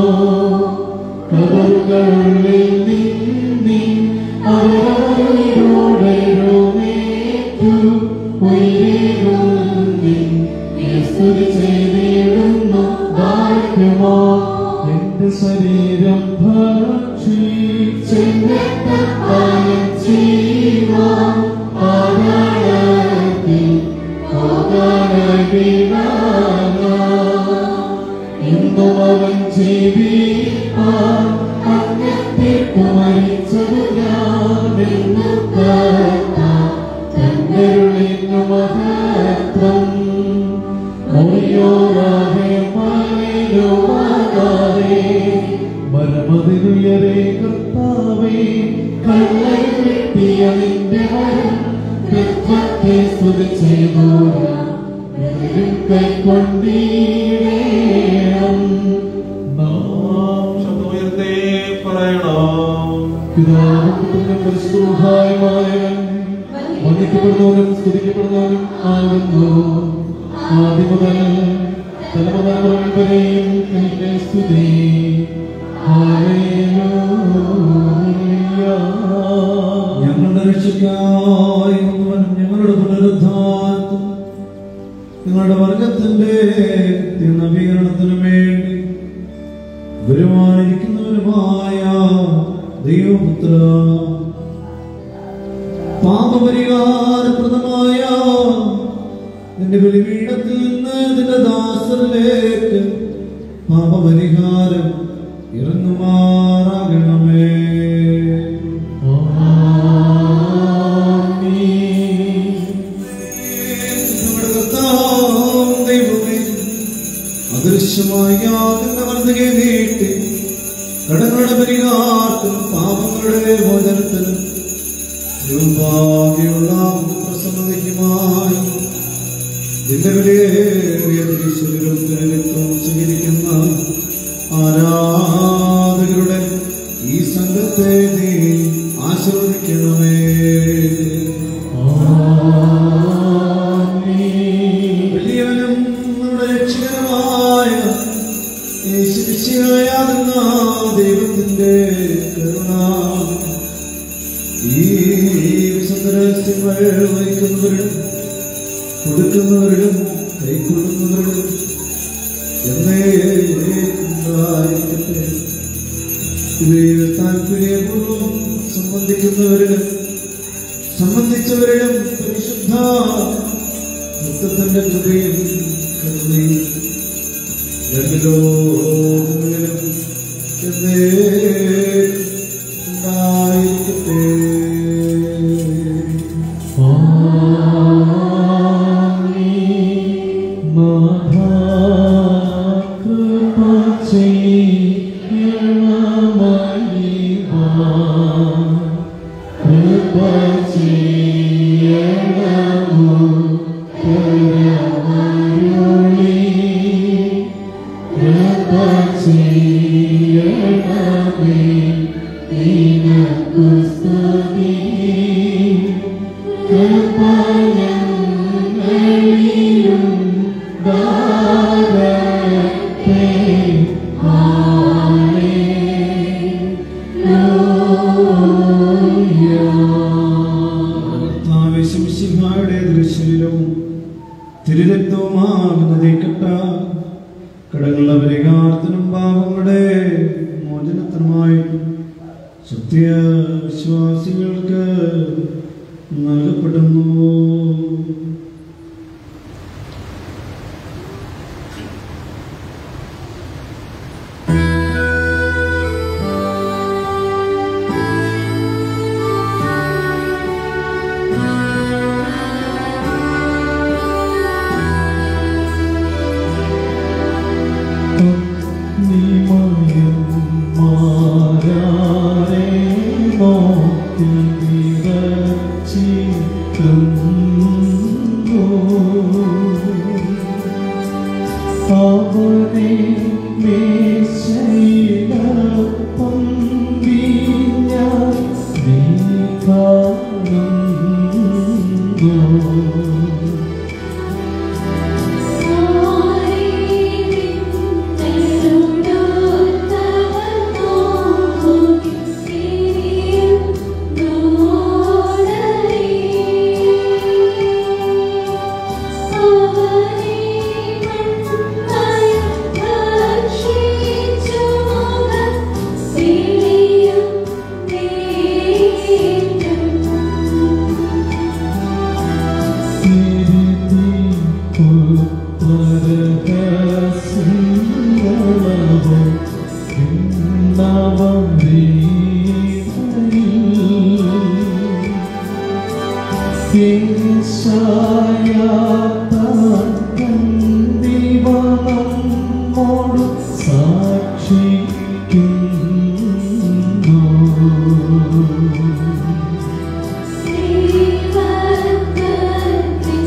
കബറുകളിൽ നിന്നി അവരോടേറ്റു ഉയരുന്നി സ്തുതി ചെയ്തിടുന്നു വാഴ്ത്തുമോ എന്റെ ശരീരം ഭക്ഷിച്ചെന്റെ തത്തായം ജീവൻ ആരാളത്തിൽ ഇന്നും അവൻ ജീവിപ്പാൻ അങ്ങത്തേക്ക് മരിച്ചത് ഞാനെന്നു തന്നരുളിന്നു മഹത്വം മൊഴിയോറാകെ മലയില സ്തുതി ചെയ്തോരാ കൈക്കൊണ്ടീടേണം നാം ശബ്ദമുയർത്തി പറയണം പിതാവും പുത്രനും പരിശുദ്ധവുമായവൻ വന്ദിക്കപ്പെടുന്നവനും സ്തുതിക്കപ്പെടുന്നവനും ആകുന്നു ആദ്യം മുതൽ തലമുറകൾ വരെയും നിന്റെ സ്തുതി ഹല്ലേലൂയ. ഞങ്ങളുടെ രക്ഷയ്ക്കായി മുഴുവനും ഞങ്ങളുടെ പുനരുദ്ധാനത്തും ഞങ്ങളുടെ വർഗത്തിന്റെ നവീകരണത്തിനും വേണ്ടി വരുവാനിരിക്കുന്നവരുമായ ദൈവപുത്ര പാപപരിഹാരപ്രദമായ നിന്റെ ബലിപീഠത്തിൽ നിന്ന് നിന്റെ ദാസരിലേക്ക് പാപപരിഹാരം ഇറങ്ങുമാറാകണമേ നമ്മുടെ കർത്താവ് ദൈവമേ, അദൃശ്യമായ യാതൊരു വലതുകൈ നീട്ടി കടങ്ങളുടെ പരിഹാരത്തിനും പാപങ്ങളുടെ മോചനത്തിനും ദുർഭാഗ്യമുള്ള പ്രസന്നതയ്ക്കുമായി നിന്റെ വിലയേറിയ തിരിച്ചലും നിലനിത്വം സ്വീകരിക്കുന്ന ആരാധകരുടെ ഈ സംഘത്തെ നീ ആശീർവദിക്കണമേ വലിയവനും നമ്മുടെ രക്ഷകരമായ യേശുവിശിയായാകുന്ന ദൈവത്തിന്റെ കരുണ ഈ വിശുദ്ധരഹസ്യങ്ങൾ വഹിക്കുന്നവരിലും കൊടുക്കുന്നവരിലും കൈക്കൊള്ളുന്നവരിലും എന്നേ ഉണ്ടായിരിക്കട്ടെ ഇവയിൽ താല്പര്യപൂർവ്വം സംബന്ധിക്കുന്നവരിലും സംബന്ധിച്ചവരിലും പരിശുദ്ധ ദുഃഖത്തിന്റെ കൃപയും കരുണയും രണ്ട് ലോകങ്ങളിലും എന്നേ ഉണ്ടായിരിക്കട്ടെ കർത്താവേശുമിശിഹായുടെ ദൃശ്യവും തിരുരക്തവുമാകുന്ന തീക്കട്ട കടങ്ങളുടെ പരിഹാരത്തിനും പാപങ്ങളുടെ മോചനത്തിനുമായി സത്യ വിശ്വാസികൾക്ക് നൽകപ്പെടുന്നു സാക്ഷിക്കുന്നു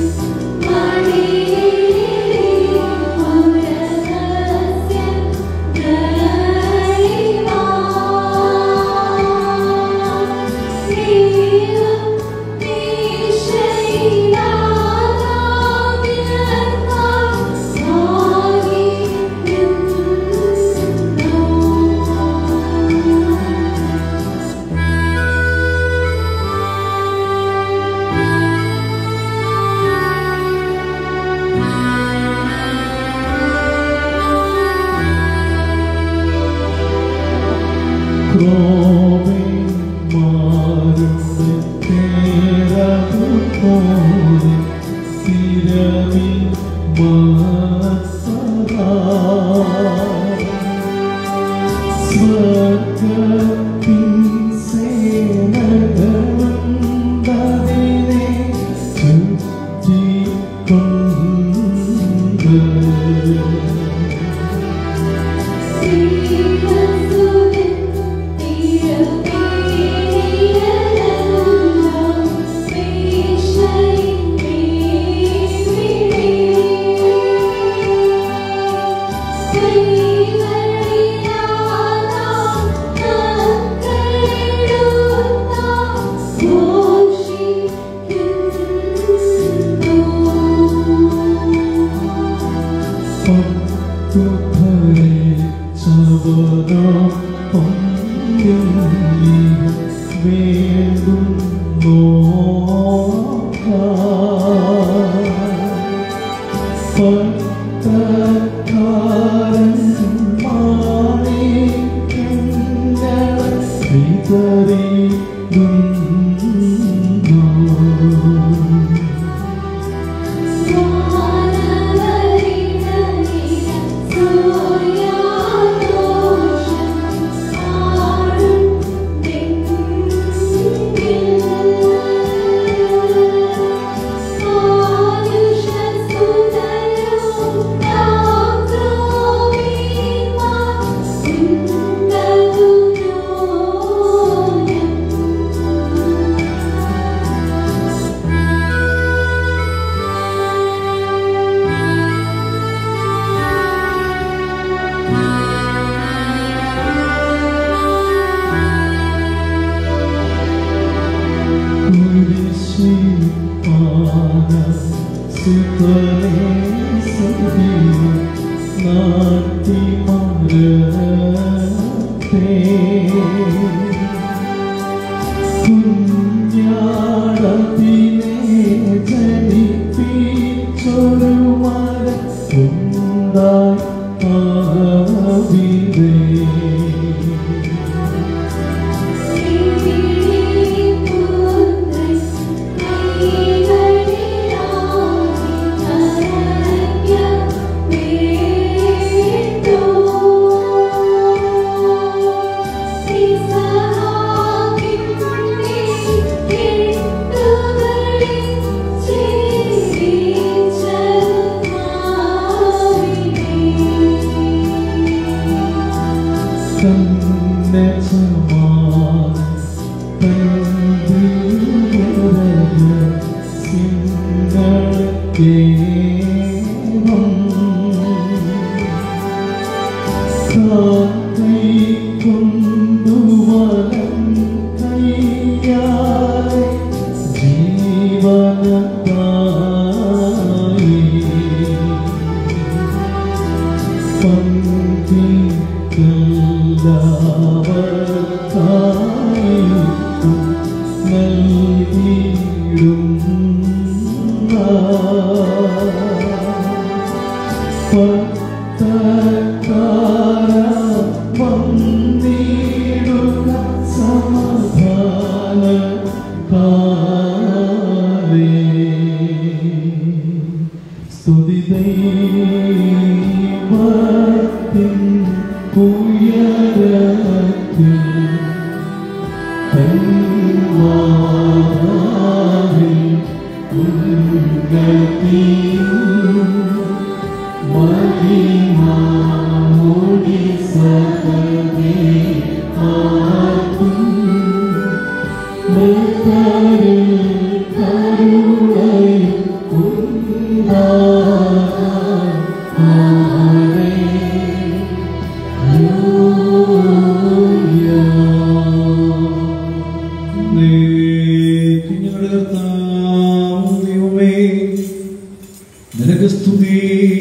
നിനക്ക് സ്തുതി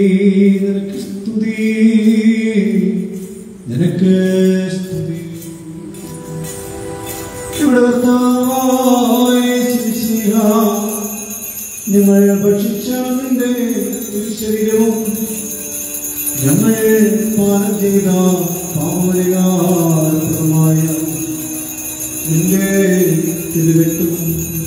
നിനക്ക് സ്തുതി നിനക്ക് സ്തുതി ഇവിടെ കർത്താവായ യേശുമിശിഹ, ഞങ്ങൾ ഭക്ഷിച്ച നിന്റെ ശരീരവും ഞങ്ങൾ പാനം ചെയ്ത പാവലികാരമായ നിന്റെ തിരുരക്തവും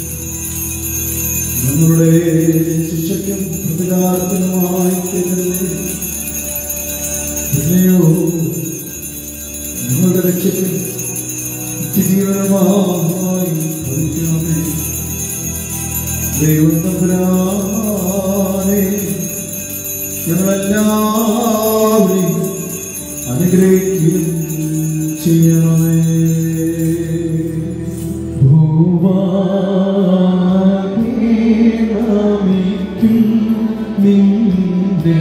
ഞങ്ങളുടെ ശിക്ഷയ്ക്കും പ്രതികാരത്തിനുമായി തീരുന്നേ പിന്നെയോ ഞങ്ങളുടെ രക്ഷയ്ക്കും നിത്യജീവനമായി ഭവിക്കണമേ ദൈവം തമ്പുരാനെ ഞങ്ങളെല്ലാവരെയും അനുഗ്രഹിക്കുകയും ചെയ്യണമേ ഭൂവാമിക്കും നിന്റെ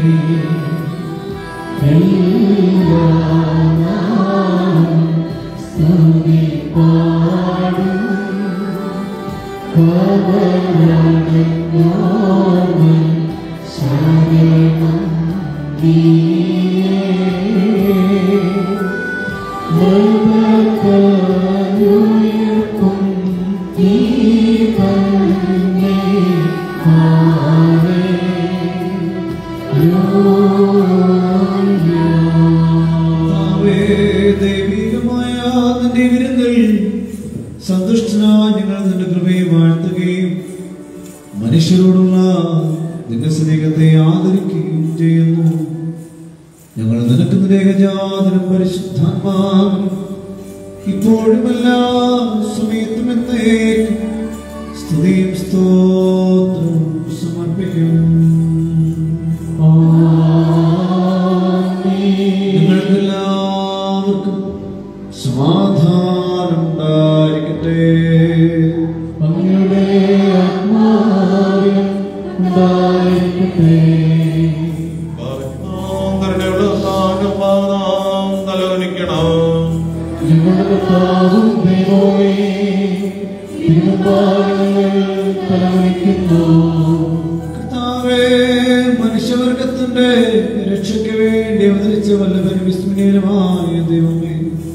എല്ലാനാളും സ്തുതി പാടും കവലങ്ങാമൻ ശരണം നീയേ മൃതകയുയർക്കും ദീപങ്ങേ ആവേ കർത്താവേ, ദൈവികമായ നിന്റെ വിരുന്നിൽ സന്തുഷ്ടനായി ഞങ്ങൾ നിന്റെ കൃപയെ വാഴ്ത്തുകയും മനുഷ്യരോടുള്ള നിന്റെ സ്നേഹത്തെ ആദരിക്കുകയും ചെയ്യുന്നു ഞങ്ങൾ നിനക്ക് നിരേഖജാതനും പരിശുദ്ധാത്മാവും ഇപ്പോഴും എല്ലാ സമയത്തും എന്നേക്കും സ്തുതിയും സ്തോത്രവും സമർപ്പിക്കും നിങ്ങൾക്കെല്ലാവർക്കും സമാധാനം ഉണ്ടായിരിക്കട്ടെ അങ്ങയുടെ ആത്മാവിനും ഉണ്ടായിരിക്കട്ടെ കരുണയുള്ള സ്ഥാനം നാം തലവനിക്കണം ഞങ്ങളുടെ കർത്താവും ദൈവമേ തിരുമുമ്പാകങ്ങൾ തലവനിക്കുന്നു കർത്താവേ മനുഷ്യവർഗത്തിന്റെ രക്ഷയ്ക്ക് വേണ്ടി അവതരിച്ച വല്ലഭനും വിസ്മരണീയമായ ദൈവമേ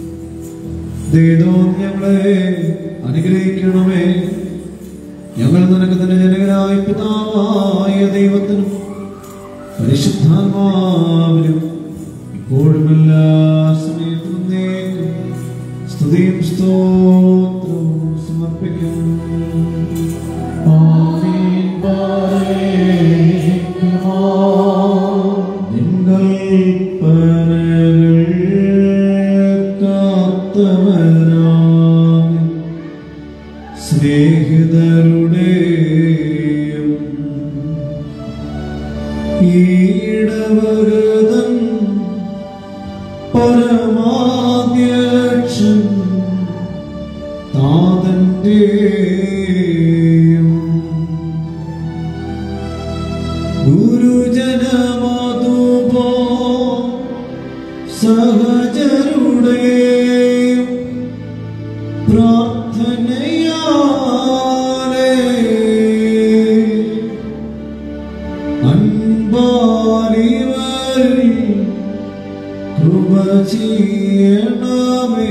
ദൈവം ഞങ്ങളെ അനുഗ്രഹിക്കണമേ ഞങ്ങൾ നിനക്ക് തന്നെ ജനകനായ പിതാവായ ദൈവത്തിനും പരിശുദ്ധാത്മാവിനും ഇപ്പോഴും എല്ലാ സമയത്തും നീക്കും സ്തുതിയും സ്തോത്രവും സമർപ്പിക്കും ആമീൻ പാറേക്കുമോ നിങ്ങൾ പനകൾ കാത്തവനാണ് സ്നേഹിതരുടെയും ഈടവരുതൻ പരമാധ്യക്ഷൻ താതന്റെയും ഗുരുജനമാതൂപോ സഹജരുടെയും പ്രാർത്ഥനയാലേ അൻപാലിവരിൽ കൃപ ചെയ്യണമേ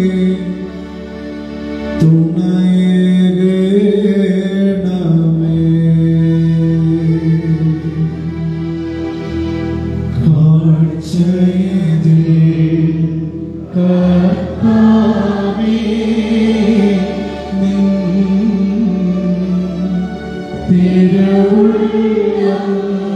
തുണയേകണമേ കാഴ്ചയിതിൽ കർത്താവേ നിൻ തിരുവുള്ളം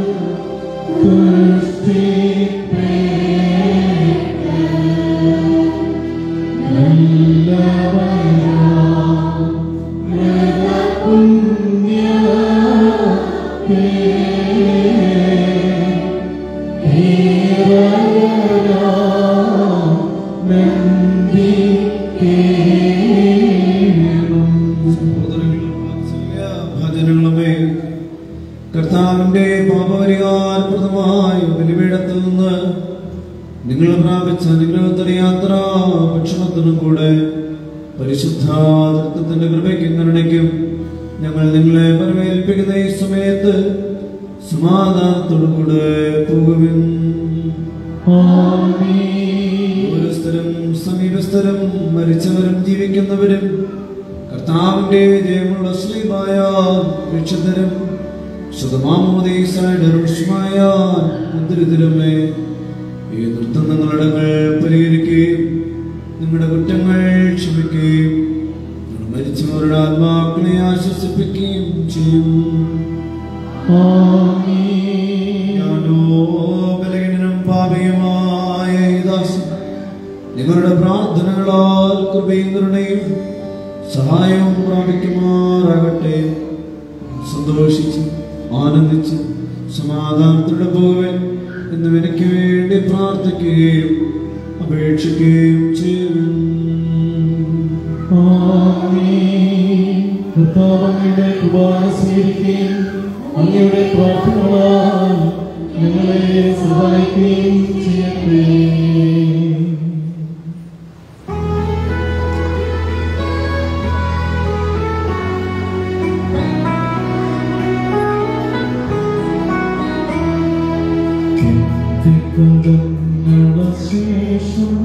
ഭജനങ്ങളുമേ കർത്താവിന്റെ പാപപരിഹാരപ്രദമായ ബലിപീഠത്തിൽ നിന്ന് നിങ്ങൾ പ്രാപിച്ച അനുഗ്രഹത്തിന് യാത്ര ഭക്ഷണത്തിനും കൂടെ പരിശുദ്ധാതൃത്വത്തിന്റെ കൃപയ്ക്കും കരുണയ്ക്കും ഞങ്ങൾ നിങ്ങളെ പരമേൽപ്പിക്കുന്ന ഈ സമയത്ത് സമാധാനത്തോടു കൂടെ പോകുവിൻ ദൂരസ്ഥരും സമീപസ്ഥരും മരിച്ചവരും ജീവിക്കുന്നവരും കർത്താവിന്റെ ജയമുള്ള ശ്രീമായ രക്ഷതരും ശതമാമോദീസായ മുദ്രിതരുമേ ഈ നൃത്തം നിങ്ങളുടെ പരിഹരിക്കുകയും നിങ്ങളുടെ കുറ്റങ്ങൾ ക്ഷമിക്കുകയും ഞാനോ ബലഹീനനും പാപിയുമായ ഈ ദാസൻ നിങ്ങളുടെ പ്രാർത്ഥനകളാൽ കൃപയും കരുണയും സഹായവും പ്രാപിക്കുമാറാകട്ടെ സന്തോഷിച്ച് ആനന്ദിച്ച് സമാധാനത്തോടെ പോകുവാൻ എന്ന് എനിക്ക് വേണ്ടി പ്രാർത്ഥിക്കുകയും അപേക്ഷിക്കുകയും ചെയ്യും കർത്താവങ്ങയുടെ കുർബാന സ്വീകരിക്കുകയും അങ്ങയുടെ പ്രാർത്ഥനകളാൽ ഞങ്ങളെ സഹായിക്കുകയും ചെയ്യട്ടെ ശേഷം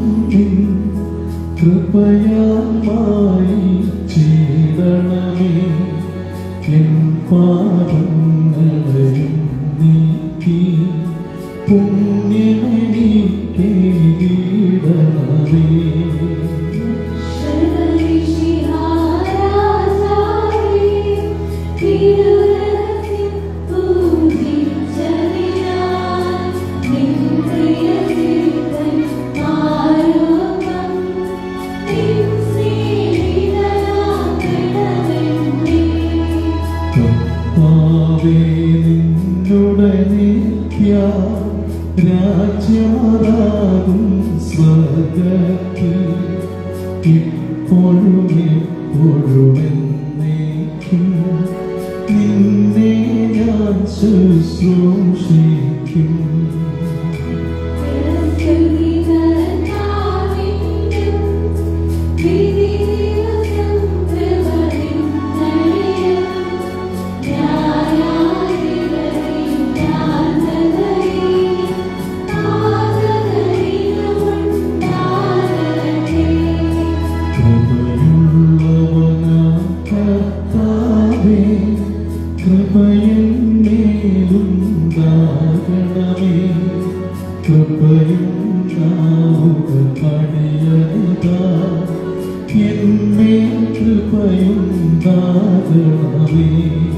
കൃപയായി ചെയ്തണമേ എൻ പാപങ്ങളെയും നീക്കി പുണ്യമെനിക്കേടണമേ കർത്താവേ നിന്നുടെ നിത്യ രാജ്യമാകും സ്വർഗത്തിൽ ഇപ്പോഴും എപ്പോഴും എന്നേക്കും നിന്നെ ഞാൻ ശുശ്രൂഷിക്കും കൃപയുള്ളവനാം കർത്താവേ കൃപയെന്നേലുണ്ടാകണമേ കൃപയും നാവുക പണിയരുതാ എന്നേ കൃപയുണ്ടാകണമേ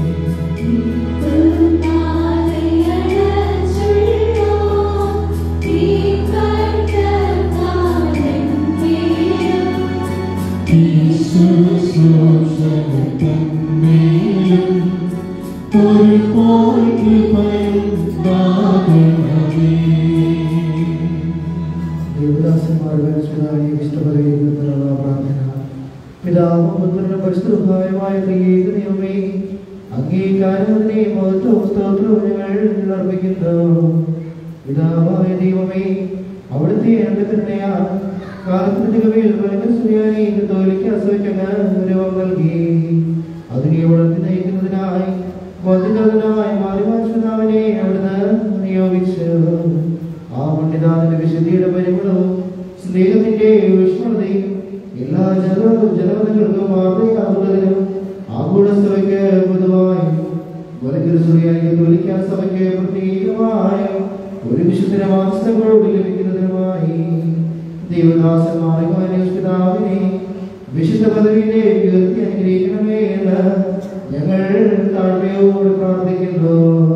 ഈശ്വരത്തന്മേലും ഒരുപോൽ കൃപയുണ്ടാകണമേ ദേവദാസന്മാരുടെ ഇഷ്ടപരിഹാരത്തിനുള്ള പ്രാർത്ഥന പിതാവും പുത്രനും പരിശുദ്ധമായ ദൈവമേ അംഗീകാരത്തിനെയും മഹത്വവും സ്തോത്രവും ഞങ്ങൾ അർപ്പിക്കുന്നു പിതാവായ ദൈവമേ അവിടുത്തെ അനുഗ്രഹത്തിനെയാ കാലത്തിന്റെ കവിയിൽ പരമസ്വരിയായി തോലിക്ക് അസൂയക്കങ്ങ് രൂപം നൽകി അതിനെ വളർത്തി നയിക്കുന്നതിനായി ബോധിക്കുന്നതിനായി മാറിമാശുനാവിനെ അവിടുന്ന് നിയോഗിച്ചു ആ പണ്ഡിതാവിന്റെ വിശുദ്ധിയുടെ പരിമളവും സ്നേഹത്തിന്റെ വിഷ്ണുതയും എല്ലാ ജല ജനപദങ്ങൾക്കും വാർത്തയാകുന്നതിനും ആഗോള സഭയ്ക്ക് പൊതുവായി വലകുരുസൂരിയായി തോലിക്കാൻ സഭയ്ക്ക് പ്രത്യേകമായ ഒരു വിശുദ്ധ മാസങ്ങളോട് ലഭിക്കുന്നതിനുമായി ദേവദാസന്മാരെ പിതാവിനെ വിശുദ്ധ പദവിയിലെ ഉയർത്തി അനുഗ്രഹിക്കണമേ എന്ന് ഞങ്ങൾ താഴ്മയോട് പ്രാർത്ഥിക്കുന്നു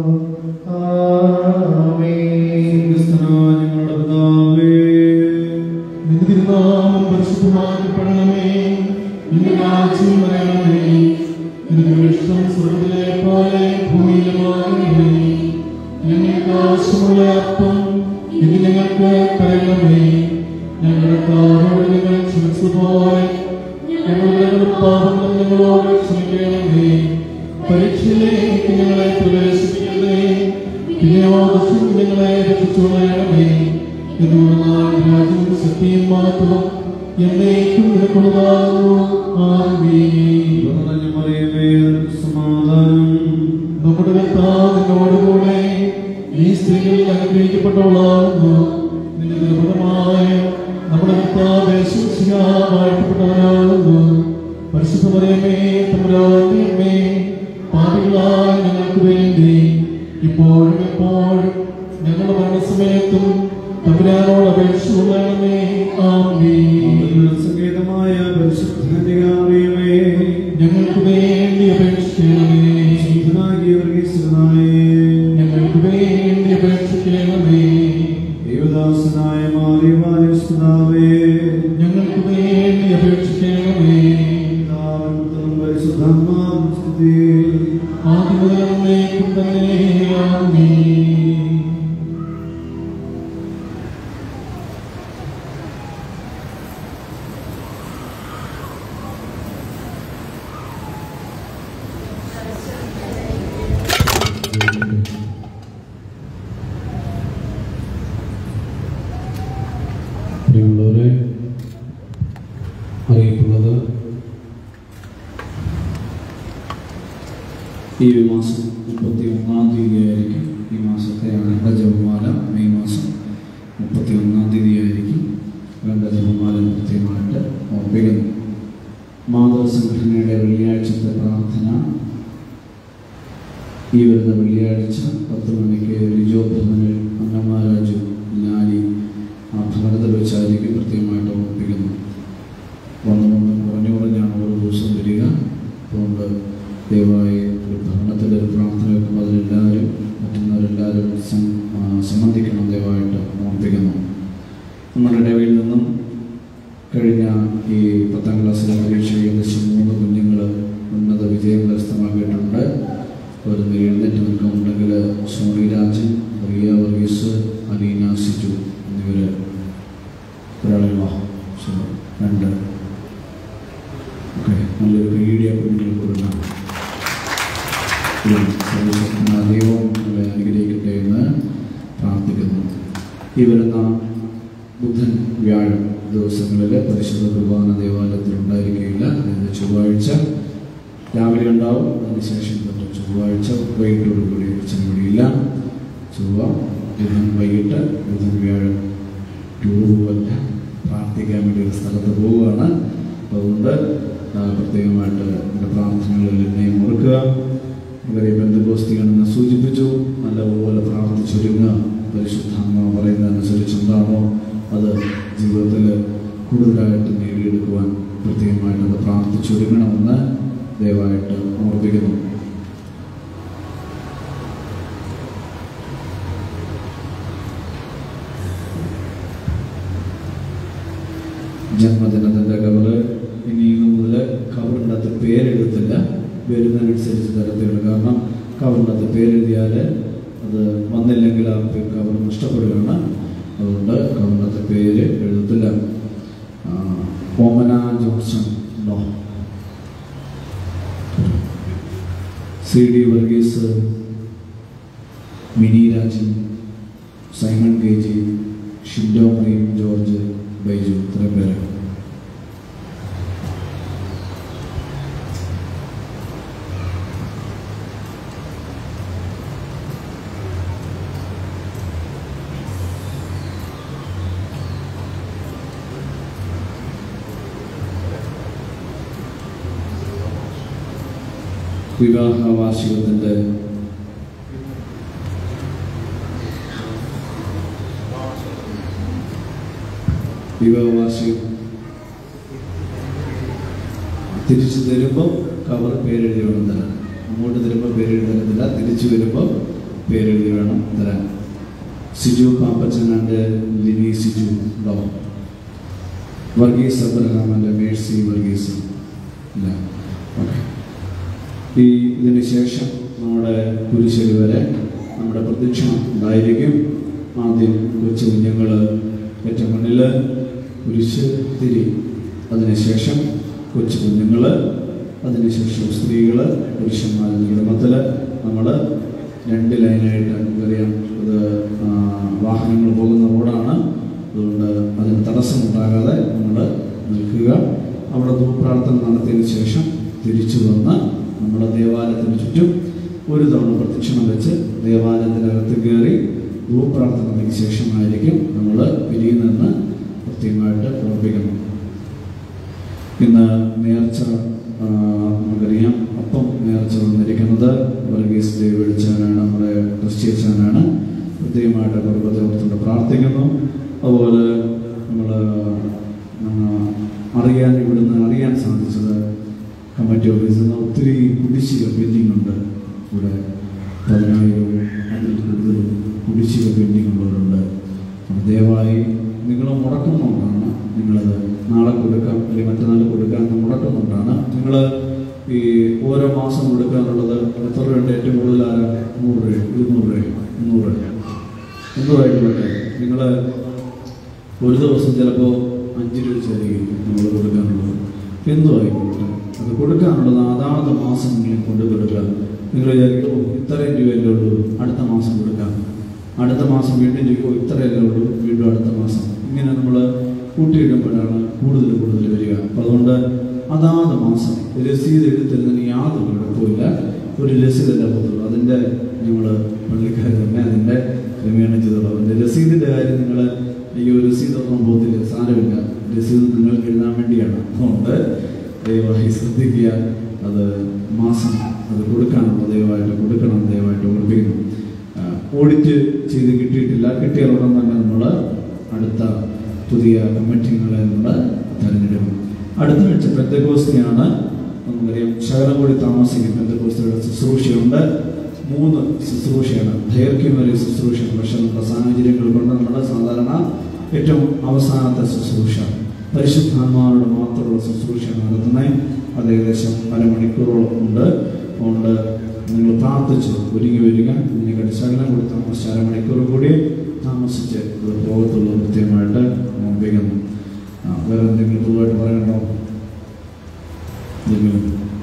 ആമേൻ ക്രിസ്തുനായ ഞങ്ങളുടെ പിതാവേ നിന്റെ തിരുനാമം പരിശുദ്ധമാക്കപ്പെടണമേ നിന്റെ രാജ്യം വരണമേ നിന്റെ ഇഷ്ടം സ്വർഗത്തിലെ പോലെ ഭൂമിയിലുമാകണമേ ഞങ്ങൾക്ക് ആവശ്യമുള്ള അപ്പം ഇത് ഞങ്ങൾക്ക് തരണമേ ഞങ്ങളുടെ കാരോട് നിങ്ങൾ ക്ഷമിച്ചതുപോലെ ഞങ്ങളുടെ പാപങ്ങൾ ഞങ്ങളോട് ക്ഷമിക്കണമേ പരീക്ഷയിലേക്ക് ഞങ്ങളെ പ്രവേശിപ്പിക്കണമേ പിന്നെയോ ദുഷ്ടൻ ഞങ്ങളെ രക്ഷിച്ചുകൊള്ളണമേ എന്തുകൊണ്ടാൽ രാജ്യവും സത്യം മാത്രം എന്നേക്കും നിനക്കുള്ളതാകുന്നു ആമേൻ നിറഞ്ഞ മറിയമേ നിനക്ക് സമാധാനം നമ്മുടെ കർത്താവ് നിന്നോടുകൂടെ ഈ സ്ത്രീകളിൽ അനുഗ്രഹിക്കപ്പെട്ടവളാകുന്നു നിന്റെ ദുർബലമായ നമ്മുടെ കർത്താവ് വാഴ്ത്തപ്പെട്ടവനാകുന്നു പരിശുദ്ധ മറിയമേ തമ്പുരാനേ പാപികളായ ഞങ്ങൾക്ക് വേണ്ടി ഇപ്പോഴും എപ്പോഴും ഞങ്ങളുടെ മരണസമയത്തും തമ്പുരാനോട് അപേക്ഷിച്ചുകൊള്ളണമേ ആമേൻ സംഗീതമായ പരിശുദ്ധനികാമയമേ ഞങ്ങൾക്ക് വേണ്ടി അപേക്ഷിക്കണമേ ശുദ്ധനാകിയ വർഗീസ്വനായ പ്രിയമുള്ളവരെ അറിയിക്കുന്നത് ഈ മാസം മുപ്പത്തി ഒന്നാം തീയതി ആയിരിക്കും ഈ മാസത്തെ അഖണ്ഡ ജപമാല മെയ് മാസം മുപ്പത്തി ഒന്നാം തീയതി ആയിരിക്കും അഖണ്ഡ ജപമാല കൃത്യമായിട്ട് ഓർപ്പിക്കുന്നു മാതൃസംഘടനയുടെ വെള്ളിയാഴ്ചത്തെ പ്രാർത്ഥന ഈ വരുന്ന വെള്ളിയാഴ്ച പത്ത് മണിക്ക് ലിജോ ഭവനിൽ അന്നമാരാജു ലാലി ആ ഭവനത്തിൽ വെച്ചായിരിക്കും കൃത്യമായിട്ട് ഓർപ്പിക്കുന്നു വന്ന് വന്ന് കുറഞ്ഞു കുറഞ്ഞാണ് ഓരോ ദിവസം വരിക അതുകൊണ്ട് ദയവായി ഒരു ഭവനത്തിൻ്റെ ഒരു പ്രാർത്ഥന വെക്കുമ്പോൾ അതിലെല്ലാവരും പറ്റുന്നവരെല്ലാവരും സം- ആ, സംബന്ധിക്കണം ദയവായിട്ട് ഓർപ്പിക്കുന്നു നമ്മുടെ ഇടവയിൽ നിന്നും കഴിഞ്ഞ ഈ പത്താം ക്ലാസ്സിലെ പരീക്ഷ ഏകദേശം മൂന്ന് കുഞ്ഞുങ്ങൾ ഉന്നത വിജയം കരസ്ഥമാക്കിയിട്ടുണ്ട് ഒരു എഴുന്നേറ്റ് നിൽക്കുന്നുണ്ടെങ്കിൽ സോണി രാജൻ റിയ വർഗീസ് അലീന സിജു എന്നിവർ ഒരാളെ വിവാഹം ശരി. രണ്ട് ഓക്കെ നല്ലൊരു കൈയിടിയ കുഞ്ഞുങ്ങൾക്ക് കൊടുക്കണം സർവശക്തനായ ദൈവം നിങ്ങളെ അനുഗ്രഹിക്കട്ടെ എന്ന് പ്രാർത്ഥിക്കുന്നു ഈ വരുന്ന ബുധൻ വ്യാഴം ദിവസങ്ങളിൽ പരിശുദ്ധ കുർബാന ദേവാലയത്തിൽ ഉണ്ടായിരിക്കുകയില്ല അതായത് ചൊവ്വാഴ്ച രാവിലെ ഉണ്ടാവും അതിനുശേഷം തൊട്ട് ചൊവ്വാഴ്ച വൈകിട്ടോടുകൂടി ചെന്നുകൂടിയില്ല ചൊവ്വ ബുധൻ വൈകിട്ട് ബുധൻ വ്യാഴം ടൂറുമല്ല പ്രാർത്ഥിക്കാൻ വേണ്ടി ഒരു സ്ഥലത്ത് പോവുകയാണ് അതുകൊണ്ട് ആ, പ്രത്യേകമായിട്ട് എൻ്റെ പ്രാർത്ഥനകളിൽ എന്നെയും ഓർക്കുക ഇവരെ ബന്ധുഗോസ്തിയാണെന്ന് സൂചിപ്പിച്ചു നല്ലപോലെ പ്രാർത്ഥിച്ചൊരുങ്ങുക പരിശുദ്ധാത്മ പറയുന്നതനുസരിച്ച് എന്താണോ അത് ജീവിതത്തിൽ കൂടുതലായിട്ട് നേടിയെടുക്കുവാൻ പ്രത്യേകമായിട്ട് അത് പ്രാർത്ഥിച്ചൊരുങ്ങണമെന്ന് ദയവായിട്ട് ഓർപ്പിക്കുന്നു ജന്മദിനത്തിൻ്റെ കവറ് ഇനി ഇന്ന് മുതൽ കവറിൻ്റെ അകത്ത് പേരെഴുത്തില്ല വരുന്നതിനനുസരിച്ച് തരത്തിലുള്ള കാരണം കവറിൻ്റെ അകത്ത് പേരെഴുതിയാൽ അത് വന്നില്ലെങ്കിൽ ആ പേ- കവർ നഷ്ടപ്പെടുകയാണ് അതുകൊണ്ട് കവറിൻ്റെ അകത്ത് പേര് എഴുതത്തില്ല ആ, ഓമന ജോൺസൺ ഉണ്ടോ C D Varghese Mini Rajan Simon K G Shindo Mariyam George Baiju ഇത്രയും പേര് വിവാഹ വാർഷികത്തിൻ്റെ വിവാഹ വാർഷികം തിരിച്ചു തരുമ്പോൾ കവർ പേരെഴുതി വേണം തരാൻ അങ്ങോട്ട് തരുമ്പോൾ പേരെഴുതി തരത്തില്ല തിരിച്ചു വരുമ്പോൾ പേരെഴുതി വേണം തരാൻ സിജു പാപ്പച്ചനാണ്ട് ലിനി സിജു ഉണ്ടോ വർഗീസ് അബ്രഹാമൻ്റെ മേഴ്സി വർഗീസ് ഇല്ല ഓക്കെ ഈ ഇതിന് ശേഷം നമ്മുടെ കുരിശടി വരെ നമ്മുടെ പ്രദക്ഷിണം ഉണ്ടായിരിക്കും ആദ്യം കൊച്ചു കുഞ്ഞുങ്ങൾ ഏറ്റവും മുന്നിൽ കുരിശ് തിരി അതിനുശേഷം കൊച്ചു കുഞ്ഞുങ്ങൾ അതിനുശേഷം സ്ത്രീകൾ പുരുഷന്മാരുടെ കുടുംബത്തിൽ നമ്മൾ രണ്ട് ലൈനായിട്ട് നമുക്കറിയാം ഇത് ആ, വാഹനങ്ങൾ പോകുന്ന റോഡാണ് അതുകൊണ്ട് അതിന് തടസ്സമുണ്ടാകാതെ നമ്മൾ നിൽക്കുക അവിടെ ധൂപ്രാർത്ഥന നടത്തിയതിന് ശേഷം തിരിച്ചു വന്ന് നമ്മുടെ ദേവാലയത്തിന് ചുറ്റും ഒരു തവണ പ്രദക്ഷിണം വെച്ച് ദേവാലയത്തിനകത്ത് കയറി ധൂപ്രാർത്ഥനയ്ക്ക് ശേഷമായിരിക്കും നമ്മൾ പിരിയുന്നതെന്ന് പ്രത്യേകമായിട്ട് ഓർപ്പിക്കുന്നു ഇന്ന് നേർച്ച ആ, നമുക്കറിയാം അപ്പം നേർച്ച വന്നിരിക്കുന്നത് വർഗീസ് ദേവിടിച്ചാനാണ് നമ്മുടെ ക്രിസ്ത്യച്ചാനാണ് പ്രത്യേകമായിട്ട് കുടുംബത്തെ ഓർത്തുകൊണ്ട് പ്രാർത്ഥിക്കുന്നു അതുപോലെ നമ്മൾ അറിയാൻ ഇവിടുന്ന് അറിയാൻ സാധിച്ചത് കമ്മിറ്റി ഓഫീസിൽ നിന്ന് ഒത്തിരി കുടിശ്ശിക പെൻഡിങ് ഉണ്ട് ഇവിടെ പതിനായിരവും അതിൽ കൂടുതലും കുടിശ്ശിക പെൻഡിങ് ഉള്ളവരുണ്ട് അപ്പോൾ ദയവായി നിങ്ങൾ മുടക്കുന്നുകൊണ്ടാണ് നിങ്ങളത് നാളെ കൊടുക്കാം അല്ലെങ്കിൽ മറ്റന്നാൾ കൊടുക്കാം എന്ന് മുടക്കുന്നുകൊണ്ടാണ് നിങ്ങൾ ഈ ഓരോ മാസം കൊടുക്കാനുള്ളത് എത്ര രൂപയുണ്ട് ഏറ്റവും കൂടുതൽ ആരാ നൂറ് രൂപ ഇരുന്നൂറ് രൂപ മുന്നൂറ് രൂപ എന്തുമായിക്കോട്ടെ നിങ്ങൾ ഒരു ദിവസം ചിലപ്പോൾ അഞ്ച് രൂപ വെച്ചായിരിക്കും നമ്മൾ കൊടുക്കാനുള്ളത് എന്തുമായിക്കോട്ടെ അത് കൊടുക്കാനുള്ളത് അതാത് മാസം നിങ്ങൾ കൊണ്ട് കൊടുക്കുക നിങ്ങൾ വിചാരിക്കും "ഓ, ഇത്രയും രൂപയല്ലേ ഉള്ളൂ അടുത്ത മാസം കൊടുക്കാം അടുത്ത മാസം വീണ്ടും ചോദിക്കും "ഓ, ഇത്രയല്ലേ ഉള്ളൂ വീണ്ടും അടുത്ത മാസം ഇങ്ങനെ നമ്മൾ കൂട്ടിയിടുമ്പോഴാണ് കൂടുതൽ കൂടുതൽ വരിക അപ്പം അതുകൊണ്ട് അതാത് മാസം രസീത് എടുത്തിരുന്നതിന് യാതൊരു കുഴപ്പമില്ല ഒരു രസീതിൻ്റെ പുറത്തുള്ളൂ അതിൻ്റെ ഞങ്ങൾ പള്ളിക്കാർ തന്നെ അതിൻ്റെ ക്രമീകരണം ചെയ്തോളൂ അതിൻ്റെ രസീതിൻ്റെ കാര്യം നിങ്ങൾ ഈ ഒരു രസീതൊന്നും പോകത്തില്ല സാരമില്ല രസീത് നിങ്ങൾക്ക് എഴുതാൻ വേണ്ടിയാണ് അതുകൊണ്ട് ദയവായി ശ്രദ്ധിക്കുക അത് മാസം അത് കൊടുക്കാനുള്ള ദയവായിട്ട് കൊടുക്കണം ദയവായിട്ട് ഓർപ്പിക്കുന്നു ആ, ഓഡിറ്റ് ചെയ്ത് കിട്ടിയിട്ടില്ല കിട്ടിയ ഉടൻ തന്നെ നമ്മൾ അടുത്ത പുതിയ കമ്മിറ്റികളെ നമ്മൾ തിരഞ്ഞെടുക്കും അടുത്ത ആഴ്ച പെന്തകോസ്തിയാണ് നമുക്കറിയാം ശകലം കൂടി താമസിക്കും പെന്തകോസ്തിയുടെ ശുശ്രൂഷയുണ്ട് മൂന്ന് ശുശ്രൂഷയാണ് ദൈർഘ്യമേറിയ ശുശ്രൂഷ പക്ഷേ നമ്മുടെ സാഹചര്യങ്ങൾ കൊണ്ട് നമ്മൾ സാധാരണ ഏറ്റവും അവസാനത്തെ ശുശ്രൂഷ പരിശുദ്ധാത്മാവോട് മാത്രമുള്ള ശുശ്രൂഷയാണ് നടത്തുന്നത് അത് ഏകദേശം അരമണിക്കൂറോളം ഉണ്ട് അതുകൊണ്ട് നിങ്ങൾ പ്രാർത്ഥിച്ച് ഒരുങ്ങി വരിക നിങ്ങൾക്ക് ശകലം കൂടി താമസിച്ച് അരമണിക്കൂർ കൂടി താമസിച്ച് ഇത് പോകത്തുള്ളൂ കൃത്യമായിട്ട് ഓർമ്മിക്കുന്നു ആ, വേറെ എന്തെങ്കിലും പൊതുവായിട്ട് പറയണ്ടോ എന്തെങ്കിലും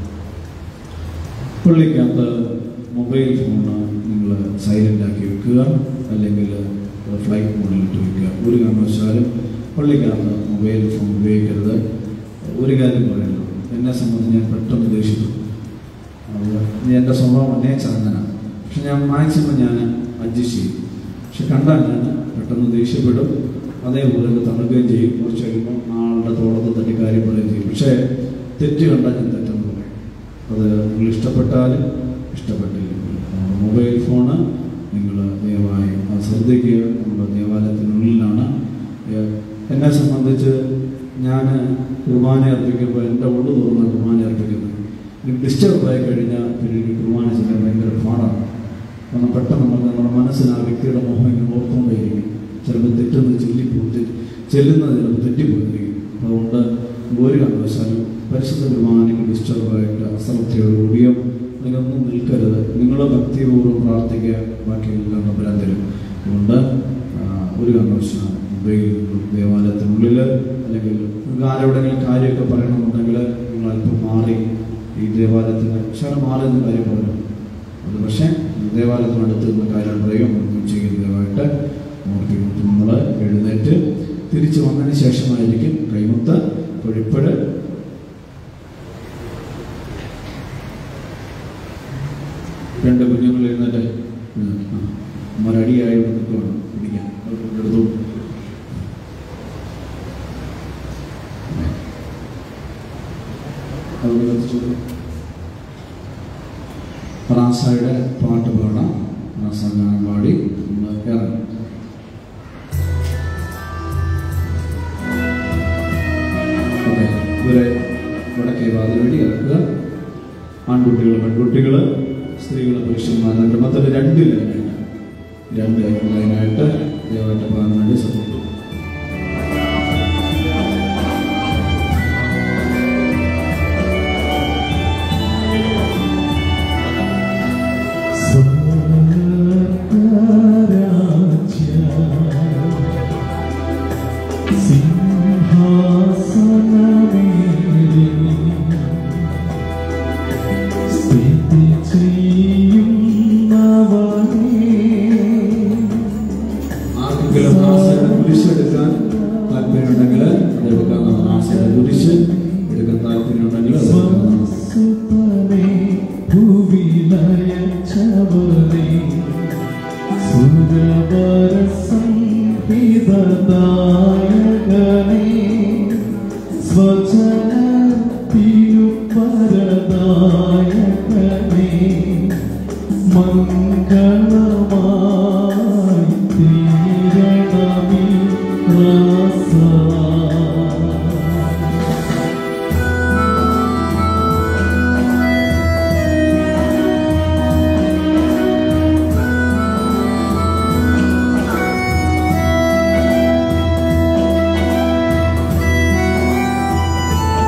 പുള്ളിക്കകത്ത് മൊബൈൽ ഫോണ് നിങ്ങൾ സൈലൻ്റ് ആക്കി വെക്കുക അല്ലെങ്കിൽ ഫ്ലൈറ്റ് മോഡിലിട്ട് വെക്കുക ഒരു കാരണവശാലും പള്ളിക്കകത്ത് മൊബൈൽ ഫോൺ ഉപയോഗിക്കരുത് ഒരു കാര്യം പറയുന്നു എന്നെ സംബന്ധിച്ച് ഞാൻ പെട്ടെന്ന് ദേഷ്യപ്പെട്ടു അത് ഞാൻ എൻ്റെ സ്വഭാവം നേച്ചർ അങ്ങനെ പക്ഷെ ഞാൻ മാക്സിമം ഞാൻ അഡ്ജസ്റ്റ് ചെയ്യും പക്ഷെ കണ്ടാൽ ഞാൻ പെട്ടെന്ന് ദേഷ്യപ്പെടും അതേപോലെ ഇത് തണുക്കുകയും ചെയ്യും കുറച്ച് കഴിയുമ്പോൾ ആളുടെ തോളത്ത് തട്ടി കാര്യം പറയുകയും ചെയ്യും പക്ഷേ തെറ്റ് കണ്ടാൽ ഞാൻ തെറ്റെന്ന് പറയും അത് നിങ്ങൾ ഇഷ്ടപ്പെട്ടാലും ഇഷ്ടപ്പെട്ടില്ലെങ്കിൽ നമ്മുടെ മൊബൈൽ ഫോണ് നിങ്ങൾ ദയവായി അത് ശ്രദ്ധിക്കുക നമ്മുടെ ദേവാലയത്തിനുള്ളിലാണ് ഏഹ് എന്നെ സംബന്ധിച്ച് ഞാൻ കുർബാന അർപ്പിക്കുമ്പോൾ എൻ്റെ ഉള്ളു തുറന്ന കുർബാന അർപ്പിക്കുന്നത് എനിക്ക് ഡിസ്റ്റർബ് ആയി കഴിഞ്ഞാൽ പിന്നെ എനിക്ക് കുർബാന ചെയ്യാൻ ഭയങ്കര പാടാണ് കാരണം പെട്ടെന്ന് നമുക്ക് നമ്മുടെ മനസ്സിന് ആ വ്യക്തിയുടെ മുഖം ഇങ്ങനെ ഓർത്തുകൊണ്ടേയിരിക്കും ചിലപ്പോൾ തെറ്റൊന്ന് ചെല്ലിപ്പോകും തെറ്റ് ചെല്ലുന്നത് ചിലപ്പോൾ തെറ്റിപ്പോയിരിക്കും അതുകൊണ്ട് ഒരു കാരണവശാലും പരിശുദ്ധ കുർബാനയ്ക്ക് ഡിസ്റ്റർബായിട്ട് അശ്രദ്ധയോടുകൂടിയോ അതിനൊന്നും നിൽക്കരുത് നിങ്ങൾ ഭക്തിപൂർവ്വം പ്രാർത്ഥിക്കുക ബാക്കിയെല്ലാം നമ്പരാൻ തരും അതുകൊണ്ട് ആ, ഒരു കാരണവശാലും മൊബൈൽ ദേവാലയത്തിനുള്ളിൽ അല്ലെങ്കിൽ നിങ്ങൾക്ക് ആരോടെങ്കിലും കാര്യമൊക്കെ പറയണമെന്നുണ്ടെങ്കിൽ നിങ്ങൾ അല്പം മാറി ഈ ദേവാലയത്തിന് ശകലം മാറി എന്ന കാര്യം പറഞ്ഞു അത് പക്ഷേ ദേവാലയത്തിനടുത്ത് നിന്ന് കാര്യം പറയുക ഒന്നും ചെയ്യുന്നതായിട്ട് ഓർപ്പിക്കും നമ്മൾ എഴുന്നേറ്റ് തിരിച്ചു വന്നതിന് ശേഷമായിരിക്കും കൈമുത്ത് പൊഴിപ്പഴ് രണ്ട് കുഞ്ഞുങ്ങൾ എഴുന്നേറ്റ് മരടിയായി നിൽക്കുകയാണ് പിടിക്കാൻ എടുത്തു അതുകൊണ്ട് കത്തിച്ചു റാസയുടെ പാട്ട് പാടാം റാസ ഗാനം പാടി നമ്മൾ ഇറങ്ങും ഓക്കെ ഇവരെ വടക്കേ വാതിൽ വഴി ഇറക്കുക ആൺകുട്ടികൾ പെൺകുട്ടികൾ സ്ത്രീകൾ പുരുഷന്മാർ മൊത്തം രണ്ട് ലൈനായിട്ട് രണ്ട് ലൈനായിട്ട് ദൈവമായിട്ട് പോകാൻ വേണ്ടി ശ്രമിക്കും ആർക്കെങ്കിലും ആശയുടെ കുരിശ് എടുക്കാൻ താല്പര്യമുണ്ടെങ്കിൽ അത് എടുക്കാവുന്നതാണ് ആശയുടെ കുരിശ് എടുക്കാൻ താല്പര്യമുണ്ടെങ്കിൽ അത് എടുക്കാവുന്നതാണ് മംഗളമായി തീരണമി റാസ ആ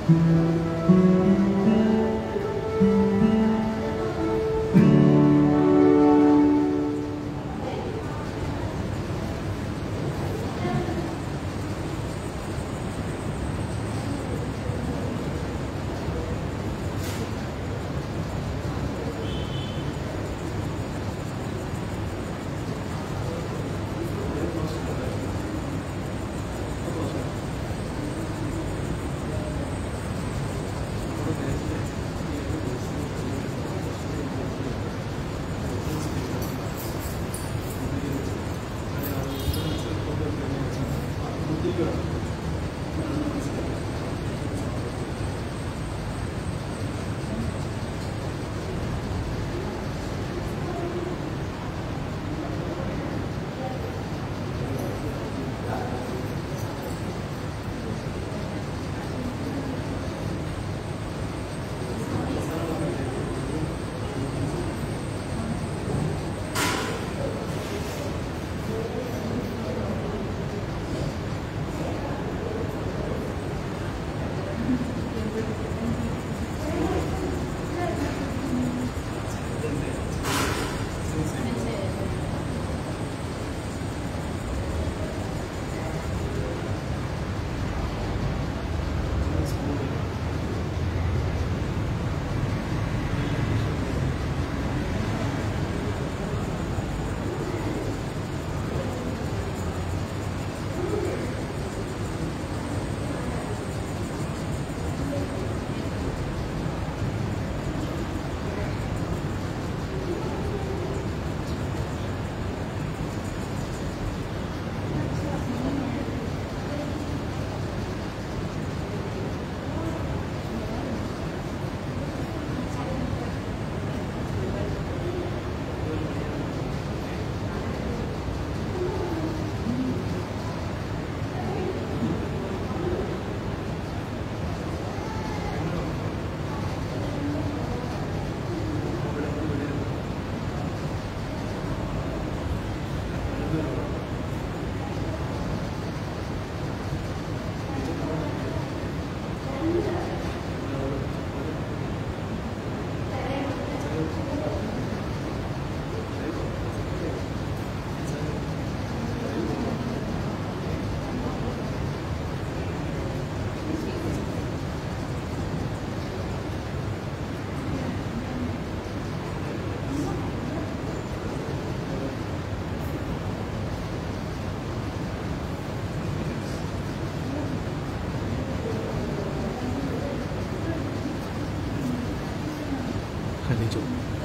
ഖനീജു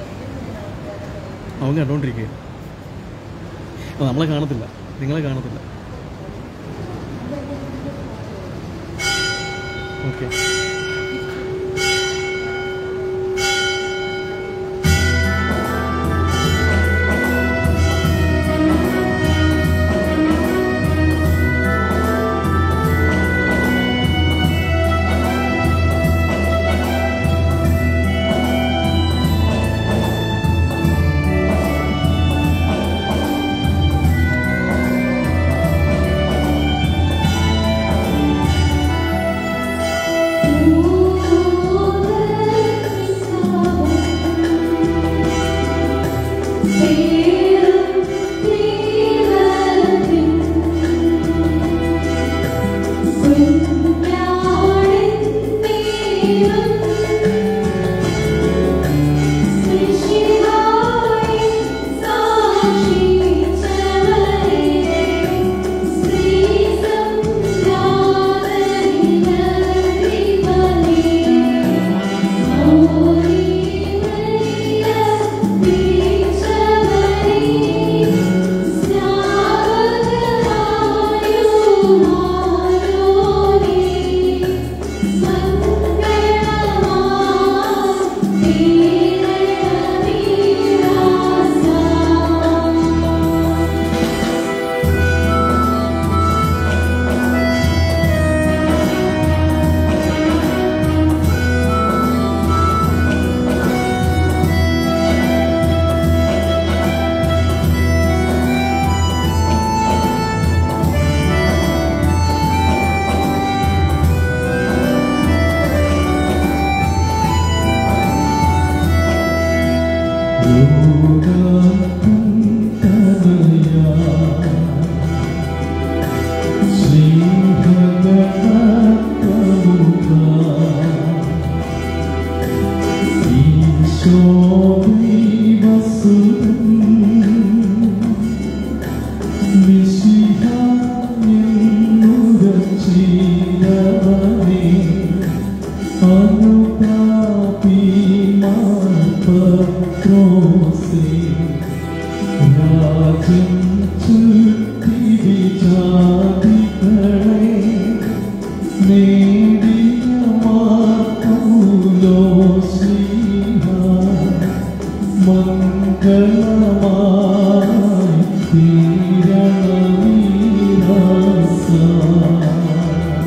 അവൻ കണ്ടോണ്ടിരിക്കുക അത് നമ്മളെ കാണത്തില്ല നിങ്ങളെ കാണത്തില്ല ഓക്കെ ും മംഗളമായി തീരണമീരാസ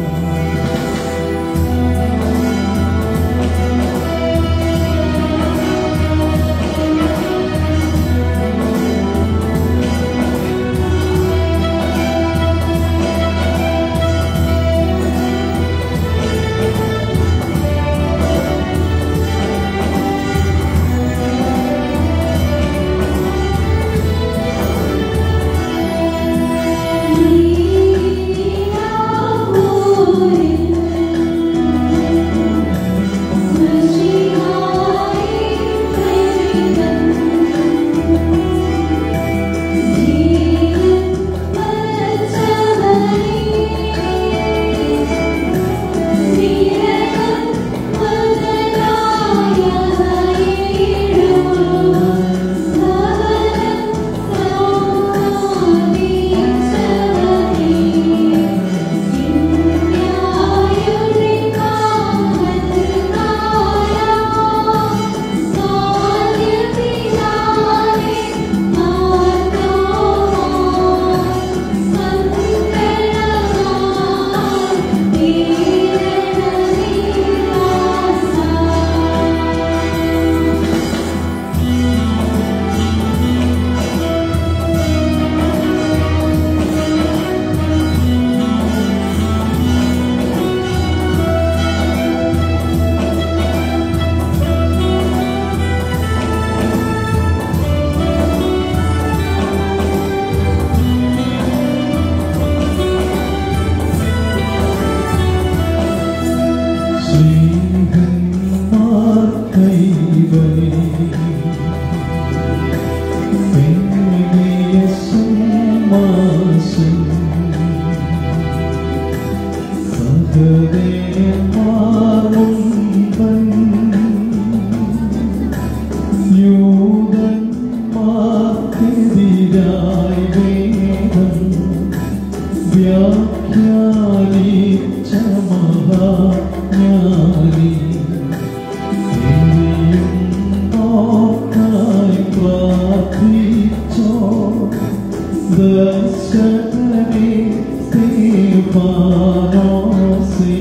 ശ്രീഹന്മാർ കൈവലി പെണ്ണിയ സമ്മാസം സഹദേമാറുമ്പൻ യൂതന്മാർക്കെതിരായി വേദം വ്യാഖ്യാനിച്ച മഹാജ്ഞാനി ഇനിയും നോക്കായി പ്രാർത്ഥിച്ചോ ദർശകനെ സ്തേഫാനോസേ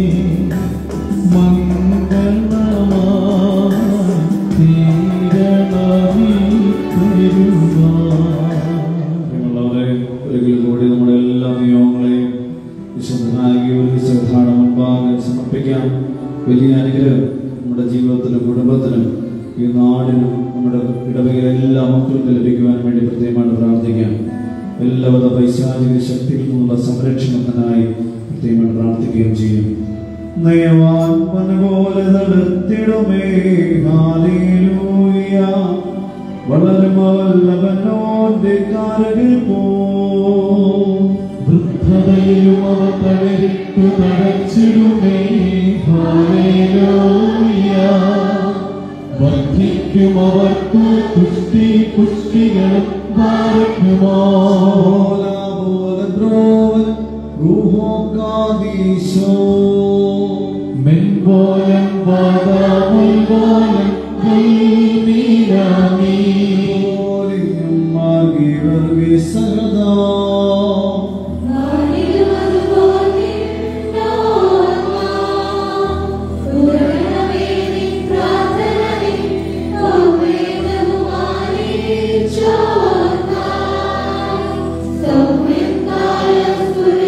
മംഗളമായി തീരണമീ തരുവാ പ്രിയമുള്ളവരെ ഒരിക്കൽ കൂടി നമ്മുടെ എല്ലാ നിയമങ്ങളെയും വിശുദ്ധനായി ഒരു ശ്രദ്ധാട മുൻപാകെ സമർപ്പിക്കാം വലിയ അനുഗ്രഹം നമ്മുടെ ജീവിതത്തിനും കുടുംബത്തിനും ഈ നാടിനും നമ്മുടെ ഇടവകയിലെ എല്ലാ മക്കൾക്കും ലഭിക്കുവാൻ വേണ്ടി പ്രത്യേകമായിട്ട് പ്രാർത്ഥിക്കാം എല്ലാവിധ പൈശാചിക ശക്തിയിൽ നിന്നുള്ള സംരക്ഷണത്തിനായി പ്രത്യേകമായിട്ട് പ്രാർത്ഥിക്കുകയും ചെയ്യും നയവാൻ പോലെ നടത്തിടുമേ ഹാലേലൂയ വളരുമവല്ലവനോന്റെ കാരകിൽ പോ വൃദ്ധതയിലും അവ തളരിട്ടു തടച്ചിടുമേ ഹാലേലൂയ വർദ്ധിക്കും അവർക്ക് പുഷ്ടി പുഷ്ടികളും പാർക്കുമോ മെൻപോലം വാദാമുൽപോലം നീരാമീ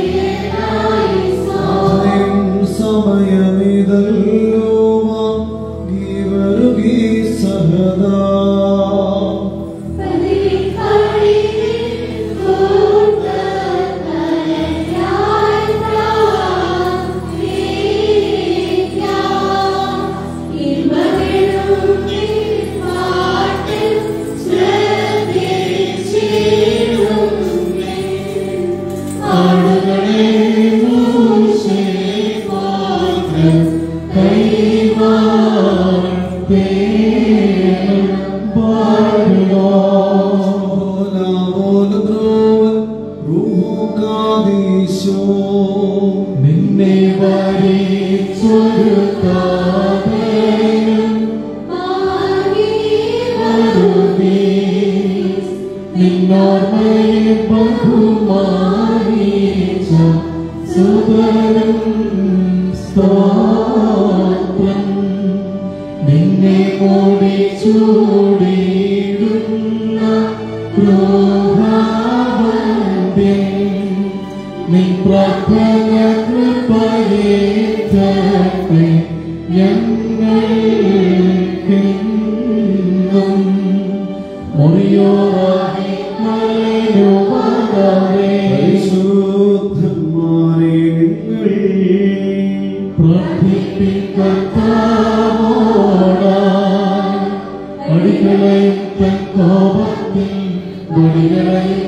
സമയമിതല്ലോ നിന്നെ വരിച്ചൊരു കാതയും നിന്നോർമ്മയെ ബഹുമാനിച്ച സുതരം സ്തോത്രം നിന്നെ കൂടി ചൂടിയിടുന്ന ഗൃഹാവന്ത്യം നിൻ പ്രാർത്ഥന കൃപയേറ്റത്തെ ഞങ്ങൾക്കെന്നും മുറിയോറായി മലരുവാകാതെ പരിശുദ്ധന്മാരെ നിങ്ങൾ പ്രാർത്ഥിപ്പിക്കോടായി അടികളെയും തൻ കോപത്തിൽ വടികളെയും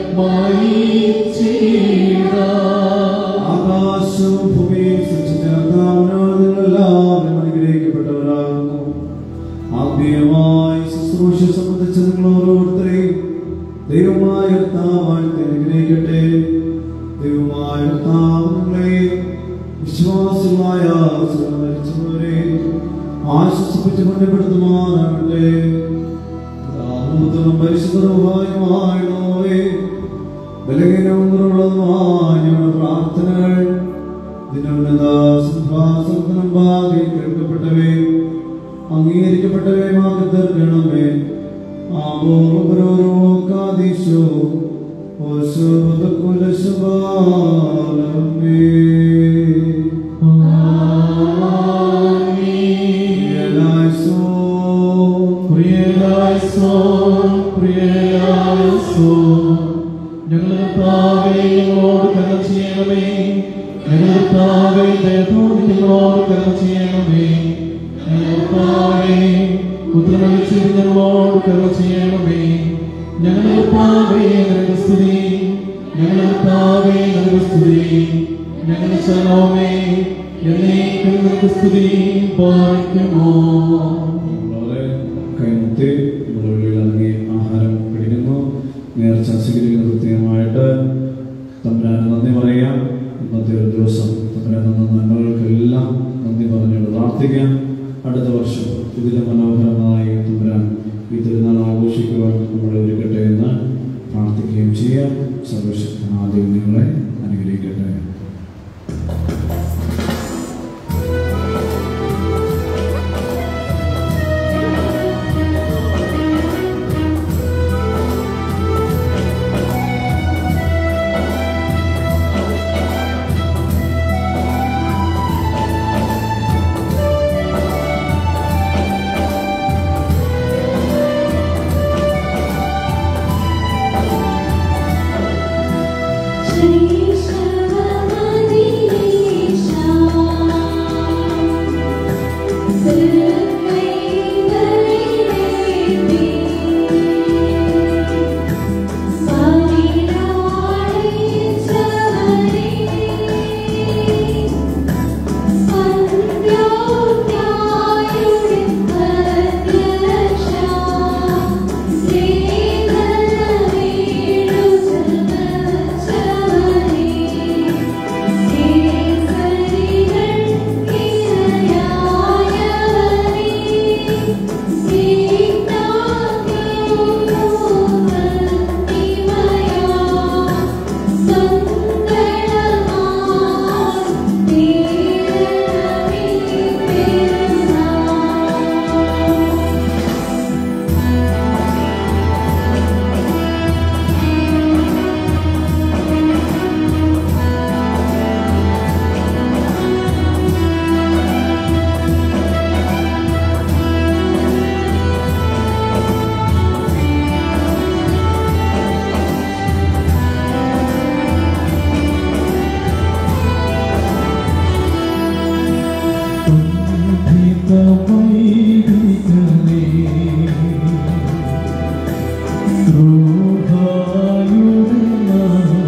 മായിച്ചീടാ ആകാശവും ഭൂമിയും സൃഷ്ടിച്ച കർത്താവിനോട് നിങ്ങളെല്ലാവരും അനുഗ്രഹിക്കപ്പെട്ടവരാകുന്നു ആത്മീയമായി ശുശ്രൂഷ സംബന്ധിച്ച നിങ്ങൾ ഓരോരുത്തരെയും ദൈവമായ കർത്താവായി അനുഗ്രഹിക്കട്ടെ ദൈവമായ കർത്താവ് നിങ്ങളെയും വിശ്വാസികളായ മരിച്ചവരെ ആശ്വസിപ്പിച്ച് കൊണ്ടപ്പെടുത്തുമാറാകട്ടെ പിതാവും പരിശുദ്ധവുമായുമായുള്ളവേ ബലഹീനവും കുറവുള്ളതുമായ ഞങ്ങളുടെ പ്രാർത്ഥനകൾ ദിനോന്നത സിംഹാസനത്തിനും ഭാഗി കേൾക്കപ്പെട്ടവേ അംഗീകരിക്കപ്പെട്ടവയുമാക്കി തീർക്കണമേ ആബോപരോരോക്കാദീശോ പ്രിയലായിസോൻ, പ്രിയലായിസോൻ. ഞങ്ങളുടെ കർത്താവേ, ഞങ്ങളോട് കരുണ ചെയ്യണമേ ഞങ്ങളുടെ കർത്താവേ, ദയത്തോടെ ഞങ്ങളോട് കരുണ ചെയ്യണമേ ഞങ്ങളുടെ കർത്താവേ, പുത്രനളിച്ച് ഞങ്ങളോട് കരുണ ചെയ്യണമേ ഞങ്ങളുടെ കർത്താവേ, നിനക്ക് സ്തുതി ഞങ്ങളുടെ കർത്താവേ, നിനക്ക് സ്തുതി ഞങ്ങളുടെ ശരണമേ എന്നേക്കും നിനക്ക് സ്തുതി പാലിക്കുമോ വളരെ കൈമുത്തി നമ്മുടെ ഉള്ളിൽ ഇറങ്ങി ആഹാരം പിടിക്കുന്നു നേർച്ച സ്വീകരിക്കുന്ന പ്രത്യേകമായിട്ട് തമ്പുരാന് നന്ദി പറയാം ഇന്നത്തെ ഒരു ദിവസം തമ്പുരാൻ തന്ന നന്മകൾക്കെല്ലാം നന്ദി പറഞ്ഞുകൊണ്ട് പ്രാർത്ഥിക്കാം അടുത്ത വർഷം ഇതിലും മനോഹരമായി തമ്പുരാൻ ഈ തിരുനാൾ ആഘോഷിക്കുവാൻ നമ്മളെ ഒരുക്കട്ടെ എന്ന് പ്രാർത്ഥിക്കുകയും ചെയ്യാം സർവശക്തനാദ്യം നിങ്ങളെ അനുഗ്രഹിക്കട്ടെ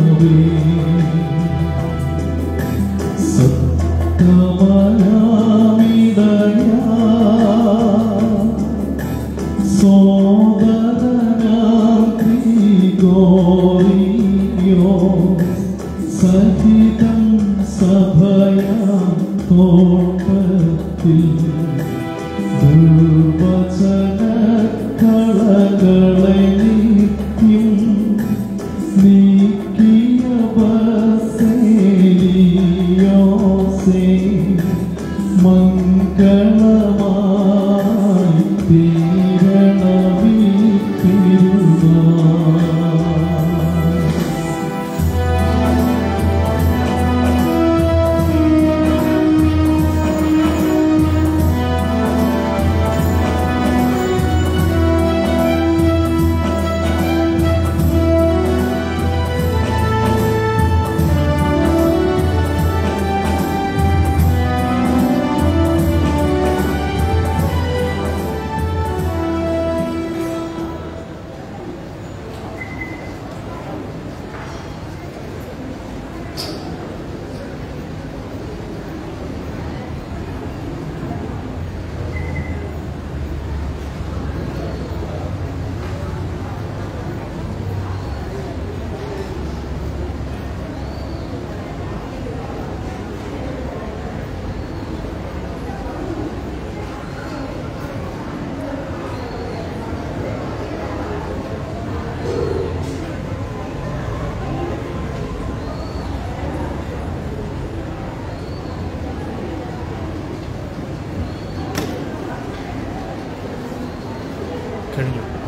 സത്യമായ തോട്ടത്തിൽ ദുർവചന കളകളെ നീക്കും നീക്കിയ ബസേലിയോസേ മംഗളമായി തീരണമീ തിരുനാൾ കഴിഞ്ഞു